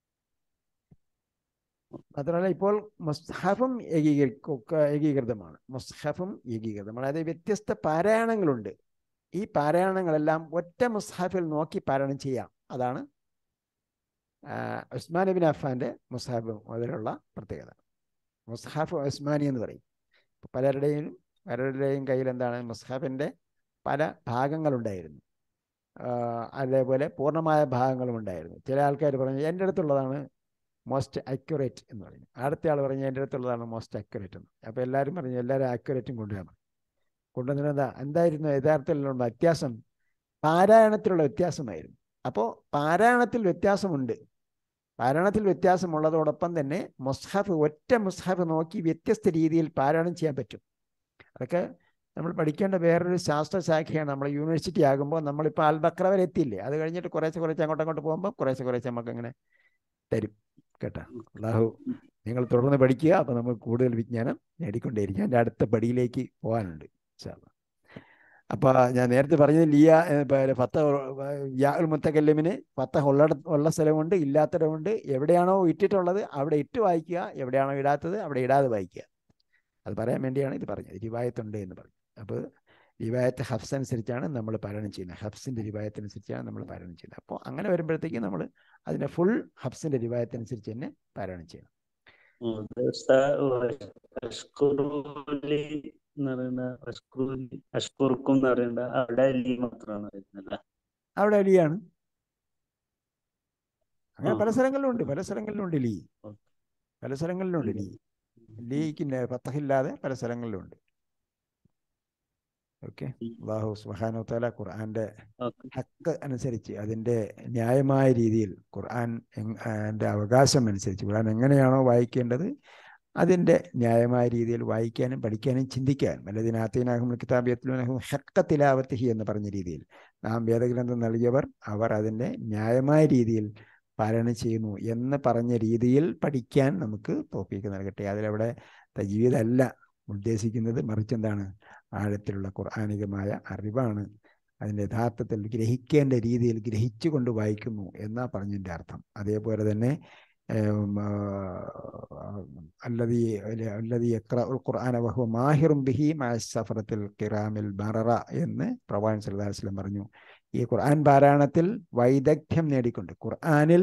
A: മാത്രമല്ല ഇപ്പോൾ മുസ്ഹഫും ഏകീകരി ഏകീകൃതമാണ് മുസ്ഹഫും ഏകീകൃതമാണ് അതായത് വ്യത്യസ്ത പാരായണങ്ങളുണ്ട് ഈ പാരായണങ്ങളെല്ലാം ഒറ്റ മുസ്ഹഫിൽ നോക്കി പാരായണം ചെയ്യാം അതാണ് ആ, ഉസ്മാൻ ബിൻ അഫാന്റെ മുസ്ഹാഫ് മുതലുള്ള പ്രത്യേകത മുസ്ഹാഫ് ഉസ്മാനി എന്ന് പറയും ഇപ്പൊ പലരുടെയും പലരുടെയും കയ്യിൽ എന്താണ് മുസ്ഹാഫിന്റെ പല ഭാഗങ്ങളുണ്ടായിരുന്നു ആ, അതേപോലെ പൂർണ്ണമായ ഭാഗങ്ങളും ഉണ്ടായിരുന്നു ചില ആൾക്കാർ പറഞ്ഞു എൻ്റെ അടുത്തുള്ളതാണ് മോസ്റ്റ് അക്യുറേറ്റ് എന്ന് പറഞ്ഞു അടുത്ത ആൾ പറഞ്ഞു എൻ്റെ അടുത്തുള്ളതാണ് മോസ്റ്റ് അക്യുറേറ്റ് എന്ന് അപ്പോൾ എല്ലാവരും പറഞ്ഞു എല്ലാവരും അക്യുറേറ്റും കൊണ്ടുവരണം കൊണ്ടുവന്നിട്ട് എന്താ എന്തായിരുന്നു യഥാർത്ഥത്തിലുള്ള വ്യത്യാസം പാരായണത്തിലുള്ള വ്യത്യാസമായിരുന്നു അപ്പോൾ പാരായണത്തിൽ വ്യത്യാസമുണ്ട് പാരായണത്തിൽ വ്യത്യാസമുള്ളതോടൊപ്പം തന്നെ മുസ്ഹഫ് ഒറ്റ മുസ്ഹഫ് നോക്കി വ്യത്യസ്ത രീതിയിൽ പാരായണം ചെയ്യാൻ പറ്റും അതൊക്കെ നമ്മൾ പഠിക്കേണ്ട വേറൊരു ശാസ്ത്രശാഖയാണ് നമ്മൾ യൂണിവേഴ്സിറ്റി ആകുമ്പോൾ നമ്മളിപ്പോൾ അൽബക്ര വരെ എത്തിയില്ലേ അത് കഴിഞ്ഞിട്ട് കുറേശ്ശെ കുറേശ്ശെ അങ്ങോട്ട് അങ്ങോട്ട് പോകുമ്പോൾ കുറേശ്ശെ കുറേശ്ശെ നമുക്ക് അങ്ങനെ തരും കേട്ടോ അള്ളാഹു നിങ്ങൾ തുടർന്ന് പഠിക്കുക അപ്പോൾ നമുക്ക് കൂടുതൽ വിജ്ഞാനം നേടിക്കൊണ്ടേയിരിക്കും എൻ്റെ അടുത്ത പടിയിലേക്ക് പോകാനുണ്ട് ഇൻഷാ അള്ളാ. അപ്പോൾ ഞാൻ നേരത്തെ പറഞ്ഞത് ലിയ ഏ, പ- ഫത്ത യാ ഉൽ മുത്തക്കല്ലിമിന് ഫത്ത ഉള്ള ഉള്ള സ്ഥലമുണ്ട് ഇല്ലാത്തിടമുണ്ട് എവിടെയാണോ ഇട്ടിട്ടുള്ളത് അവിടെ ഇട്ട് വായിക്കുക എവിടെയാണോ ഇടാത്തത് അവിടെ ഇടാതെ വായിക്കുക അത് പറയാൻ വേണ്ടിയാണ് ഇത് പറഞ്ഞത് റിവായത്തുണ്ട് എന്ന് പറഞ്ഞു അപ്പോൾ റിവായത്ത് ഹഫ്സ് അനുസരിച്ചാണ് നമ്മൾ പാരായണം ചെയ്യുന്നത് ഹഫ്സിൻ്റെ റിവായത്തനുസരിച്ചാണ് നമ്മൾ പാരായണം ചെയ്യുന്നത് അപ്പോൾ അങ്ങനെ വരുമ്പോഴത്തേക്കും നമ്മൾ അതിനെ ഫുൾ ഹഫ്സിൻ്റെ റിവായത്തനുസരിച്ച് തന്നെ പാരായണം ചെയ്യണം
I: ഉസ്താ- അഷ്കുറു ലി എന്ന് പറയുന്ന അഷ്കുറു അഷ്കുറുക്കും എന്ന് പറയണ്ട അവിടെ ലീ മാത്രമാണ് വരുന്നല്ല
A: അവിടെ അലിയാണ് അങ്ങനെ
I: ആ.
A: പല സ്ഥലങ്ങളിലും ഉണ്ട് പല സ്ഥലങ്ങളിലും ഉണ്ട് ലീ
I: ഓക്കെ.
A: പല സ്ഥലങ്ങളിലും ഉണ്ട് ലീ ലീക്ക് പത്തഹില്ലാതെ പല സ്ഥലങ്ങളിലും ഉണ്ട് ഓക്കെ അള്ളാഹു സുബ്ഹാനഹു വതആല ഖുർആന്റെ
I: ഓക്കെ
A: ഹക്ക് അനുസരിച്ച് അതിൻ്റെ ന്യായമായ രീതിയിൽ ഖുർആൻ എങ്- അതിൻ്റെ അവകാശം അനുസരിച്ച് ഖുർആൻ എങ്ങനെയാണോ വായിക്കേണ്ടത് അതിൻ്റെ ന്യായമായ രീതിയിൽ വായിക്കാനും പഠിക്കാനും ചിന്തിക്കാനും അല്ലതിനാത്തീനാഹും കിതാബിയത്തിലും ഹക്ക തിലാവത്തിഹി എന്ന് പറഞ്ഞ രീതിയിൽ നാം വേദഗ്രന്ഥം നൽകിയവർ അവർ അതിൻ്റെ ന്യായമായ രീതിയിൽ പാലനം ചെയ്യുന്നു എന്ന് പറഞ്ഞ രീതിയിൽ പഠിക്കാൻ നമുക്ക് തോപ്പിക്ക് നൽകട്ടെ അതിലവിടെ തജീവിതല്ല ഉദ്ദേശിക്കുന്നത് മറിച്ച് എന്താണ് ആഴത്തിലുള്ള ഖുർആാനികമായ അറിവാണ് അതിൻ്റെ യഥാർത്ഥത്തിൽ ഗ്രഹിക്കേണ്ട രീതിയിൽ ഗ്രഹിച്ചുകൊണ്ട് വായിക്കുന്നു എന്നാ പറഞ്ഞതിൻ്റെ അർത്ഥം അതേപോലെ തന്നെ ഏം, ആ, അല്ലതി അല്ലതി യക്ര ഉൽ ഖുർആന വഹു മാഹിറും ബിഹി സഫറത്തിൽ കിറാമിൽ ബററ എന്ന് പ്രവാൻ സല്ലല്ലാഹു അലൈഹി വസല്ലം പറഞ്ഞു ഈ ഖുർആൻ പാരായണത്തിൽ വൈദഗ്ധ്യം നേടിക്കൊണ്ട് ഖുർആനിൽ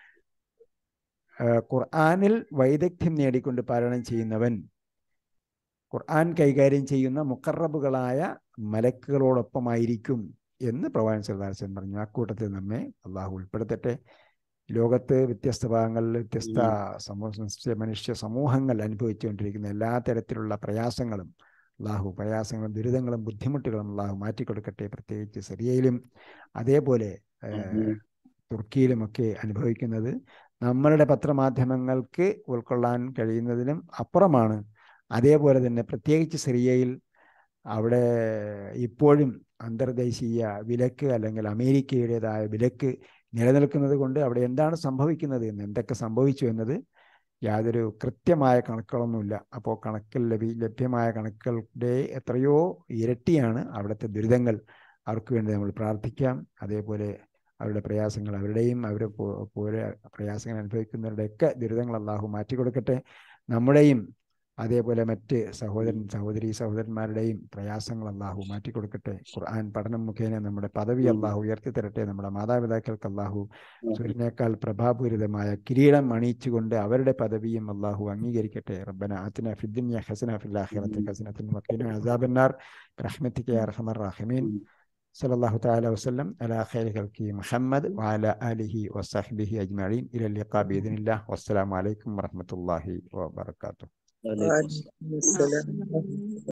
A: ആ, ഖുർആനിൽ വൈദഗ്ധ്യം നേടിക്കൊണ്ട് പാരായണം ചെയ്യുന്നവൻ ഖുർആൻ കൈകാര്യം ചെയ്യുന്ന മുക്കറബുകളായ മലക്കുകളോടൊപ്പമായിരിക്കും എന്ന് പ്രവാചകൻ സല്ലല്ലാഹു അലൈഹി വസല്ലം പറഞ്ഞു ആ കൂട്ടത്തിൽ നമ്മെ അള്ളാഹു ഉൾപ്പെടുത്തട്ടെ ലോകത്ത് വ്യത്യസ്ത ഭാഗങ്ങളിൽ വ്യത്യസ്ത സമൂഹ മനുഷ്യ സമൂഹങ്ങൾ അനുഭവിച്ചുകൊണ്ടിരിക്കുന്ന എല്ലാ തരത്തിലുള്ള പ്രയാസങ്ങളും അള്ളാഹു പ്രയാസങ്ങളും ദുരിതങ്ങളും ബുദ്ധിമുട്ടുകളും അള്ളാഹു മാറ്റിക്കൊടുക്കട്ടെ പ്രത്യേകിച്ച് സിറിയയിലും അതേപോലെ ഏഹ്, തുർക്കിയിലുമൊക്കെ അനുഭവിക്കുന്നത് നമ്മളുടെ പത്രമാധ്യമങ്ങൾക്ക് ഉൾക്കൊള്ളാൻ കഴിയുന്നതിനും അപ്പുറമാണ് അതേപോലെ തന്നെ പ്രത്യേകിച്ച് സിറിയയിൽ അവിടെ ഇപ്പോഴും അന്തർദേശീയ വിലക്ക് അല്ലെങ്കിൽ അമേരിക്കയുടേതായ വിലക്ക് നിലനിൽക്കുന്നത് കൊണ്ട് അവിടെ എന്താണ് സംഭവിക്കുന്നത് എന്ന് എന്തൊക്കെ സംഭവിച്ചു എന്നത് യാതൊരു കൃത്യമായ കണക്കുകളൊന്നുമില്ല അപ്പോൾ കണക്കിൽ ലഭി ലഭ്യമായ കണക്കുകളുടെ എത്രയോ ഇരട്ടിയാണ് അവിടുത്തെ ദുരിതങ്ങൾ അവർക്ക് വേണ്ടി നമ്മൾ പ്രാർത്ഥിക്കാം അതേപോലെ അവരുടെ പ്രയാസങ്ങൾ അവരുടെയും അവരെ പോ- പോലെ പ്രയാസങ്ങൾ അനുഭവിക്കുന്നവരുടെയൊക്കെ ദുരിതങ്ങൾ അള്ളാഹു മാറ്റിക്കൊടുക്കട്ടെ നമ്മുടെയും അതേപോലെ മറ്റ് സഹോദരൻ സഹോദരി സഹോദരന്മാരുടെയും പ്രയാസങ്ങൾ അള്ളാഹു മാറ്റിക്കൊടുക്കട്ടെ ഖുർആൻ പഠനം മുഖേന നമ്മുടെ പദവി അള്ളാഹു ഉയർത്തി തരട്ടെ നമ്മുടെ മാതാപിതാക്കൾക്ക് അള്ളാഹു സൂര്യനേക്കാൾ പ്രഭാപൂരിതമായ കിരീടം അണിയിച്ചുകൊണ്ട് അവരുടെ പദവിയും അള്ളാഹു അംഗീകരിക്കട്ടെ റബ്ബന ആത്തിന ഫിദ്ദുനിയ ഹസന ഫിൽ ആഖിറതി ഹസനത്തുൻ വഖിന അസാബന്നാർ برحمتك يا ارحم الراحمين صلى الله تعالى وسلم على خير خلقه محمد وعلى آله وصحبه أجمعين إلى اللقاء بإذن الله والسلام عليكم ورحمة الله وبركاته
I: വലൈക്കും അസ്സലാം.
C: വലൈക്കും അസ്സലാം